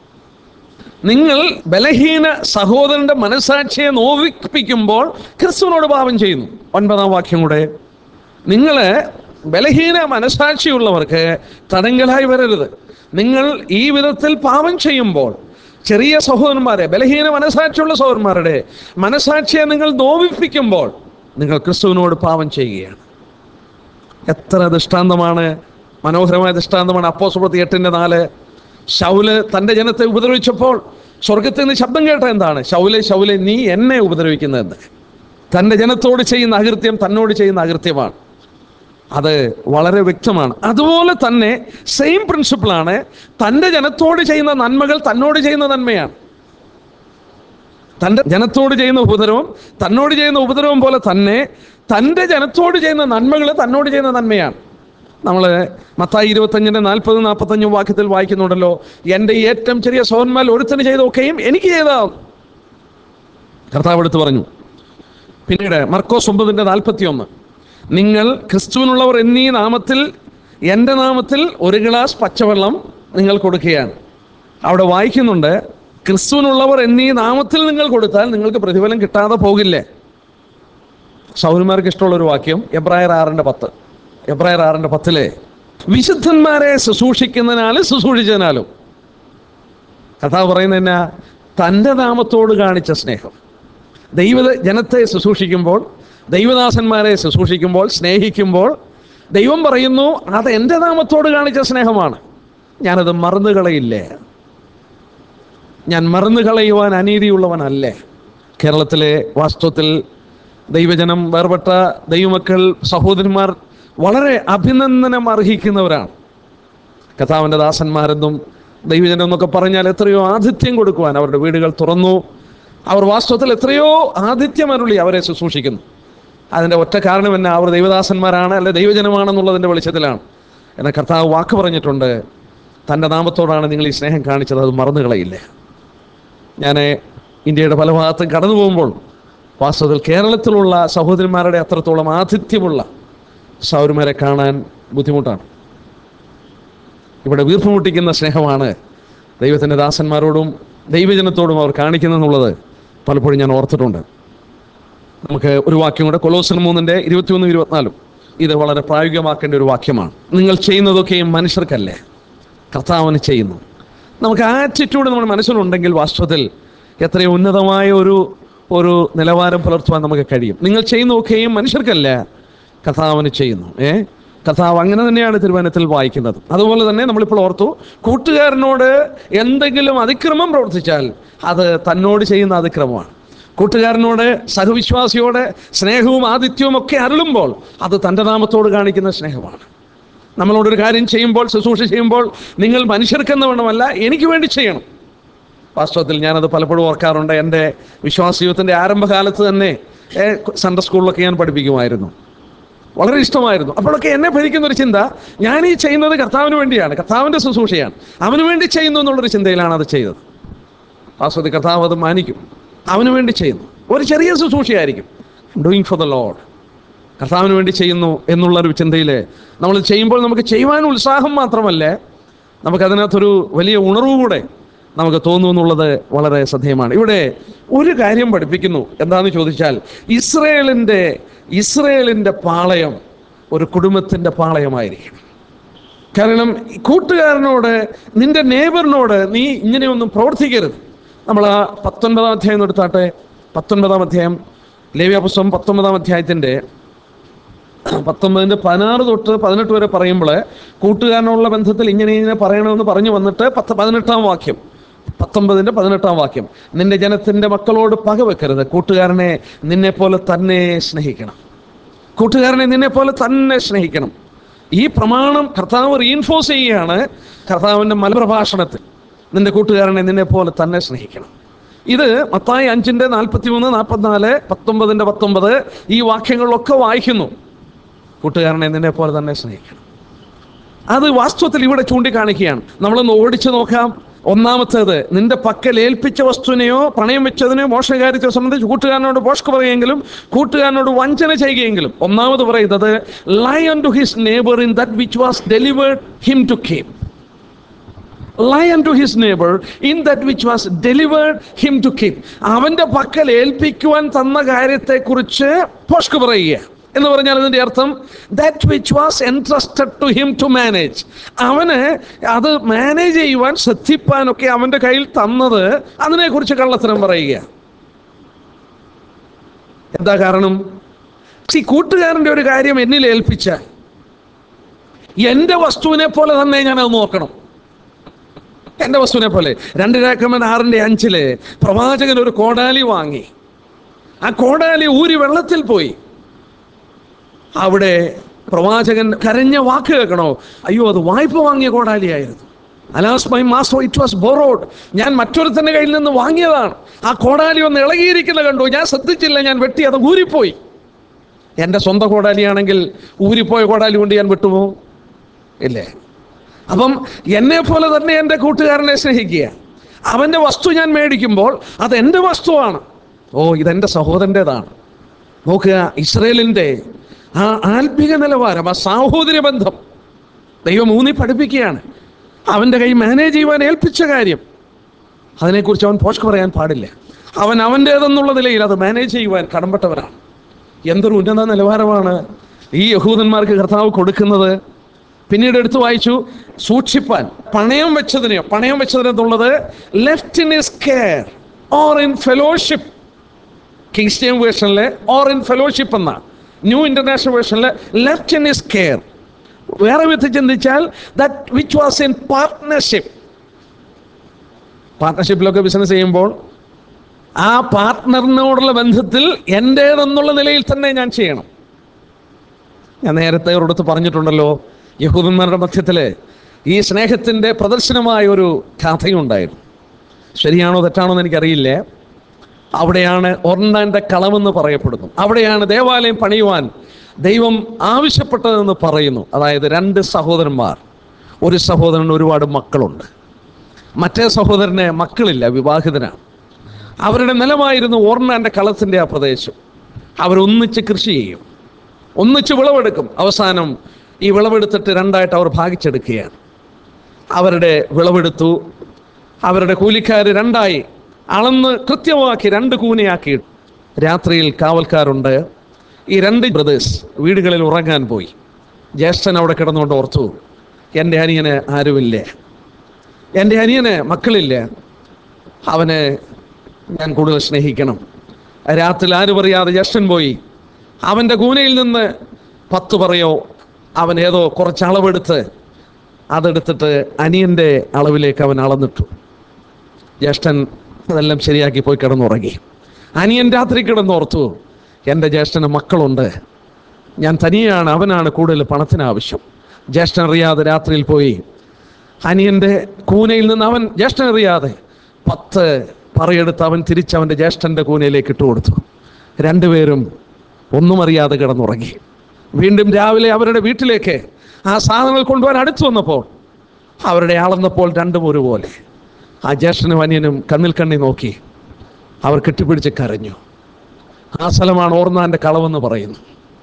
നിങ്ങൾ ബലഹീന സഹോദരന്റെ മനസാക്ഷിയെ നോവിപ്പിക്കുമ്പോൾ ക്രിസ്തുവിനോട് പാപം ചെയ്യുന്നു ഒൻപതാം വാക്യം കൂടെ നിങ്ങൾ ബലഹീന മനസാക്ഷിയുള്ളവർക്ക് തടങ്കലായി വരരുത് നിങ്ങൾ ഈ വിധത്തിൽ പാപം ചെയ്യുമ്പോൾ ചെറിയ സഹോദരന്മാരെ ബലഹീന മനസാക്ഷിയുള്ള സഹോദരന്മാരുടെ മനസാക്ഷിയെ നിങ്ങൾ നോവിപ്പിക്കുമ്പോൾ നിങ്ങൾ ക്രിസ്തുവിനോട് പാപം ചെയ്യുകയാണ് എത്ര ദൃഷ്ടാന്തമാണ് മനോഹരമായ ദൃഷ്ടാന്തമാണ് അപ്പോസുപ്രത്തി എട്ടിൻ്റെ നാല് ശൗല് തൻ്റെ ജനത്തെ ഉപദ്രവിച്ചപ്പോൾ സ്വർഗത്തിൽ നിന്ന് ശബ്ദം കേട്ട എന്താണ് ശൗലെ ശൗലെ നീ എന്നെ ഉപദ്രവിക്കുന്നതെന്ന് തൻ്റെ ജനത്തോട് ചെയ്യുന്ന അകൃത്യം തന്നോട് ചെയ്യുന്ന അകൃത്യമാണ് അത് വളരെ വ്യക്തമാണ് അതുപോലെ തന്നെ സെയിം പ്രിൻസിപ്പിളാണ് തൻ്റെ ജനത്തോട് ചെയ്യുന്ന നന്മകൾ തന്നോട് ചെയ്യുന്ന നന്മയാണ് തൻ്റെ ജനത്തോട് ചെയ്യുന്ന ഉപദ്രവം തന്നോട് ചെയ്യുന്ന ഉപദ്രവം പോലെ തന്നെ തൻ്റെ ജനത്തോട് ചെയ്യുന്ന നന്മകൾ തന്നോട് ചെയ്യുന്ന നന്മയാണ് നമ്മൾ മത്തായി ഇരുപത്തഞ്ചിൻ്റെ നാൽപ്പത് നാൽപ്പത്തഞ്ചും വാക്യത്തിൽ വായിക്കുന്നുണ്ടല്ലോ എൻ്റെ ഏറ്റവും ചെറിയ സോന്മാൽ ഒരുത്തന് ചെയ്തൊക്കെയും എനിക്ക് ചെയ്താവും കർത്താവ് എടുത്ത് പറഞ്ഞു പിന്നീട് മർക്കോസ് ഒമ്പതിൻ്റെ നാൽപ്പത്തി ഒന്ന് നിങ്ങൾ ക്രിസ്തുവിനുള്ളവർ എന്നീ നാമത്തിൽ എൻ്റെ നാമത്തിൽ ഒരു ഗ്ലാസ് പച്ചവെള്ളം നിങ്ങൾ കൊടുക്കുകയാണ് അവിടെ വായിക്കുന്നുണ്ട് ക്രിസ്തുവിനുള്ളവർ എന്നീ നാമത്തിൽ നിങ്ങൾ കൊടുത്താൽ നിങ്ങൾക്ക് പ്രതിഫലം കിട്ടാതെ പോകില്ലേ സൗരന്മാർക്ക് ഇഷ്ടമുള്ള ഒരു വാക്യം എബ്രായർ ആറിൻ്റെ പത്ത് എബ്രായർ ആറിൻ്റെ പത്തിലെ വിശുദ്ധന്മാരെ ശുശ്രൂഷിക്കുന്നതിനാലും ശുശ്രൂഷിച്ചതിനാലും കഥാവ് പറയുന്നതിനാ തൻ്റെ നാമത്തോട് കാണിച്ച സ്നേഹം ദൈവ ജനത്തെ ശുശ്രൂഷിക്കുമ്പോൾ ദൈവദാസന്മാരെ ശുശ്രൂഷിക്കുമ്പോൾ സ്നേഹിക്കുമ്പോൾ ദൈവം പറയുന്നു അത് എൻ്റെ നാമത്തോട് കാണിച്ച സ്നേഹമാണ് ഞാനത് മറന്നു കളയില്ലേ ഞാൻ മറന്നു കളയുവാൻ അനീതിയുള്ളവനല്ലേ കേരളത്തിലെ വാസ്തവത്തിൽ ദൈവജനം വേർപെട്ട ദൈവമക്കൾ സഹോദരന്മാർ വളരെ അഭിനന്ദനം അർഹിക്കുന്നവരാണ് കഥാവിൻ്റെ ദാസന്മാരെന്നും ദൈവജനം എന്നൊക്കെ പറഞ്ഞാൽ എത്രയോ ആതിഥ്യം കൊടുക്കുവാൻ അവരുടെ വീടുകൾ തുറന്നു അവർ വാസ്തവത്തിൽ എത്രയോ ആതിഥ്യം അരുളി അവരെ ശുശ്രൂഷിക്കുന്നു അതിൻ്റെ ഒറ്റ കാരണം എന്നാ അവർ ദൈവദാസന്മാരാണ് അല്ലെ ദൈവജനമാണെന്നുള്ളതിൻ്റെ വെളിച്ചത്തിലാണ് എന്നാൽ കർത്താവ് വാക്ക് പറഞ്ഞിട്ടുണ്ട് തൻ്റെ നാമത്തോടാണ് നിങ്ങൾ ഈ സ്നേഹം കാണിച്ചത് അത് മറന്നു കളയില്ലേ ഞാൻ ഇന്ത്യയുടെ പല ഭാഗത്തും കടന്നു പോകുമ്പോൾ വാസ്തവത്തിൽ കേരളത്തിലുള്ള സഹോദരന്മാരുടെ അത്രത്തോളം ആതിഥ്യമുള്ള സൗരന്മാരെ കാണാൻ ബുദ്ധിമുട്ടാണ് ഇവിടെ വീർപ്പുമുട്ടിക്കുന്ന സ്നേഹമാണ് ദൈവത്തിൻ്റെ ദാസന്മാരോടും ദൈവജനത്തോടും അവർ കാണിക്കുന്നെന്നുള്ളത് പലപ്പോഴും ഞാൻ ഓർത്തിട്ടുണ്ട് നമുക്ക് ഒരു വാക്യം കൂടെ കൊലോസൻ മൂന്നിൻ്റെ ഇരുപത്തിയൊന്നും ഇരുപത്തിനാലും ഇത് വളരെ പ്രായോഗികമാക്കേണ്ട ഒരു വാക്യമാണ് നിങ്ങൾ ചെയ്യുന്നതൊക്കെയും മനുഷ്യർക്കല്ലേ കർത്താവിന് ചെയ്യുന്നു നമുക്ക് ആറ്റിറ്റ്യൂഡ് നമ്മുടെ മനസ്സിലുണ്ടെങ്കിൽ വാസ്തവത്തിൽ എത്രയോ ഉന്നതമായ ഒരു ഒരു നിലവാരം പുലർത്തുവാൻ നമുക്ക് കഴിയും നിങ്ങൾ ചെയ്യുന്നതൊക്കെയും മനുഷ്യർക്കല്ല കർത്താവിന് ചെയ്യുന്നു ഏ കർത്താവ് അങ്ങനെ തന്നെയാണ് തിരുവനന്തപുരത്തിൽ വായിക്കുന്നത് അതുപോലെ തന്നെ നമ്മളിപ്പോൾ ഓർത്തു കൂട്ടുകാരനോട് എന്തെങ്കിലും അതിക്രമം പ്രവർത്തിച്ചാൽ അത് തന്നോട് ചെയ്യുന്ന അതിക്രമമാണ് കൂട്ടുകാരനോട് സഹവിശ്വാസിയോട് സ്നേഹവും ആതിഥ്യവും ഒക്കെ അരുളുമ്പോൾ അത് തൻ്റെ നാമത്തോട് കാണിക്കുന്ന സ്നേഹമാണ് നമ്മളോടൊരു കാര്യം ചെയ്യുമ്പോൾ ശുശ്രൂഷ ചെയ്യുമ്പോൾ നിങ്ങൾ മനുഷ്യർക്കെന്ന വേണമല്ല എനിക്ക് വേണ്ടി ചെയ്യണം വാസ്തവത്തിൽ ഞാനത് പലപ്പോഴും ഓർക്കാറുണ്ട് എൻ്റെ വിശ്വാസ ജീവിതത്തിൻ്റെ ആരംഭകാലത്ത് തന്നെ ഏ, സൺഡേ സ്കൂളിലൊക്കെ ഞാൻ പഠിപ്പിക്കുമായിരുന്നു വളരെ ഇഷ്ടമായിരുന്നു അപ്പോഴൊക്കെ എന്നെ ഭരിക്കുന്ന ഒരു ചിന്ത ഞാൻ ഈ ചെയ്യുന്നത് കർത്താവിന് വേണ്ടിയാണ് കർത്താവിൻ്റെ ശുശ്രൂഷയാണ് അവന് വേണ്ടി ചെയ്യുന്നു എന്നുള്ളൊരു ചിന്തയിലാണ് അത് ചെയ്തത് വാസ്തവത്തിൽ കർത്താവ് അത് മാനിക്കും അവന് വേണ്ടി ചെയ്യുന്നു ഒരു ചെറിയ ശുശ്രൂഷയായിരിക്കും ഡൂയിങ് ഫോർ ദ ലോഡ് കർത്താവിന് വേണ്ടി ചെയ്യുന്നു എന്നുള്ളൊരു ചിന്തയിൽ നമ്മൾ ചെയ്യുമ്പോൾ നമുക്ക് ചെയ്യുവാൻ ഉത്സാഹം മാത്രമല്ല നമുക്കതിനകത്തൊരു വലിയ ഉണർവ് കൂടെ നമുക്ക് തോന്നുന്നു എന്നുള്ളത് വളരെ ശ്രദ്ധേയമാണ് ഇവിടെ ഒരു കാര്യം പഠിപ്പിക്കുന്നു എന്താണെന്ന് ചോദിച്ചാൽ ഇസ്രയേലിൻ്റെ ഇസ്രയേലിൻ്റെ പാളയം ഒരു കുടുംബത്തിൻ്റെ പാളയമായിരിക്കും കാരണം ഈ കൂട്ടുകാരനോട് നിന്റെ നേബറിനോട് നീ ഇങ്ങനെയൊന്നും പ്രവർത്തിക്കരുത് നമ്മൾ ആ പത്തൊൻപതാം അധ്യായം ഒന്ന് എടുത്താട്ടെ പത്തൊൻപതാം അധ്യായം ലേവ്യ പുസ്തകം പത്തൊൻപതാം അധ്യായത്തിൻ്റെ പത്തൊമ്പതിൻ്റെ പതിനാറ് തൊട്ട് പതിനെട്ട് വരെ പറയുമ്പോൾ കൂട്ടുകാരനുള്ള ബന്ധത്തിൽ ഇങ്ങനെ ഇങ്ങനെ പറയണമെന്ന് പറഞ്ഞു വന്നിട്ട് പത്ത് പതിനെട്ടാം വാക്യം പത്തൊമ്പതിൻ്റെ പതിനെട്ടാം വാക്യം നിന്റെ ജനത്തിൻ്റെ മക്കളോട് പകവെക്കരുത് കൂട്ടുകാരനെ നിന്നെ പോലെ തന്നെ സ്നേഹിക്കണം കൂട്ടുകാരനെ നിന്നെ പോലെ തന്നെ സ്നേഹിക്കണം ഈ പ്രമാണം കർത്താവ് റീൻഫോഴ്സ് ചെയ്യുകയാണ് കർത്താവിൻ്റെ മലപ്രഭാഷണത്തിൽ നിന്റെ കൂട്ടുകാരനെ നിന്നെ പോലെ തന്നെ സ്നേഹിക്കണം ഇത് മത്തായി അഞ്ചിൻ്റെ നാൽപ്പത്തി മൂന്ന് നാൽപ്പത്തിനാല് പത്തൊമ്പതിൻ്റെ പത്തൊമ്പത് ഈ വാക്യങ്ങളിലൊക്കെ വായിക്കുന്നു കൂട്ടുകാരനെ നിന്നെ പോലെ തന്നെ സ്നേഹിക്കണം അത് വാസ്തവത്തിൽ ഇവിടെ ചൂണ്ടിക്കാണിക്കുകയാണ് നമ്മളൊന്ന് ഓടിച്ചു നോക്കാം ഒന്നാമത്തേത് നിന്റെ പക്കൽ ഏൽപ്പിച്ച വസ്തുവിനെയോ പണയം വെച്ചതിനെയോ മോശകാര്യത്തെ സംബന്ധിച്ച് കൂട്ടുകാരനോട് പോഷ്ക പറയുമെങ്കിലും കൂട്ടുകാരനോട് വഞ്ചന ചെയ്യുകയെങ്കിലും ഒന്നാമത് പറയുന്നത് lie unto his neighbour in that which was delivered him to keep lie unto his neighbour in that which was delivered him to keep അവൻ്റെ പക്കൽ ഏൽപ്പിക്കുവാൻ തന്ന കാര്യത്തെക്കുറിച്ച് പോഷ്ക പറയുക എന്ന് പറഞ്ഞാൽ അതിൻ്റെ അർത്ഥം that which was entrusted to him to manage അവന് അത് മാനേജ് ചെയ്യുവാൻ ശ്രദ്ധിപ്പാനൊക്കെ അവൻ്റെ കയ്യിൽ തന്നത് അതിനെക്കുറിച്ച് കള്ളത്തരം പറയുക എന്താ കാരണം ഈ കൂട്ടുകാരൻ്റെ ഒരു കാര്യം എന്നിൽ ഏൽപ്പിച്ചാൽ എൻ്റെ വസ്തുവിനെ പോലെ തന്നെ ഞാനത് നോക്കണം എൻ്റെ വസ്തുവിനെ പോലെ രണ്ട് രാക്കമൻ ആറിൻ്റെ അഞ്ചില് പ്രവാചകൻ ഒരു കോടാലി വാങ്ങി ആ കോടാലി ഊരി വെള്ളത്തിൽ പോയി അവിടെ പ്രവാചകൻ കരഞ്ഞ വാക്ക് കേൾക്കണോ അയ്യോ അത് വായ്പ വാങ്ങിയ കോടാലിയായിരുന്നു alas my master it was borrowed ഞാൻ മറ്റൊരുത്തൻ്റെ കയ്യിൽ നിന്ന് വാങ്ങിയതാണ് ആ കോടാലി ഒന്ന് ഇളകിയിരിക്കുന്ന കണ്ടു ഞാൻ ശ്രദ്ധിച്ചില്ല ഞാൻ വെട്ടി അത് ഊരിപ്പോയി എൻ്റെ സ്വന്തം കോടാലിയാണെങ്കിൽ ഊരിപ്പോയ കോടാലി കൊണ്ട് ഞാൻ വിട്ടുമോ ഇല്ലേ അപ്പം എന്നെ പോലെ തന്നെ എൻ്റെ കൂട്ടുകാരനെ സ്നേഹിക്കുക അവൻ്റെ വസ്തു ഞാൻ മേടിക്കുമ്പോൾ അത് എൻ്റെ വസ്തുവാണ് ഓ ഇതെൻ്റെ സഹോദരൻ്റെതാണ് നോക്കുക ഇസ്രയേലിൻ്റെ ആ ആത്മിക നിലവാരം ആ സാഹോദര്യ ബന്ധം ദൈവം ഊന്നി പഠിപ്പിക്കുകയാണ് അവൻ്റെ കൈ മാനേജ് ചെയ്യുവാൻ ഏൽപ്പിച്ച കാര്യം അതിനെക്കുറിച്ച് അവൻ പോഷ്ക പറയാൻ പാടില്ല അവൻ അവൻ്റേതെന്നുള്ള നിലയിൽ അത് മാനേജ് ചെയ്യുവാൻ കടമ്പട്ടവനാണ് എന്തൊരു ഉന്നത നിലവാരമാണ് ഈ യഹൂദന്മാർക്ക് കർത്താവ് കൊടുക്കുന്നത് പിന്നീട് എടുത്തു വായിച്ചു സൂക്ഷിപ്പാൻ പണയം വെച്ചതിനെയോ പണയം വെച്ചതിനെന്നുള്ളത് left in his care or in fellowship കിങ്സ്റ്റേം വേർഷനിലെ ഓർ ഇൻ ഫെലോഷിപ്പ് എന്ന ന്യൂ ഇന്റർനാഷണൽ വേർഷനിലെ ലെഫ്റ്റ് ഇൻ ഇസ് കെയർ വേറെ വിധത്തിൽ ചിന്തിച്ചാൽ that which was in partnership പാർട്ട്ണർഷിപ്പിലൊക്കെ ബിസിനസ് ചെയ്യുമ്പോൾ ആ പാർട്ട്ണറിനോടുള്ള ബന്ധത്തിൽ എൻ്റേതെന്നുള്ള നിലയിൽ തന്നെ ഞാൻ ചെയ്യണം ഞാൻ നേരത്തെ ഒരിടത്ത് പറഞ്ഞിട്ടുണ്ടല്ലോ യഹൂദന്മാരുടെ മധ്യത്തിൽ ഈ സ്നേഹത്തിൻ്റെ പ്രദർശനമായ ഒരു കഥയുണ്ടായിരുന്നു ശരിയാണോ തെറ്റാണോ എന്ന് എനിക്കറിയില്ല അവിടെയാണ് ഒർണാൻ്റെ കളമെന്ന് പറയപ്പെടുന്നു അവിടെയാണ് ദേവാലയം പണിയുവാൻ ദൈവം ആവശ്യപ്പെട്ടതെന്ന് പറയുന്നു അതായത് രണ്ട് സഹോദരന്മാർ ഒരു സഹോദരന് ഒരുപാട് മക്കളുണ്ട് മറ്റേ സഹോദരന് മക്കളില്ല വിവാഹിതനാണ് അവരുടെ നിലമായിരുന്നു ഓർണാൻ്റെ കളത്തിൻ്റെ ആ പ്രദേശം അവരൊന്നിച്ച് കൃഷി ചെയ്യും ഒന്നിച്ച് വിളവെടുക്കും അവസാനം ഈ വിളവെടുത്തിട്ട് രണ്ടായിട്ട് അവർ ഭാഗിച്ചെടുക്കുകയാണ് അവരുടെ വിളവെടുത്തു അവരുടെ കൂലിക്കാർ രണ്ടായി അളന്ന് കൃത്യമാക്കി രണ്ട് കൂനയാക്കി രാത്രിയിൽ കാവൽക്കാരുണ്ട് ഈ രണ്ട് ബ്രദേഴ്സ് വീടുകളിൽ ഉറങ്ങാൻ പോയി ജ്യേഷ്ഠൻ അവിടെ കിടന്നുകൊണ്ട് ഓർത്തു എൻ്റെ അനിയന് ആരുമില്ല എൻ്റെ അനിയന് മക്കളില്ല അവന് ഞാൻ കൂടുതൽ സ്നേഹിക്കണം രാത്രിയിൽ ആരും അറിയാതെ ജ്യേഷ്ഠൻ പോയി അവൻ്റെ കൂനയിൽ നിന്ന് പത്ത് പറയോ അവൻ ഏതോ കുറച്ച് അളവെടുത്ത് അതെടുത്തിട്ട് അനിയൻ്റെ അളവിലേക്ക് അവൻ അളന്നിട്ടു ജ്യേഷ്ഠൻ അതെല്ലാം ശരിയാക്കി പോയി കിടന്നുറങ്ങി അനിയൻ രാത്രി കിടന്നോർത്തു എൻ്റെ ജ്യേഷ്ഠന് മക്കളുണ്ട് ഞാൻ തനിയാണ് അവനാണ് കൂടുതൽ പണത്തിന് ആവശ്യം ജ്യേഷ്ഠൻ അറിയാതെ രാത്രിയിൽ പോയി അനിയൻ്റെ കൂനയിൽ നിന്ന് അവൻ ജ്യേഷ്ഠൻ അറിയാതെ പത്ത് പറയെടുത്ത് അവൻ തിരിച്ച് അവൻ്റെ ജ്യേഷ്ഠൻ്റെ കൂനയിലേക്ക് ഇട്ടു കൊടുത്തു രണ്ടുപേരും ഒന്നും അറിയാതെ കിടന്നുറങ്ങി വീണ്ടും രാവിലെ അവരുടെ വീട്ടിലേക്ക് ആ സാധനങ്ങൾ കൊണ്ടുപോകാൻ അടുത്തു വന്നപ്പോൾ അവരുടെ ആളെന്നപ്പോൾ രണ്ടും ഒരുപോലെ ആ ജ്യേഷ്ഠനും അനിയനും കണ്ണിൽ കണ്ണി നോക്കി അവർ കെട്ടിപ്പിടിച്ച് കരഞ്ഞു ആ സ്ഥലമാണ് ഓർന്നാൻ്റെ കളവെന്ന് പറയുന്നു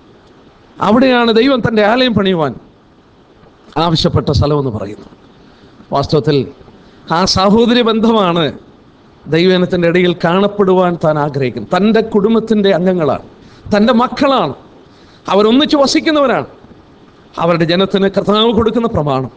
അവിടെയാണ് ദൈവം തൻ്റെ ആലയം പണിയുവാൻ ആവശ്യപ്പെട്ട സ്ഥലമെന്ന് പറയുന്നു വാസ്തവത്തിൽ ആ സഹോദരി ബന്ധമാണ് ദൈവജനത്തിൻ്റെ ഇടയിൽ കാണപ്പെടുവാൻ താൻ ആഗ്രഹിക്കുന്നത് തൻ്റെ കുടുംബത്തിൻ്റെ അംഗങ്ങളാണ് തൻ്റെ മക്കളാണ് അവരൊന്നിച്ച് വസിക്കുന്നവരാണ് അവരുടെ ജനത്തിന് കർത്താവ് കൊടുക്കുന്ന പ്രമാണം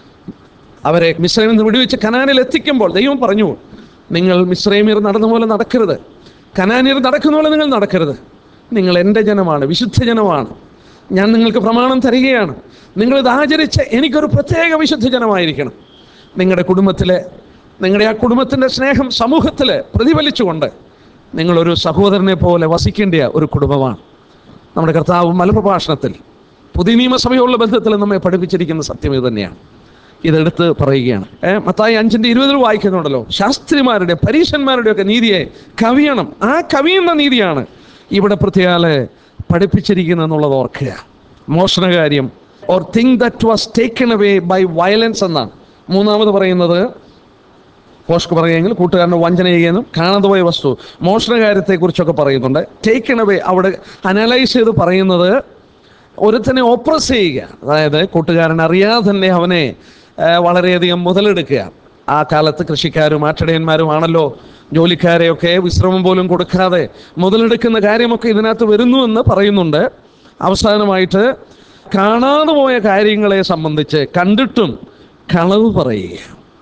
അവരെ മിശ്രമിൽ നിന്ന് വിടുവിച്ച് കനാനിൽ എത്തിക്കുമ്പോൾ ദൈവം പറഞ്ഞു നിങ്ങൾ മിശ്രൈമിയർ നടന്ന പോലെ നടക്കരുത് കനാനിയർ നടക്കുന്ന പോലെ നിങ്ങൾ നടക്കരുത് നിങ്ങൾ എൻ്റെ ജനമാണ് വിശുദ്ധ ജനമാണ് ഞാൻ നിങ്ങൾക്ക് പ്രമാണം തരികയാണ് നിങ്ങളിത് ആചരിച്ച് എനിക്കൊരു പ്രത്യേക വിശുദ്ധ ജനമായിരിക്കണം നിങ്ങളുടെ കുടുംബത്തിലെ നിങ്ങളുടെ ആ കുടുംബത്തിൻ്റെ സ്നേഹം സമൂഹത്തിൽ പ്രതിഫലിച്ചുകൊണ്ട് നിങ്ങളൊരു സഹോദരനെ പോലെ വസിക്കേണ്ട ഒരു കുടുംബമാണ് നമ്മുടെ കർത്താവ് മലപ്രഭാഷണത്തിൽ പുതിയ നിയമസഭയുള്ള ബന്ധത്തിൽ നമ്മെ പഠിപ്പിച്ചിരിക്കുന്ന സത്യം ഇത് തന്നെയാണ് ഇതെടുത്ത് പറയുകയാണ് ഏ, മത്തായി അഞ്ചിന്റെ ഇരുപതിൽ വായിക്കുന്നുണ്ടല്ലോ ശാസ്ത്രിമാരുടെ പരീക്ഷന്മാരുടെ ഒക്കെ നീതിയെ കവിയണം ആ കവിയുന്ന നീതിയാണ് ഇവിടെ പ്രത്യേകാല് പഠിപ്പിച്ചിരിക്കുന്നത് എന്നുള്ളത് ഓർക്കുക മോഷണകാര്യം or thing that was taken away by violence എന്നാണ് മൂന്നാമത് പറയുന്നത് പോഷ്ക്ക് പറയുമെങ്കിൽ കൂട്ടുകാരനെ വഞ്ചന ചെയ്യുന്നു കാണാതെ പോയ വസ്തു മോഷണകാര്യത്തെക്കുറിച്ചൊക്കെ പറയുന്നുണ്ട് ടേക്കൺ അവേ അവിടെ അനലൈസ് ചെയ്ത് പറയുന്നത് ഒരുത്തനെ ഓപ്രസ് ചെയ്യുക അതായത് കൂട്ടുകാരൻ അറിയാതെ തന്നെ അവനെ ആ, വളരെയധികം മുതലെടുക്കുക ആ കാലത്ത് കൃഷിക്കാരും ആട്ടിടയന്മാരുമാണല്ലോ ജോലിക്കാരെയൊക്കെ വിശ്രമം പോലും കൊടുക്കാതെ മുതലെടുക്കുന്ന കാര്യമൊക്കെ ഇതിനകത്ത് വരുന്നു എന്ന് പറയുന്നുണ്ട് അവസാനമായിട്ട് കാണാതെ പോയ കാര്യങ്ങളെ സംബന്ധിച്ച് കണ്ടിട്ടും കളവ് പറയുക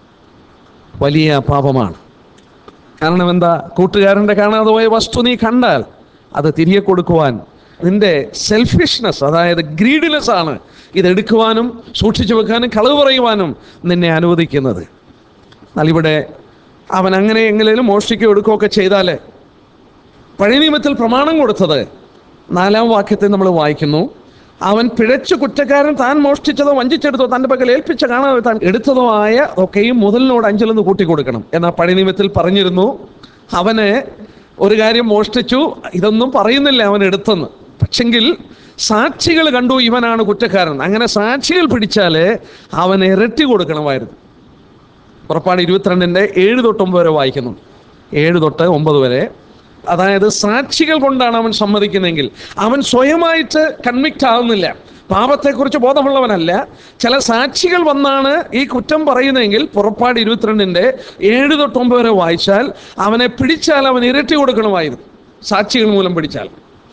വലിയ പാപമാണ് കാരണം എന്താ കൂട്ടുകാരൻ്റെ കാണാതെ പോയ വസ്തു നീ കണ്ടാൽ അത് തിരികെ കൊടുക്കുവാൻ നിന്റെ സെൽഫിഷ്നെസ് അതായത് ഗ്രീഡിനെസ് ആണ് ഇതെടുക്കുവാനും സൂക്ഷിച്ചു വെക്കാനും കളവ് പറയുവാനും നിന്നെ അനുവദിക്കുന്നത് എന്നാൽ ഇവിടെ അവൻ അങ്ങനെ എങ്ങനെയും മോഷ്ടിക്കുകയോ എടുക്കുകയോ ഒക്കെ ചെയ്താൽ പഴയ നിയമത്തിൽ പ്രമാണം കൊടുത്തത് നാലാം വാക്യത്തെ നമ്മൾ വായിക്കുന്നു അവൻ പിഴച്ചു കുറ്റക്കാരൻ താൻ മോഷ്ടിച്ചതോ വഞ്ചിച്ചെടുത്തോ തൻ്റെ പക്കൽ ഏൽപ്പിച്ച കാണാതെ താൻ എടുത്തതോ ആയ ഒക്കെയും മുതലിനോട് അഞ്ചിലൊന്ന് കൂട്ടിക്കൊടുക്കണം എന്നാൽ പഴയ നിയമത്തിൽ പറഞ്ഞിരുന്നു അവന് ഒരു കാര്യം മോഷ്ടിച്ചു ഇതൊന്നും പറയുന്നില്ല അവൻ എടുത്തെന്ന് പക്ഷെങ്കിൽ സാക്ഷികൾ കണ്ടു ഇവനാണ് കുറ്റക്കാരൻ അങ്ങനെ സാക്ഷികൾ പിടിച്ചാൽ അവൻ ഇരട്ടി കൊടുക്കണമായിരുന്നു പുറപ്പാട് ഇരുപത്തിരണ്ടിൻ്റെ ഏഴ് തൊട്ട് ഒമ്പത് വരെ വായിക്കുന്നു ഏഴ് തൊട്ട് ഒമ്പത് വരെ അതായത് സാക്ഷികൾ കൊണ്ടാണ് അവൻ സമ്മതിക്കുന്നതെങ്കിൽ അവൻ സ്വയമായിട്ട് കൺവിക്റ്റ് ആവുന്നില്ല പാപത്തെക്കുറിച്ച് ബോധമുള്ളവനല്ല ചില സാക്ഷികൾ വന്നാണ് ഈ കുറ്റം പറയുന്നതെങ്കിൽ പുറപ്പാട് ഇരുപത്തിരണ്ടിൻ്റെ ഏഴ് തൊട്ട് ഒമ്പത് വരെ വായിച്ചാൽ അവനെ പിടിച്ചാൽ അവൻ ഇരട്ടി കൊടുക്കണമായിരുന്നു സാക്ഷികൾ മൂലം പിടിച്ചാൽ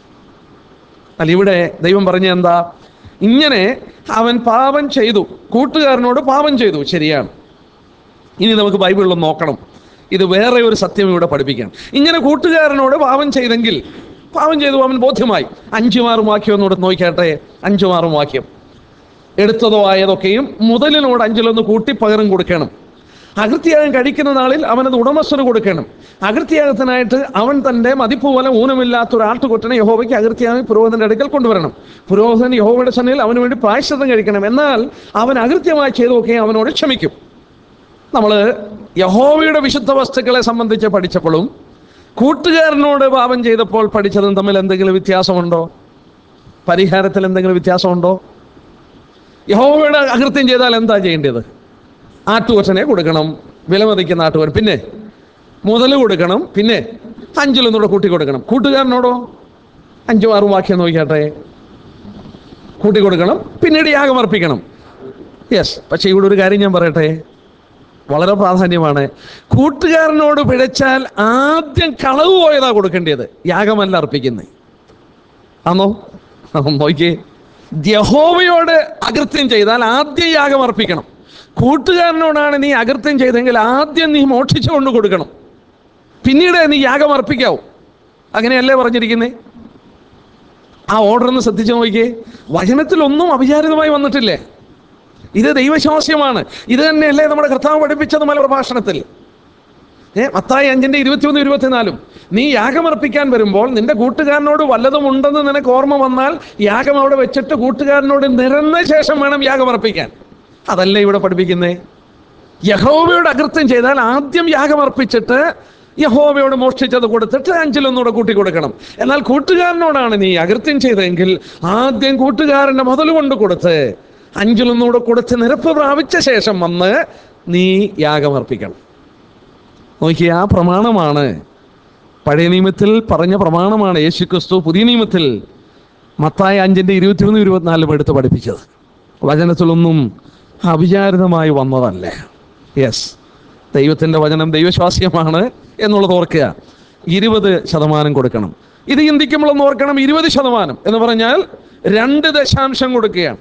അല്ല ഇവിടെ ദൈവം പറഞ്ഞ എന്താ ഇങ്ങനെ അവൻ പാപം ചെയ്തു കൂട്ടുകാരനോട് പാപം ചെയ്തു ശരിയാണ് ഇനി നമുക്ക് ബൈബിളിൽ നോക്കണം ഇത് വേറെ ഒരു സത്യം ഇവിടെ പഠിപ്പിക്കാം ഇങ്ങനെ കൂട്ടുകാരനോട് പാപം ചെയ്തെങ്കിൽ പാപം ചെയ്തു അവൻ ബോധ്യമായി അഞ്ചും ആറും വാക്യം ഒന്നുകൂടെ നോക്കിയാട്ടെ അഞ്ചും ആറും വാക്യം എടുത്തതോ ആയതൊക്കെയും മുതലിനോട് അഞ്ചിലൊന്ന് കൂട്ടി പകരം കൊടുക്കണം അകൃത്യാഗം കഴിക്കുന്ന നാളിൽ അവനത് ഉടമസ്ഥന് കൊടുക്കണം അകൃത്യാഗത്തിനായിട്ട് അവൻ തൻ്റെ മതിപ്പ് പോലെ ഊനമില്ലാത്ത ഒരു ആട്ടുകൊറ്റനെ യഹോവയ്ക്ക് അകൃത്യാഗം പുരോഹിതന്റെ അടുക്കൽ കൊണ്ടുവരണം പുരോഹിതൻ യഹോവയുടെ സന്നിധിയിൽ അവന് വേണ്ടി പ്രായശ്ചിത്തം കഴിക്കണം എന്നാൽ അവൻ അകൃത്യമായി ചെയ്തൊക്കെ അവനോട് ക്ഷമിക്കും നമ്മൾ യഹോവയുടെ വിശുദ്ധ വസ്തുക്കളെ സംബന്ധിച്ച് പഠിച്ചപ്പോഴും കൂട്ടുകാരനോട് പാപം ചെയ്തപ്പോൾ പഠിച്ചതും തമ്മിൽ എന്തെങ്കിലും വ്യത്യാസമുണ്ടോ പരിഹാരത്തിൽ എന്തെങ്കിലും വ്യത്യാസമുണ്ടോ യഹോവയുടെ അകൃത്യം ചെയ്താൽ എന്താ ചെയ്യേണ്ടത് ആട്ടുകൊറ്റനെ കൊടുക്കണം വിലമതിക്കുന്ന ആട്ടുകൊറ്റൻ പിന്നെ മുതൽ കൊടുക്കണം പിന്നെ അഞ്ചിലൊന്നുകൂടെ കൂട്ടി കൊടുക്കണം കൂട്ടുകാരനോടോ അഞ്ചും ആറും വാക്യം നോക്കിയാട്ടെ കൂട്ടി കൊടുക്കണം പിന്നീട് യാഗം അർപ്പിക്കണം യെസ് പക്ഷേ ഇവിടെ ഒരു കാര്യം ഞാൻ പറയട്ടെ വളരെ പ്രാധാന്യമാണ് കൂട്ടുകാരനോട് പിഴച്ചാൽ ആദ്യം കളവ് പോയതാ കൊടുക്കേണ്ടത് യാഗമല്ല അർപ്പിക്കുന്നത് ആണോ നോക്കിയേ യഹോവയോട് അകൃത്യം ചെയ്താൽ ആദ്യം യാഗം അർപ്പിക്കണം കൂട്ടുകാരനോടാണ് നീ അകൃത്യം ചെയ്തെങ്കിൽ ആദ്യം നീ മോഷിച്ചു കൊണ്ട് കൊടുക്കണം പിന്നീട് നീ യാഗം അർപ്പിക്കാവൂ അങ്ങനെയല്ലേ പറഞ്ഞിരിക്കുന്നേ ആ ഓർഡർ ഒന്ന് ശ്രദ്ധിച്ചു നോക്കിയേ വചനത്തിലൊന്നും അവിചാരിതമായി വന്നിട്ടില്ലേ ഇത് ദൈവശാസ്യമാണ് ഇത് തന്നെയല്ലേ നമ്മുടെ കർത്താവ് പഠിപ്പിച്ചത് മല പ്രഭാഷണത്തിൽ ഏ മത്തായി അഞ്ചിന്റെ ഇരുപത്തിയൊന്ന് ഇരുപത്തിനാലും നീ യാഗമർപ്പിക്കാൻ വരുമ്പോൾ നിന്റെ കൂട്ടുകാരനോട് വല്ലതും ഉണ്ടെന്ന് നിനക്ക് ഓർമ്മ വന്നാൽ യാഗം അവിടെ വെച്ചിട്ട് കൂട്ടുകാരനോട് നിരന്ന ശേഷം വേണം യാഗമർപ്പിക്കാൻ അതല്ലേ ഇവിടെ പഠിപ്പിക്കുന്നേ യഹോവയോട് അകൃത്യം ചെയ്താൽ ആദ്യം യാഗമർപ്പിച്ചിട്ട് യഹോവയോട് മോഷ്ടിച്ചത് കൊടുത്തിട്ട് അഞ്ചിലൊന്നുകൂടെ കൂട്ടി കൊടുക്കണം എന്നാൽ കൂട്ടുകാരനോടാണ് നീ അകൃത്യം ചെയ്തതെങ്കിൽ ആദ്യം കൂട്ടുകാരന്റെ മുതൽ കൊണ്ട് കൊടുത്ത് അഞ്ചിലൊന്നുകൂടെ കൊടുത്ത് നിരപ്പ് പ്രാപിച്ച ശേഷം വന്ന് നീ യാഗമർപ്പിക്കണം നോക്കിയ ആ പ്രമാണമാണ് പഴയ നിയമത്തിൽ പറഞ്ഞ പ്രമാണമാണ് യേശു ക്രിസ്തു പുതിയ നിയമത്തിൽ മത്തായ അഞ്ചിൻ്റെ ഇരുപത്തിയൊന്ന് ഇരുപത്തിനാലും എടുത്ത് പഠിപ്പിച്ചത് വചനത്തിലൊന്നും അവിചാരിതമായി വന്നതല്ല യെസ് ദൈവത്തിൻ്റെ വചനം ദൈവശ്വാസ്യമാണ് എന്നുള്ളത് ഓർക്കുക ഇരുപത് ശതമാനം കൊടുക്കണം ഇത് ചിന്തിക്കുമ്പോഴൊന്ന് ഓർക്കണം ഇരുപത് ശതമാനം എന്ന് പറഞ്ഞാൽ രണ്ട് ദശാംശം കൊടുക്കുകയാണ്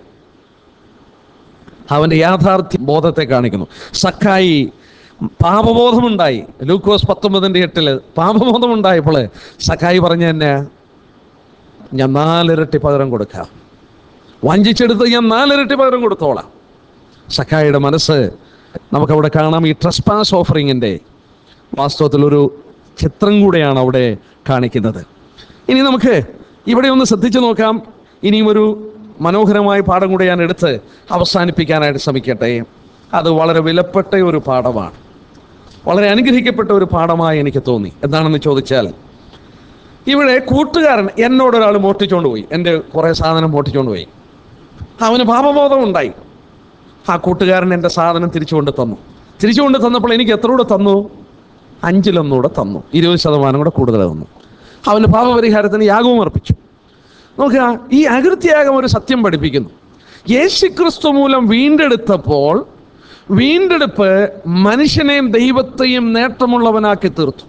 അവൻ്റെ യാഥാർത്ഥ്യ ബോധത്തെ കാണിക്കുന്നു സക്കായി പാപബോധമുണ്ടായി ലൂക്കോസ് പത്തൊമ്പതിൻ്റെ എട്ടില് പാപബോധമുണ്ടായപ്പോൾ സക്കായി പറഞ്ഞ തന്നെ ഞാൻ നാലിരട്ടി പകരം കൊടുക്കാം വഞ്ചിച്ചെടുത്ത് ഞാൻ നാലിരട്ടി പകരം കൊടുത്തോളാം സക്കായിയുടെ മനസ്സ് നമുക്കവിടെ കാണാം ഈ ട്രസ്പാസ് ഓഫറിങ്ങിൻ്റെ വാസ്തവത്തിൽ ഒരു ചിത്രം കൂടെയാണ് അവിടെ കാണിക്കുന്നത് ഇനി നമുക്ക് ഇവിടെ ഒന്ന് ശ്രദ്ധിച്ചു നോക്കാം ഇനിയും ഒരു മനോഹരമായ പാഠം കൂടെ ഞാൻ എടുത്ത് അവസാനിപ്പിക്കാനായിട്ട് ശ്രമിക്കട്ടെ അത് വളരെ വിലപ്പെട്ട ഒരു പാഠമാണ് വളരെ അനുഗ്രഹിക്കപ്പെട്ട ഒരു പാഠമായി എനിക്ക് തോന്നി എന്താണെന്ന് ചോദിച്ചാൽ ഇവിടെ കൂട്ടുകാരൻ എന്നോട് ഒരാൾ മോഷ്ടിച്ചുകൊണ്ട് പോയി എൻ്റെ കുറേ സാധനം മോഷ്ടിച്ചുകൊണ്ട് പോയി അവന് പാപബോധം ഉണ്ടായി ആ കൂട്ടുകാരൻ എൻ്റെ സാധനം തിരിച്ചു കൊണ്ട് തന്നു തിരിച്ചു കൊണ്ട് തന്നപ്പോൾ എനിക്ക് എത്ര കൂടെ തന്നു അഞ്ചിലൊന്നുകൂടെ തന്നു ഇരുപത് ശതമാനം കൂടെ കൂടുതൽ തന്നു അവന് പാപപരിഹാരത്തിന് യാഗവും അർപ്പിച്ചു നോക്കുക ഈ അകൃത്യയാഗം ഒരു സത്യം പഠിപ്പിക്കുന്നു യേശുക്രിസ്തു മൂലം വീണ്ടെടുത്തപ്പോൾ വീണ്ടെടുപ്പ് മനുഷ്യനെയും ദൈവത്തെയും നേട്ടമുള്ളവനാക്കി തീർത്തു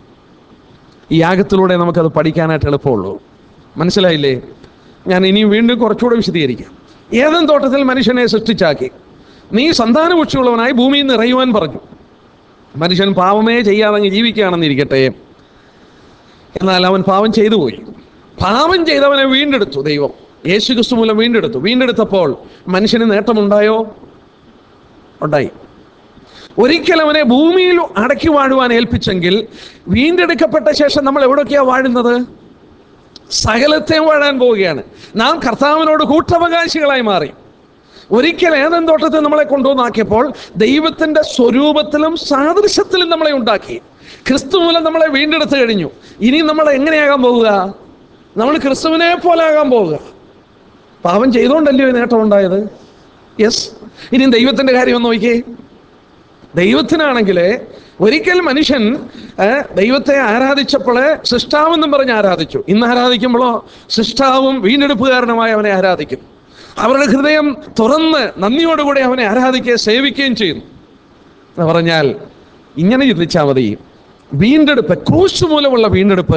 ഈ യാഗത്തിലൂടെ നമുക്കത് പഠിക്കാനായിട്ട് എളുപ്പമുള്ളൂ മനസ്സിലായില്ലേ ഞാൻ ഇനിയും വീണ്ടും കുറച്ചുകൂടെ വിശദീകരിക്കാം ഏതൻ തോട്ടത്തിൽ മനുഷ്യനെ സൃഷ്ടിച്ചാക്കി നീ സന്താനപുഷ്ടിയുള്ളവനായി ഭൂമിയിൽ നിറയുവാൻ പറഞ്ഞു മനുഷ്യൻ പാവമേ ചെയ്യാതെ ജീവിക്കുകയാണെന്നിരിക്കട്ടെ എന്നാൽ അവൻ പാവം ചെയ്തു പോയി പാവം ചെയ്തവനെ വീണ്ടെടുത്തു ദൈവം യേശു ക്രിസ്തു മൂലം വീണ്ടെടുത്തു വീണ്ടെടുത്തപ്പോൾ മനുഷ്യന് നേട്ടമുണ്ടായോ ഉണ്ടായി ഒരിക്കൽ അവനെ ഭൂമിയിൽ അടക്കി വാഴുവാൻ ഏൽപ്പിച്ചെങ്കിൽ വീണ്ടെടുക്കപ്പെട്ട ശേഷം നമ്മൾ എവിടെയൊക്കെയാ വാഴുന്നത് സകലത്തെയും വാഴാൻ പോവുകയാണ് നാം കർത്താവിനോട് കൂട്ടവകാശികളായി മാറി ഒരിക്കൽ ഏതൻ തോട്ടത്തിൽ നമ്മളെ കൊണ്ടുവന്നാക്കിയപ്പോൾ ദൈവത്തിന്റെ സ്വരൂപത്തിലും സാദൃശ്യത്തിലും നമ്മളെ ഉണ്ടാക്കി ക്രിസ്തു മൂലം നമ്മളെ വീണ്ടെടുത്ത് കഴിഞ്ഞു ഇനി നമ്മൾ എങ്ങനെയാകാൻ പോവുക നമ്മൾ ക്രിസ്തുവിനെ പോലെ ആകാൻ പോവുക പാപം ചെയ്തുകൊണ്ടല്ലയോ ഈ നേട്ടം ഉണ്ടായത് യെസ് ഇനി ദൈവത്തിന്റെ കാര്യം ഒന്ന് നോക്കിയേ ദൈവത്തിനാണെങ്കിൽ ഒരിക്കൽ മനുഷ്യൻ ഏ, ദൈവത്തെ ആരാധിച്ചപ്പോൾ സൃഷ്ടാവെന്നും പറഞ്ഞ് ആരാധിച്ചു ഇന്ന് ആരാധിക്കുമ്പോഴോ സൃഷ്ടാവും വീണ്ടെടുപ്പുകാരനുമായി അവനെ ആരാധിക്കും അവരുടെ ഹൃദയം തുറന്ന് നന്ദിയോടുകൂടി അവനെ ആരാധിക്കുകയും സേവിക്കുകയും ചെയ്യുന്നു എന്ന് പറഞ്ഞാൽ ഇങ്ങനെ ചിന്തിച്ചാൽ മതി വീണ്ടെടുപ്പ് ക്രൂശ് മൂലമുള്ള വീണ്ടെടുപ്പ്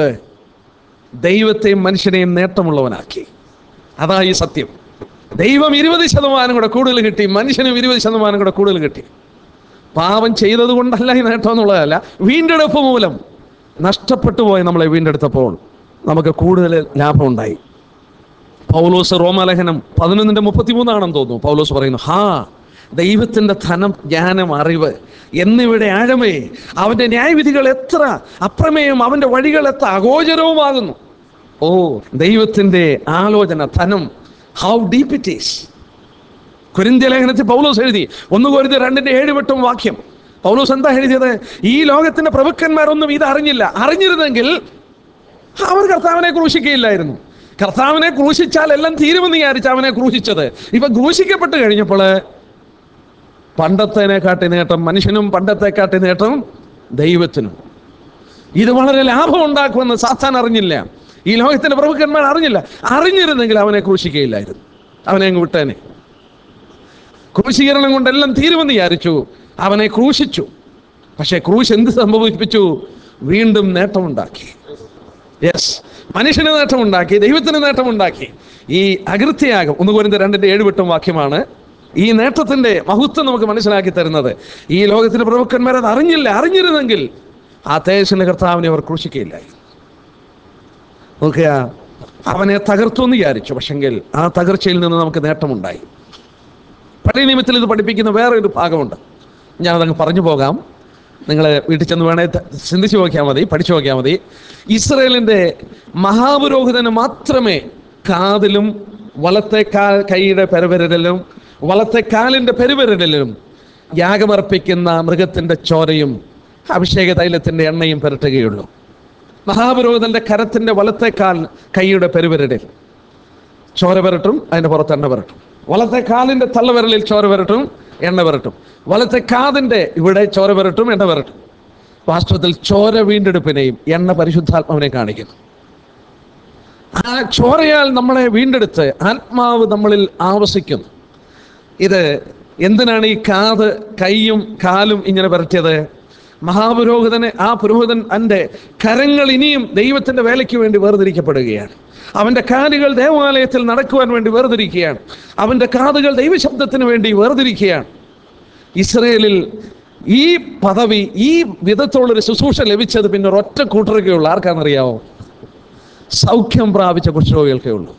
ദൈവത്തെയും മനുഷ്യനെയും നേട്ടമുള്ളവനാക്കി അതാ ഈ സത്യം ദൈവം ഇരുപത് ശതമാനം കൂടെ കൂടുതൽ കിട്ടി മനുഷ്യനും ഇരുപത് ശതമാനം കൂടെ കൂടുതൽ കിട്ടി പാപം ചെയ്തത് കൊണ്ടല്ല ഈ നേട്ടം എന്നുള്ളതല്ല വീണ്ടെടുപ്പ് മൂലം നഷ്ടപ്പെട്ടു പോയി നമ്മളെ വീണ്ടെടുത്തപ്പോൾ നമുക്ക് കൂടുതൽ ലാഭമുണ്ടായി പൗലോസ് റോമാലേഖനം പതിനൊന്നിന്റെ മുപ്പത്തിമൂന്നാണെന്ന് തോന്നുന്നു പൗലോസ് പറയുന്നു ഹാ ദൈവത്തിന്റെ ധനം ജ്ഞാനം അറിവ് എന്നിവിടെ ആഴമേ അവന്റെ ന്യായവിധികൾ എത്ര അപ്രമേയം അവന്റെ വഴികൾ എത്ര അഗോചരവുമാകുന്നു ഓ ദൈവത്തിന്റെ ആലോചന ധനം ഹൗ ഡീപ്പ് ഇറ്റ് ഈസ് കുരിന്ത്യ ലേഖനത്തിൽ പൗലോസ് എഴുതി ഒന്ന് കോരിന്ത്യ രണ്ടിന്റെ ഏഴ് വെട്ടും വാക്യം പൗലോസ് എന്താ എഴുതിയത് ഈ ലോകത്തിന്റെ പ്രഭുക്കന്മാരൊന്നും ഇത് അറിഞ്ഞില്ല അറിഞ്ഞിരുന്നെങ്കിൽ അവർ കർത്താവിനെ ക്രൂശിക്കുകയില്ലായിരുന്നു കർത്താവിനെ ക്രൂശിച്ചാൽ എല്ലാം തീരുമെന്ന് വിചാരിച്ച് അവനെ ക്രൂശിച്ചത് ഇപ്പൊ ക്രൂശിക്കപ്പെട്ട് കഴിഞ്ഞപ്പോൾ പണ്ടത്തേനെക്കാട്ടി നേട്ടം മനുഷ്യനും പണ്ടത്തെക്കാട്ടി നേട്ടം ദൈവത്തിനും ഇത് വളരെ ലാഭം ഉണ്ടാക്കുമെന്ന് സാത്താൻ അറിഞ്ഞില്ല ഈ ലോകത്തിന്റെ പ്രഭുക്കന്മാർ അറിഞ്ഞില്ല അറിഞ്ഞിരുന്നെങ്കിൽ അവനെ ക്രൂശിക്കുകയില്ലായിരുന്നു അവനെ അങ്ങ് വിട്ടേനെ ക്രൂശീകരണം കൊണ്ടെല്ലാം തീരുമെന്ന് വിചാരിച്ചു അവനെ ക്രൂശിച്ചു പക്ഷേ ക്രൂശ് എന്ത് സംഭവിപ്പിച്ചു വീണ്ടും നേട്ടമുണ്ടാക്കി യെസ് മനുഷ്യന് നേട്ടമുണ്ടാക്കി ദൈവത്തിന് നേട്ടമുണ്ടാക്കി ഈ അകൃത്യയാഗം ഒന്ന് കോരിന്ത രണ്ടിന്റെ ഏഴുവെട്ടും വാക്യമാണ് ഈ നേട്ടത്തിന്റെ മഹത്വം നമുക്ക് മനസ്സിലാക്കി തരുന്നത് ഈ ലോകത്തിന്റെ പ്രമുഖന്മാർ അത് അറിഞ്ഞില്ല അറിഞ്ഞിരുന്നെങ്കിൽ ആ തേജസ്സിന്റെ കർത്താവിനെ അവർ ക്രൂശിക്കുകയില്ലായിരുന്നു നോക്കുക അവനെ തകർത്തു എന്ന് വിചാരിച്ചു പക്ഷെങ്കിൽ ആ തകർച്ചയിൽ നിന്ന് നമുക്ക് നേട്ടമുണ്ടായി പഴയ നിയമത്തിൽ ഇത് പഠിപ്പിക്കുന്ന വേറെ ഒരു ഭാഗമുണ്ട് ഞാനതങ്ങ് പറഞ്ഞു പോകാം നിങ്ങൾ വീട്ടിൽ ചെന്ന് വേണേ ത- ചിന്തിച്ച് നോക്കിയാൽ മതി പഠിച്ചു നോക്കിയാൽ മതി ഇസ്രയേലിൻ്റെ മഹാപുരോഹിതന് മാത്രമേ കാതിലും വലത്തെ കാ കൈയുടെ പെരുവിരലിലും വലത്തെ കാലിൻ്റെ പെരുവിരലിലും യാഗമർപ്പിക്കുന്ന മൃഗത്തിൻ്റെ ചോരയും അഭിഷേക തൈലത്തിൻ്റെ എണ്ണയും പുരട്ടുകയുള്ളൂ മഹാപുരോഹിതന്റെ കരത്തിന്റെ വലത്തെ കാൽ കൈയുടെ പെരുവിരലിൽ ചോര പുരട്ടും അതിന്റെ പുറത്ത് എണ്ണ പുരട്ടും വലത്തെ കാലിന്റെ തള്ളവിരലിൽ ചോര പുരട്ടും എണ്ണ പുരട്ടും വലത്തെ കാതിന്റെ ഇവിടെ ചോര പുരട്ടും എണ്ണ പുരട്ടും വാസ്തവത്തിൽ ചോര വീണ്ടെടുപ്പിനെയും എണ്ണ പരിശുദ്ധാത്മാവിനെ കാണിക്കുന്നു ആ ചോരയാൽ നമ്മളെ വീണ്ടെടുത്ത് ആത്മാവ് നമ്മളിൽ ആവസിക്കുന്നു ഇത് എന്തിനാണ് ഈ കാത് കൈയും കാലും ഇങ്ങനെ പരത്തിയത് മഹാപുരോഹിതന് ആ പുരോഹിതൻ എൻ്റെ കരങ്ങൾ ഇനിയും ദൈവത്തിൻ്റെ വേലയ്ക്ക് വേണ്ടി വേർതിരിക്കപ്പെടുകയാണ് അവൻ്റെ കാലുകൾ ദേവാലയത്തിൽ നടക്കുവാൻ വേണ്ടി വേർതിരിക്കുകയാണ് അവൻ്റെ കാതുകൾ ദൈവശബ്ദത്തിന് വേണ്ടി വേർതിരിക്കുകയാണ് ഇസ്രയേലിൽ ഈ പദവി ഈ വിധത്തോളൊരു ശുശ്രൂഷ ലഭിച്ചത് പിന്നെ ഒരൊറ്റ കൂട്ടർക്കേ ഉള്ളൂ ആർക്കാണെന്നറിയാമോ സൗഖ്യം പ്രാപിച്ച കുഷ്ഠരോഗികൾക്കേ ഉള്ളൂ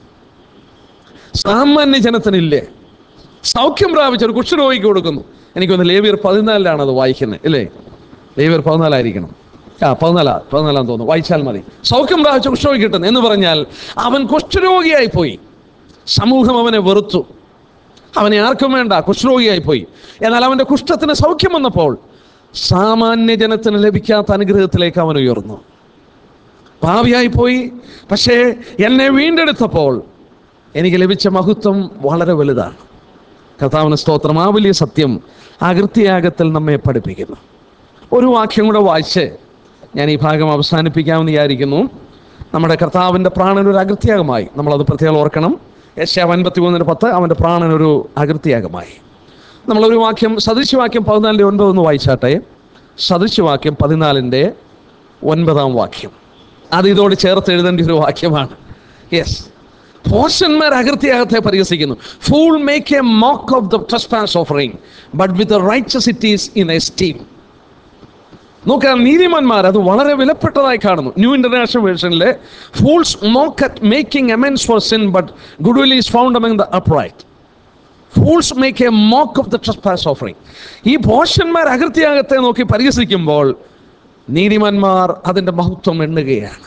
സാമാന്യ ജനത്തിനില്ലേ സൗഖ്യം പ്രാപിച്ച ഒരു കുഷ്ഠരോഗിക്ക് കൊടുക്കുന്നു എനിക്കൊന്ന് ലേവിയർ പതിനാലിലാണ് അത് വായിക്കുന്നത് ഇല്ലേ ലേവിയർ പതിനാലായിരിക്കണം ആ പതിനാലാ പതിനാലാന്ന് തോന്നുന്നു വായിച്ചാൽ മതി സൗഖ്യം പ്രാപിച്ച കുഷ്ഠരോഗി കിട്ടുന്നു എന്ന് പറഞ്ഞാൽ അവൻ കുഷ്ഠരോഗിയായി പോയി സമൂഹം അവനെ വെറുത്തു അവനെ ആർക്കും വേണ്ട കുഷ്ഠരോഗിയായി പോയി എന്നാൽ അവൻ്റെ കുഷ്ഠത്തിന് സൗഖ്യം വന്നപ്പോൾ സാമാന്യ ജനത്തിന് ലഭിക്കാത്ത അനുഗ്രഹത്തിലേക്ക് അവൻ ഉയർന്നു പാവിയായി പോയി പക്ഷേ എന്നെ വീണ്ടെടുത്തപ്പോൾ എനിക്ക് ലഭിച്ച മഹത്വം വളരെ വലുതാണ് കർത്താവിന് സ്തോത്രം ആ വലിയ സത്യം അകൃത്യയാഗത്തിൽ നമ്മെ പഠിപ്പിക്കുന്നു ഒരു വാക്യം കൂടെ വായിച്ച് ഞാൻ ഈ ഭാഗം അവസാനിപ്പിക്കാമെന്ന് വിചാരിക്കുന്നു നമ്മുടെ കർത്താവിൻ്റെ പ്രാണൻ ഒരു അകൃത്യാഗമായി നമ്മളത് പ്രത്യേകം ഓർക്കണം യശാവ് അൻപത്തി മൂന്നിന് പത്ത് അവൻ്റെ പ്രാണൻ ഒരു അകൃത്യാഗമായി നമ്മളൊരു വാക്യം സദൃശ്യവാക്യം പതിനാലിൻ്റെ ഒൻപത് ഒന്ന് വായിച്ചാട്ടെ സദൃശ്യവാക്യം പതിനാലിൻ്റെ ഒൻപതാം വാക്യം അത് ഇതോട് ചേർത്ത് എഴുതേണ്ട ഒരു വാക്യമാണ് യെസ് പോഷന്മാർ അകൃത്യാഗത്തെ പരിഹസിക്കുന്നു fool make a mock of the trespass offering but with righteousness in esteem നോക്കാം നീതിമാന്മാർ അത് വളരെ വിലപ്പെട്ടതായി കാണുന്നു ന്യൂ ഇന്റർനാഷണൽ വേർഷനിലെ fools mock at making amends for sin but good will is found among the upright fools make a mock of the trespass offering ഈ പോഷന്മാർ അകൃത്യാഗത്തെ നോക്കി പരിഹസിക്കുമ്പോൾ നീതിമാന്മാർ അതിൻ്റെ മഹത്വം എണ്ണുകയാണ്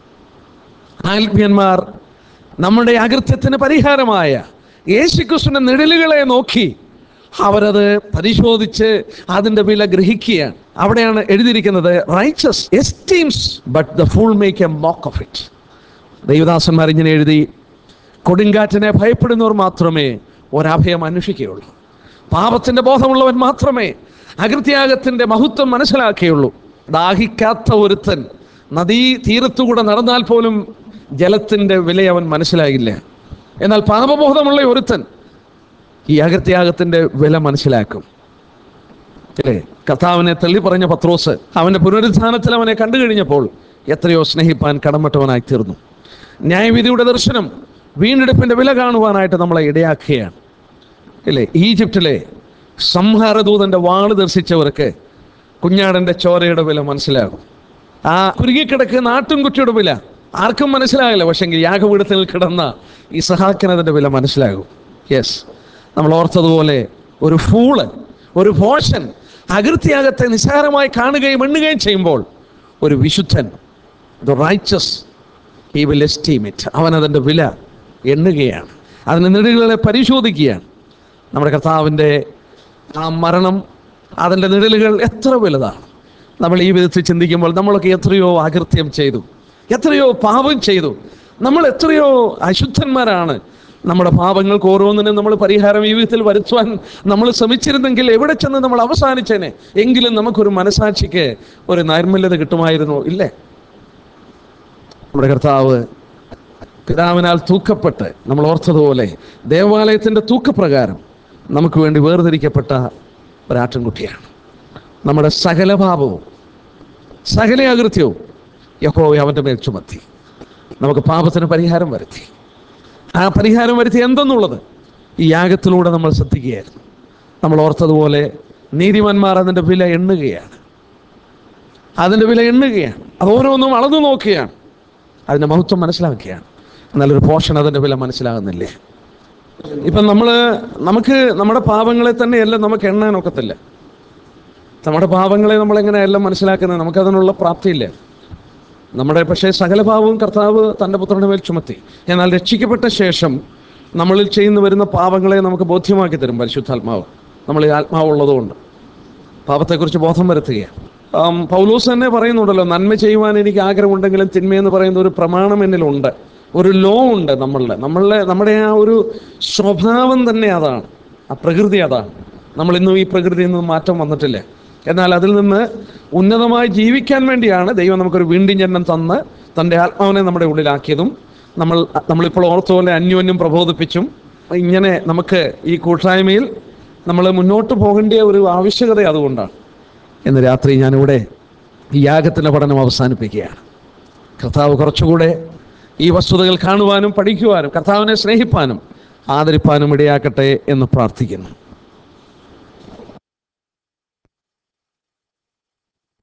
ആത്മീയന്മാർ നമ്മുടെ അകൃത്യത്തിന് പരിഹാരമായ യേശുക്രിസ്തുവിന്റെ നിഴലുകളെ നോക്കി അവരത് പരിശോധിച്ച് അതിൻ്റെ വില ഗ്രഹിക്കുകയാണ് അവിടെയാണ് എഴുതിയിരിക്കുന്നത് righteous esteems but the fool make a mock of it ദൈവദാസന്മാർ ഇങ്ങനെ എഴുതി കൊടുങ്കാറ്റിനെ ഭയപ്പെടുന്നവർ മാത്രമേ ഒരഭയം അന്വേഷിക്കുകയുള്ളൂ പാപത്തിൻ്റെ ബോധമുള്ളവൻ മാത്രമേ അകൃത്യാഗത്തിൻ്റെ മഹത്വം മനസ്സിലാക്കുകയുള്ളൂ ദാഹിക്കാത്ത ഒരുത്തൻ നദീ തീരത്തുകൂടെ നടന്നാൽ പോലും ജലത്തിൻ്റെ വില അവൻ മനസ്സിലാകില്ല എന്നാൽ പാപബോധമുള്ള ഒരുത്തൻ ഈ അകൃത്യാഗത്തിൻ്റെ വില മനസ്സിലാക്കും അല്ലേ കർത്താവിനെ തള്ളി പറഞ്ഞ പത്രോസ് അവൻ്റെ പുനരുദ്ധാനത്തിൽ അവനെ കണ്ടു കഴിഞ്ഞപ്പോൾ എത്രയോ സ്നേഹിപ്പാൻ കടമട്ടവനായി തീർന്നു ന്യായവിധിയുടെ ദർശനം വീണ്ടെടുപ്പിൻ്റെ വില കാണുവാനായിട്ട് നമ്മളെ ഇടയാക്കുകയാണ് ഇല്ലേ ഈജിപ്തിലെ സംഹാരദൂതന്റെ വാള് ദർശിച്ചവർക്ക് കുഞ്ഞാടന്റെ ചോരയുടെ വില മനസ്സിലാകും ആ കുരുങ്ങിക്കിടക്കുന്ന ആട്ടുംകുട്ടിയുടെ വില ആർക്കും മനസ്സിലാകില്ല പക്ഷെങ്കിൽ യാഗപീഠത്തിൽ കിടന്ന ഈ സഹാക്കിനതിൻ്റെ വില മനസ്സിലാകും യെസ് നമ്മൾ ഓർത്തതുപോലെ ഒരു ഫൂള് ഒരു ഭോഷൻ അകൃത്യാഗത്തെ നിസ്സാരമായി കാണുകയും എണ്ണുകയും ചെയ്യുമ്പോൾ ഒരു വിശുദ്ധൻ the righteous he will esteem it അവൻ അതിൻ്റെ വില എണ്ണുകയാണ് അതിൻ്റെ നെടുകളെ പരിശോധിക്കുകയാണ് നമ്മുടെ കർത്താവിൻ്റെ ആ മരണം അതിൻ്റെ നിഴലുകൾ എത്ര വലുതാണ് നമ്മൾ ഈ വിധത്തിൽ ചിന്തിക്കുമ്പോൾ നമ്മളൊക്കെ എത്രയോ അകൃത്യം ചെയ്തു എത്രയോ പാപം ചെയ്തു നമ്മൾ എത്രയോ അശുദ്ധന്മാരാണ് നമ്മുടെ പാപങ്ങൾക്ക് ഓരോന്നിനും നമ്മൾ പരിഹാരം ഈ വിധത്തിൽ വരുത്തുവാൻ നമ്മൾ ശ്രമിച്ചിരുന്നെങ്കിൽ എവിടെ ചെന്ന് നമ്മൾ അവസാനിച്ചേനെ എങ്കിലും നമുക്കൊരു മനസാക്ഷിക്ക് ഒരു നൈർമല്യത കിട്ടുമായിരുന്നു ഇല്ലേ നമ്മുടെ കർത്താവ് പിതാവിനാൽ തൂക്കപ്പെട്ട് നമ്മൾ ഓർത്തതുപോലെ ദേവാലയത്തിൻ്റെ തൂക്കപ്രകാരം നമുക്ക് വേണ്ടി വേർതിരിക്കപ്പെട്ട ഒരാട്ടിൻകുട്ടിയാണ് നമ്മുടെ സകല പാപവും സകല അകൃത്യവും യഹോ അവൻ്റെ മേൽ ചുമത്തി നമുക്ക് പാപത്തിന് പരിഹാരം വരുത്തി ആ പരിഹാരം വരുത്തി എന്തെന്നുള്ളത് ഈ യാഗത്തിലൂടെ നമ്മൾ ശ്രദ്ധിക്കുകയായിരുന്നു നമ്മൾ ഓർത്തതുപോലെ നീതിമാന്മാർ അതിൻ്റെ വില എണ്ണുകയാണ് അതിൻ്റെ വില എണ്ണുകയാണ് അത് ഓരോന്നും അളന്നു നോക്കുകയാണ് അതിൻ്റെ മഹത്വം മനസ്സിലാക്കുകയാണ് എന്നാലൊരു പോഷൻ അതിൻ്റെ വില മനസ്സിലാകുന്നില്ലേ ഇപ്പം നമ്മൾ നമുക്ക് നമ്മുടെ പാപങ്ങളെ തന്നെയല്ല നമുക്ക് എണ്ണാൻ ഒക്കത്തില്ല നമ്മുടെ പാപങ്ങളെ നമ്മളെങ്ങനെയെല്ലാം മനസ്സിലാക്കുന്നത് നമുക്കതിനുള്ള പ്രാപ്തിയില്ല നമ്മുടെ പക്ഷേ സകല പാപവും കർത്താവ് തൻ്റെ പുത്രൻ്റെ മേൽ ചുമത്തി എന്നാൽ രക്ഷിക്കപ്പെട്ട ശേഷം നമ്മളിൽ ചെയ്യുന്നു വരുന്ന പാപങ്ങളെ നമുക്ക് ബോധ്യമാക്കി തരും പരിശുദ്ധാത്മാവ് നമ്മളിൽ ആത്മാവുള്ളതുകൊണ്ട് പാപത്തെക്കുറിച്ച് ബോധം വരുത്തുകയാണ് ആം, പൗലോസ് തന്നെ പറയുന്നുണ്ടല്ലോ നന്മ ചെയ്യുവാൻ എനിക്ക് ആഗ്രഹമുണ്ടെങ്കിലും തിന്മയെന്ന് പറയുന്ന ഒരു പ്രമാണം എന്നിലുണ്ട് ഒരു ലോ ഉണ്ട് നമ്മളുടെ നമ്മളുടെ നമ്മുടെ ആ ഒരു സ്വഭാവം തന്നെ അതാണ് ആ പ്രകൃതി അതാണ് നമ്മൾ ഇന്നും ഈ പ്രകൃതിയിൽ നിന്ന് മാറ്റം വന്നിട്ടില്ല എന്നാൽ അതിൽ നിന്ന് ഉന്നതമായി ജീവിക്കാൻ വേണ്ടിയാണ് ദൈവം നമുക്കൊരു വീണ്ടും ജന്മം തന്ന് തൻ്റെ ആത്മാവിനെ നമ്മുടെ ഉള്ളിലാക്കിയതും നമ്മൾ നമ്മളിപ്പോൾ ഓർത്ത പോലെ അന്യോന്യം പ്രബോധിപ്പിച്ചും ഇങ്ങനെ നമുക്ക് ഈ കൂട്ടായ്മയിൽ നമ്മൾ മുന്നോട്ട് പോകേണ്ട ഒരു ആവശ്യകത അതുകൊണ്ടാണ് ഇന്ന് രാത്രി ഞാനിവിടെ ഈ യാഗത്തിൻ്റെ പഠനം അവസാനിപ്പിക്കുകയാണ് കർത്താവ് കുറച്ചുകൂടെ ഈ വസ്തുതകൾ കാണുവാനും പഠിക്കുവാനും കർത്താവിനെ സ്നേഹിപ്പാനും ആദരിപ്പാനും ഇടയാക്കട്ടെ എന്ന് പ്രാർത്ഥിക്കുന്നു